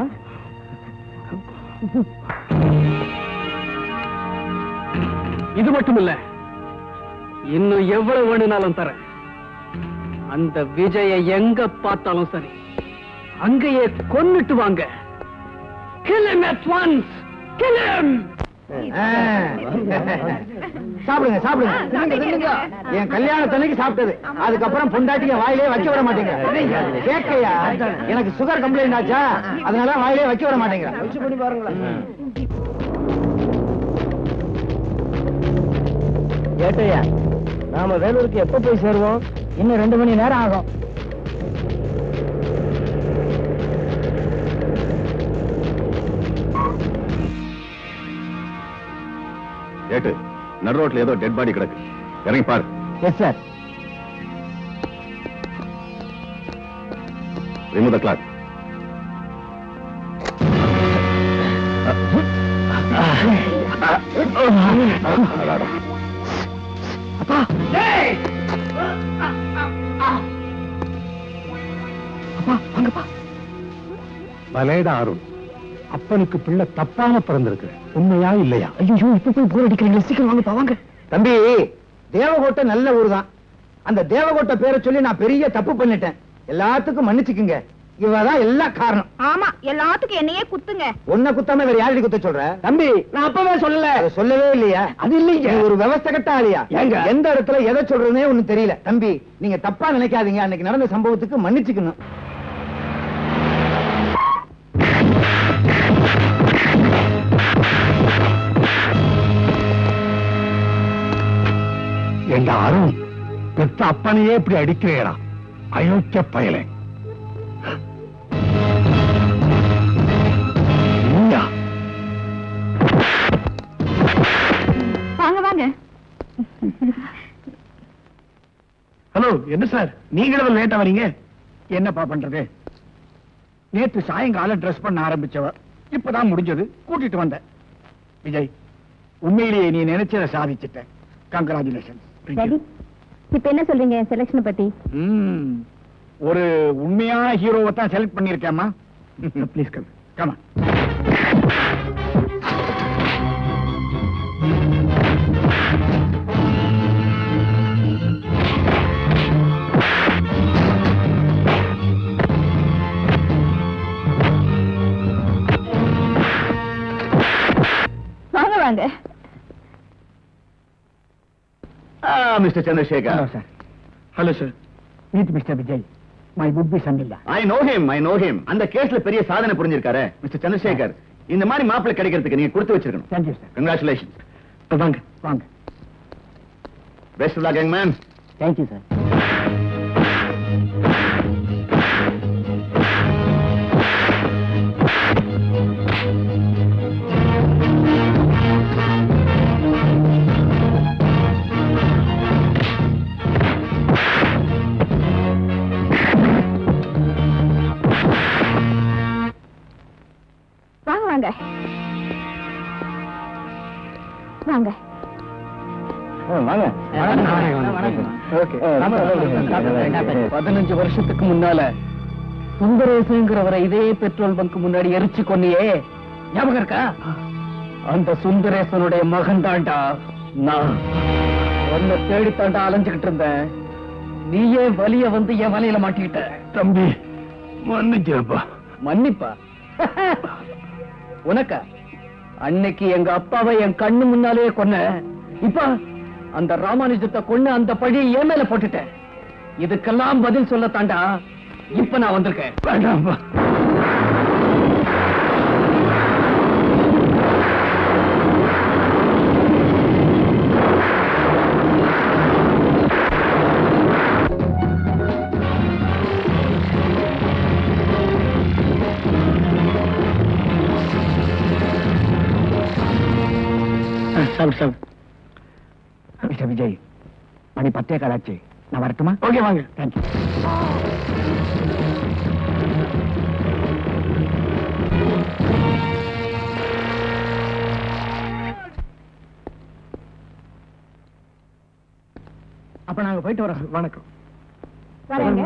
இது மட்டும் இல்ல இன்னும் எவ்வளவு வேணும்னாலும் தரேன் அந்த விஜய எங்க பார்த்தாலும் சரி அங்கேயே கொன்னுட்டு வாங்க Kill him at once! Kill him! சாப்பிடுங்க சாப்பிடுங்க தின்னுங்க, தின்னுங்க. என் கல்யாணத்தன்னைக்கு சாப்பிட்டது அதுக்கப்புறம் பொண்டாட்டிய வாயிலே வைக்க விட மாட்டேங்க கேட்கையா எனக்கு சுகர் கம்ப்ளைண்ட் ஆச்சா அதனால வாயிலே வைக்க விட மாட்டேங்க பண்ணி பாருங்களேன் ஏட்டையா நாம வேலூருக்கு எப்ப போய் சேருவோம் இன்னும் ரெண்டு மணி நேரம் ஆகும் ஏட்டு நடு ரோட்ல ஏதோ டெட் பாடி கிடக்கு இறங்கி பாரு yes sir remove the cloth பலேடா அருண் அப்பனுக்கு பிள்ளை தப்பாம பிறந்திருக்கு உண்மையா இல்லையா ஐயோ இப்ப போய் போர் அடிக்கிறீங்களா சீக்கிரம் வாங்க வாங்க தம்பி தேவகோட்டை நல்ல ஊர் தான் அந்த தேவகோட்டை பேரை சொல்லி நான் பெரிய தப்பு பண்ணிட்டேன் எல்லாத்துக்கும் மன்னிச்சுக்குங்க இவதான் எல்லா காரணம் ஆமா எல்லாத்துக்கும் என்னையே குத்துங்க உன்னை குத்தாம வேற யாரடி குத்த சொல்ற தம்பி நான் அப்பவே சொல்லல சொல்லவே இல்லையா அது இல்லைங்க ஒரு விவசாய கட்ட ஆளியா ஏங்க? எந்த இடத்துல எதை சொல்றதுனே ஒண்ணு தெரியல தம்பி நீங்க தப்பா நினைக்காதீங்க அன்னைக்கு நடந்த சம்பவத்துக்கு மன்னிச்சுக்கணும் எங்க அருண் பெத்த அப்பனையே இப்படி அடிக்கிறேடா அயோக்கிய பயலே நீயா? வாங்க வாங்க ஹலோ என்ன சார் நீங்களும் லேட்டா வரீங்க என்னப்பா பண்றது நேத்து சாயங்காலம் ட்ரெஸ் பண்ண ஆரம்பிச்சவ இப்பதான் முடிஞ்சது கூட்டிட்டு வந்தேன் விஜய் உண்மையிலேயே நீ நினைச்சதை சாதிச்சிட்ட கங்கராச்சுலேஷன் டாடி இப்ப என்ன சொல்றீங்க என் செலக்ஷன் பத்தி ஒரு உண்மையான ஹீரோவை தான் செலக்ட் பண்ணிருக்கேம்மா ப்ளீஸ் கம் கமா வாங்க வாங்க mister Chandrasekhar hello sir meet mister Vijay my would be son இல்ல I know him I know him அந்த கேஸ்ல பெரிய சாதனை புரிஞ்சிருக்காரு மிஸ்டர் சந்திரசேகர் இந்த மாதிரி மாப்பிள்ளை கிடைக்கிறதுக்கு நீங்க கொடுத்து வச்சிருக்கணும் தேங்க்யூ சார் கங்க்ராச்சுலேஷன் வாங்க வாங்க best luck young man thank you sir வாங்க வாங்க வாங்க வாங்க பதினஞ்சு வருஷத்துக்கு முன்னால சுந்தரேசங்கிறவரை இதே பெட்ரோல் பங்க் முன்னாடி எரிச்சு கொன்னியே ஞாபகம் இருக்கா அந்த சுந்தரேசனுடைய மகன் தாண்டா நான் உன்னை தேடித்தாண்டா அலைஞ்சுகிட்டு இருந்தேன் நீயே வலிய வந்து என் வலையில மாட்டிக்கிட்ட தம்பி மன்னிச்சிருப்பா மன்னிப்பா உனக்கா அன்னைக்கு எங்க அப்பாவை என் கண்ணு முன்னாலே கொன்ன இப்ப அந்த ராமானுஜத்தை கொன்னு அந்த பழி என் மேல போட்டுட்டேன் இதுக்கெல்லாம் பதில் சொல்லத்தாண்டா இப்ப நான் வந்திருக்கேன் வேண்டாம்ப்பா சாப்பிடு சாப்பிடு மிஸ்டர் விஜய் மணி பத்தே காலாச்சு நான் வரட்டுமா ஓகே வாங்க தேங்க்யூ அப்ப நாங்க போயிட்டு வரோம் வணக்கம் வரேங்க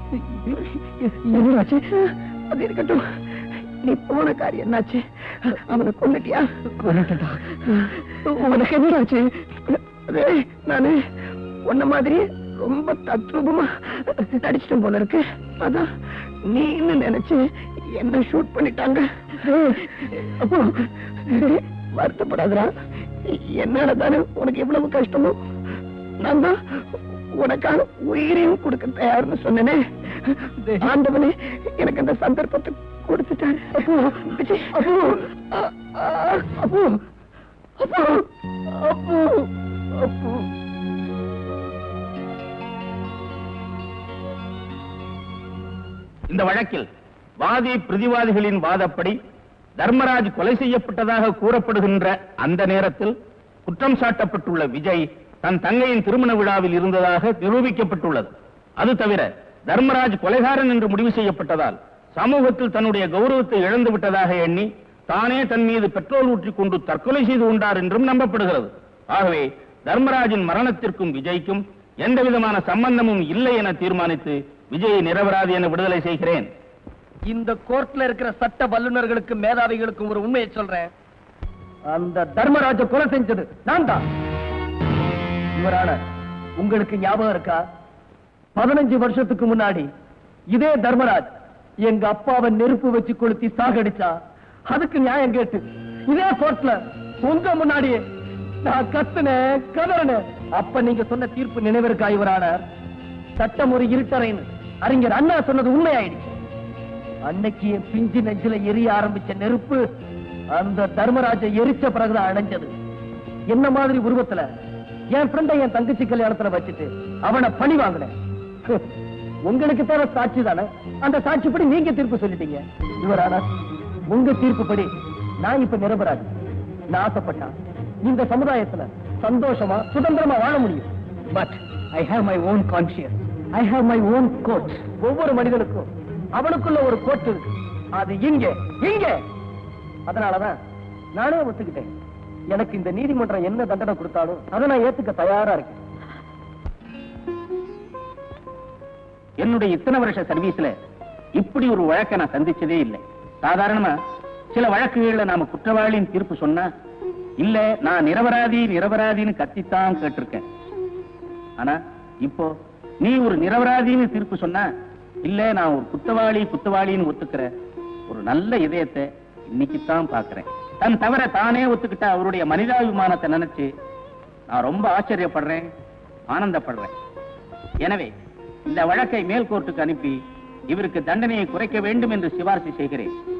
என்னாச்சு அது இருக்கட்டும் நீ போன காரியம் என்னாச்சு அவனை கொண்டுட்டியா கொண்டுட்டா உனக்கு என்னாச்சு அதே நானு உன்ன மாதிரி ரொம்ப தத்ரூபமா நடிச்சிட்டேன் போல இருக்கு அதான் நீன்னு நினைச்சு என்ன ஷூட் பண்ணிட்டாங்க அப்போ வருத்தப்படாதடா என்னால தானே உனக்கு எவ்வளவு கஷ்டமோ நான் தான் உனக்கான உயிரையும் கொடுக்க தயார்னு சொன்னேனே ஆண்டவனே எனக்கு அந்த சந்தர்ப்பத்தை கொடுத்துட்டாரு அப்போ விஜய், அப்போ அ- அ- அப்போ அப்போ அப்போ அப்போ இந்த வழக்கில் வாதி பிரதிவாதிகளின் வாதப்படி தர்மராஜ் கொலை செய்யப்பட்டதாக கூறப்படுகின்ற அந்த நேரத்தில் குற்றம் சாட்டப்பட்டுள்ள விஜய் தன் தங்கையின் திருமண விழாவில் இருந்ததாக நிரூபிக்கப்பட்டுள்ளது அது தவிர தர்மராஜ் கொலைகாரன் என்று முடிவு செய்யப்பட்டதால் சமூகத்தில் தன்னுடைய கௌரவத்தை இழந்து விட்டதாக எண்ணி தானே தன் மீது பெட்ரோல் ஊற்றிக் கொண்டு தற்கொலை செய்து கொண்டார் என்றும் நம்பப்படுகிறது ஆகவே தர்மராஜின் மரணத்திற்கும் விஜய்க்கும் எந்த விதமான சம்பந்தமும் இல்லை என தீர்மானித்து விஜயை நிரபராதி என விடுதலை செய்கிறேன் இந்த கோர்ட்ல இருக்கிற சட்ட வல்லுநர்களுக்கு மேதாவிகளுக்கும் ஒரு உண்மையை சொல்றேன் அந்த தர்மராஜ கொலை செஞ்சது நான் தான் இவரான உங்களுக்கு ஞாபகம் இருக்கா பதினஞ்சு வருஷத்துக்கு முன்னாடி இதே தர்மராஜ் எங்க அப்பாவை நெருப்பு வச்சு கொளுத்தி சாகடிச்சா அதுக்கு நியாயம் கேட்டு இதே கோர்ட்ல உங்க முன்னாடியே நான் கத்துனேன் கதறினேன் அப்ப நீங்க சொன்ன தீர்ப்பு நினைவிருக்கா இவரான சட்டம் ஒரு இருட்டறைன்னு அறிஞர் அண்ணா சொன்னது உண்மையாயிடுச்சு அன்னைக்கு என் பிஞ்சு நெஞ்சில எரிய ஆரம்பிச்ச நெருப்பு அந்த தர்மராஜ எரிச்ச பிறகுதான் அணைஞ்சது என்ன மாதிரி உருவத்துல என் ஃப்ரெண்டை என் தங்கச்சி கல்யாணத்துல வச்சுட்டு அவனை பழி வாங்கினேன் உங்களுக்கு தேவை சாட்சி தானே அந்த சாட்சிப்படி நீங்க தீர்ப்பு சொல்லிட்டீங்க இவரான உங்க தீர்ப்புப்படி நான் இப்ப நிரபராஜ் நான் ஆசைப்பட்டா இந்த சமுதாயத்துல சந்தோஷமா சுதந்திரமா வாழ முடியும் but I have my own conscious I have my own code ஒவ்வொரு மனிதனுக்கும் அவனுக்குள்ள ஒரு கோட் இருக்கு அது இங்க இங்க அதனாலதான் நானே ஒத்துக்கிட்டேன் எனக்கு இந்த நீதிமன்றம் என்ன தண்டனை கொடுத்தாலும் அதை நான் ஏத்துக்க தயாரா இருக்கேன் என்னுடைய இத்தனை வருஷ சர்வீஸ்ல இப்படி ஒரு வழக்கை நான் சந்திச்சதே இல்லை சாதாரணமா சில வழக்குகள்ல நாம குற்றவாளியின் தீர்ப்பு சொன்னா இல்ல நான் நிரபராதி நிரபராதின்னு கத்தித்தான் கேட்டிருக்கேன் ஆனா இப்போ நீ ஒரு நிரபராதின்னு தீர்ப்பு சொன்னா இல்ல நான் ஒரு குற்றவாளி குற்றவாளின்னு ஒத்துக்கிற ஒரு நல்ல இதயத்தை இன்னைக்குத்தான் பாக்குறேன் தன் தவிர தானே ஒத்துக்கிட்ட அவருடைய மனிதாபிமானத்தை நினைச்சு நான் ரொம்ப ஆச்சரியப்படுறேன் ஆனந்தப்படுறேன் எனவே இந்த வழக்கை மேல் கோர்ட்டுக்கு அனுப்பி இவருக்கு தண்டனையை குறைக்க வேண்டும் என்று சிபாரிசு செய்கிறேன்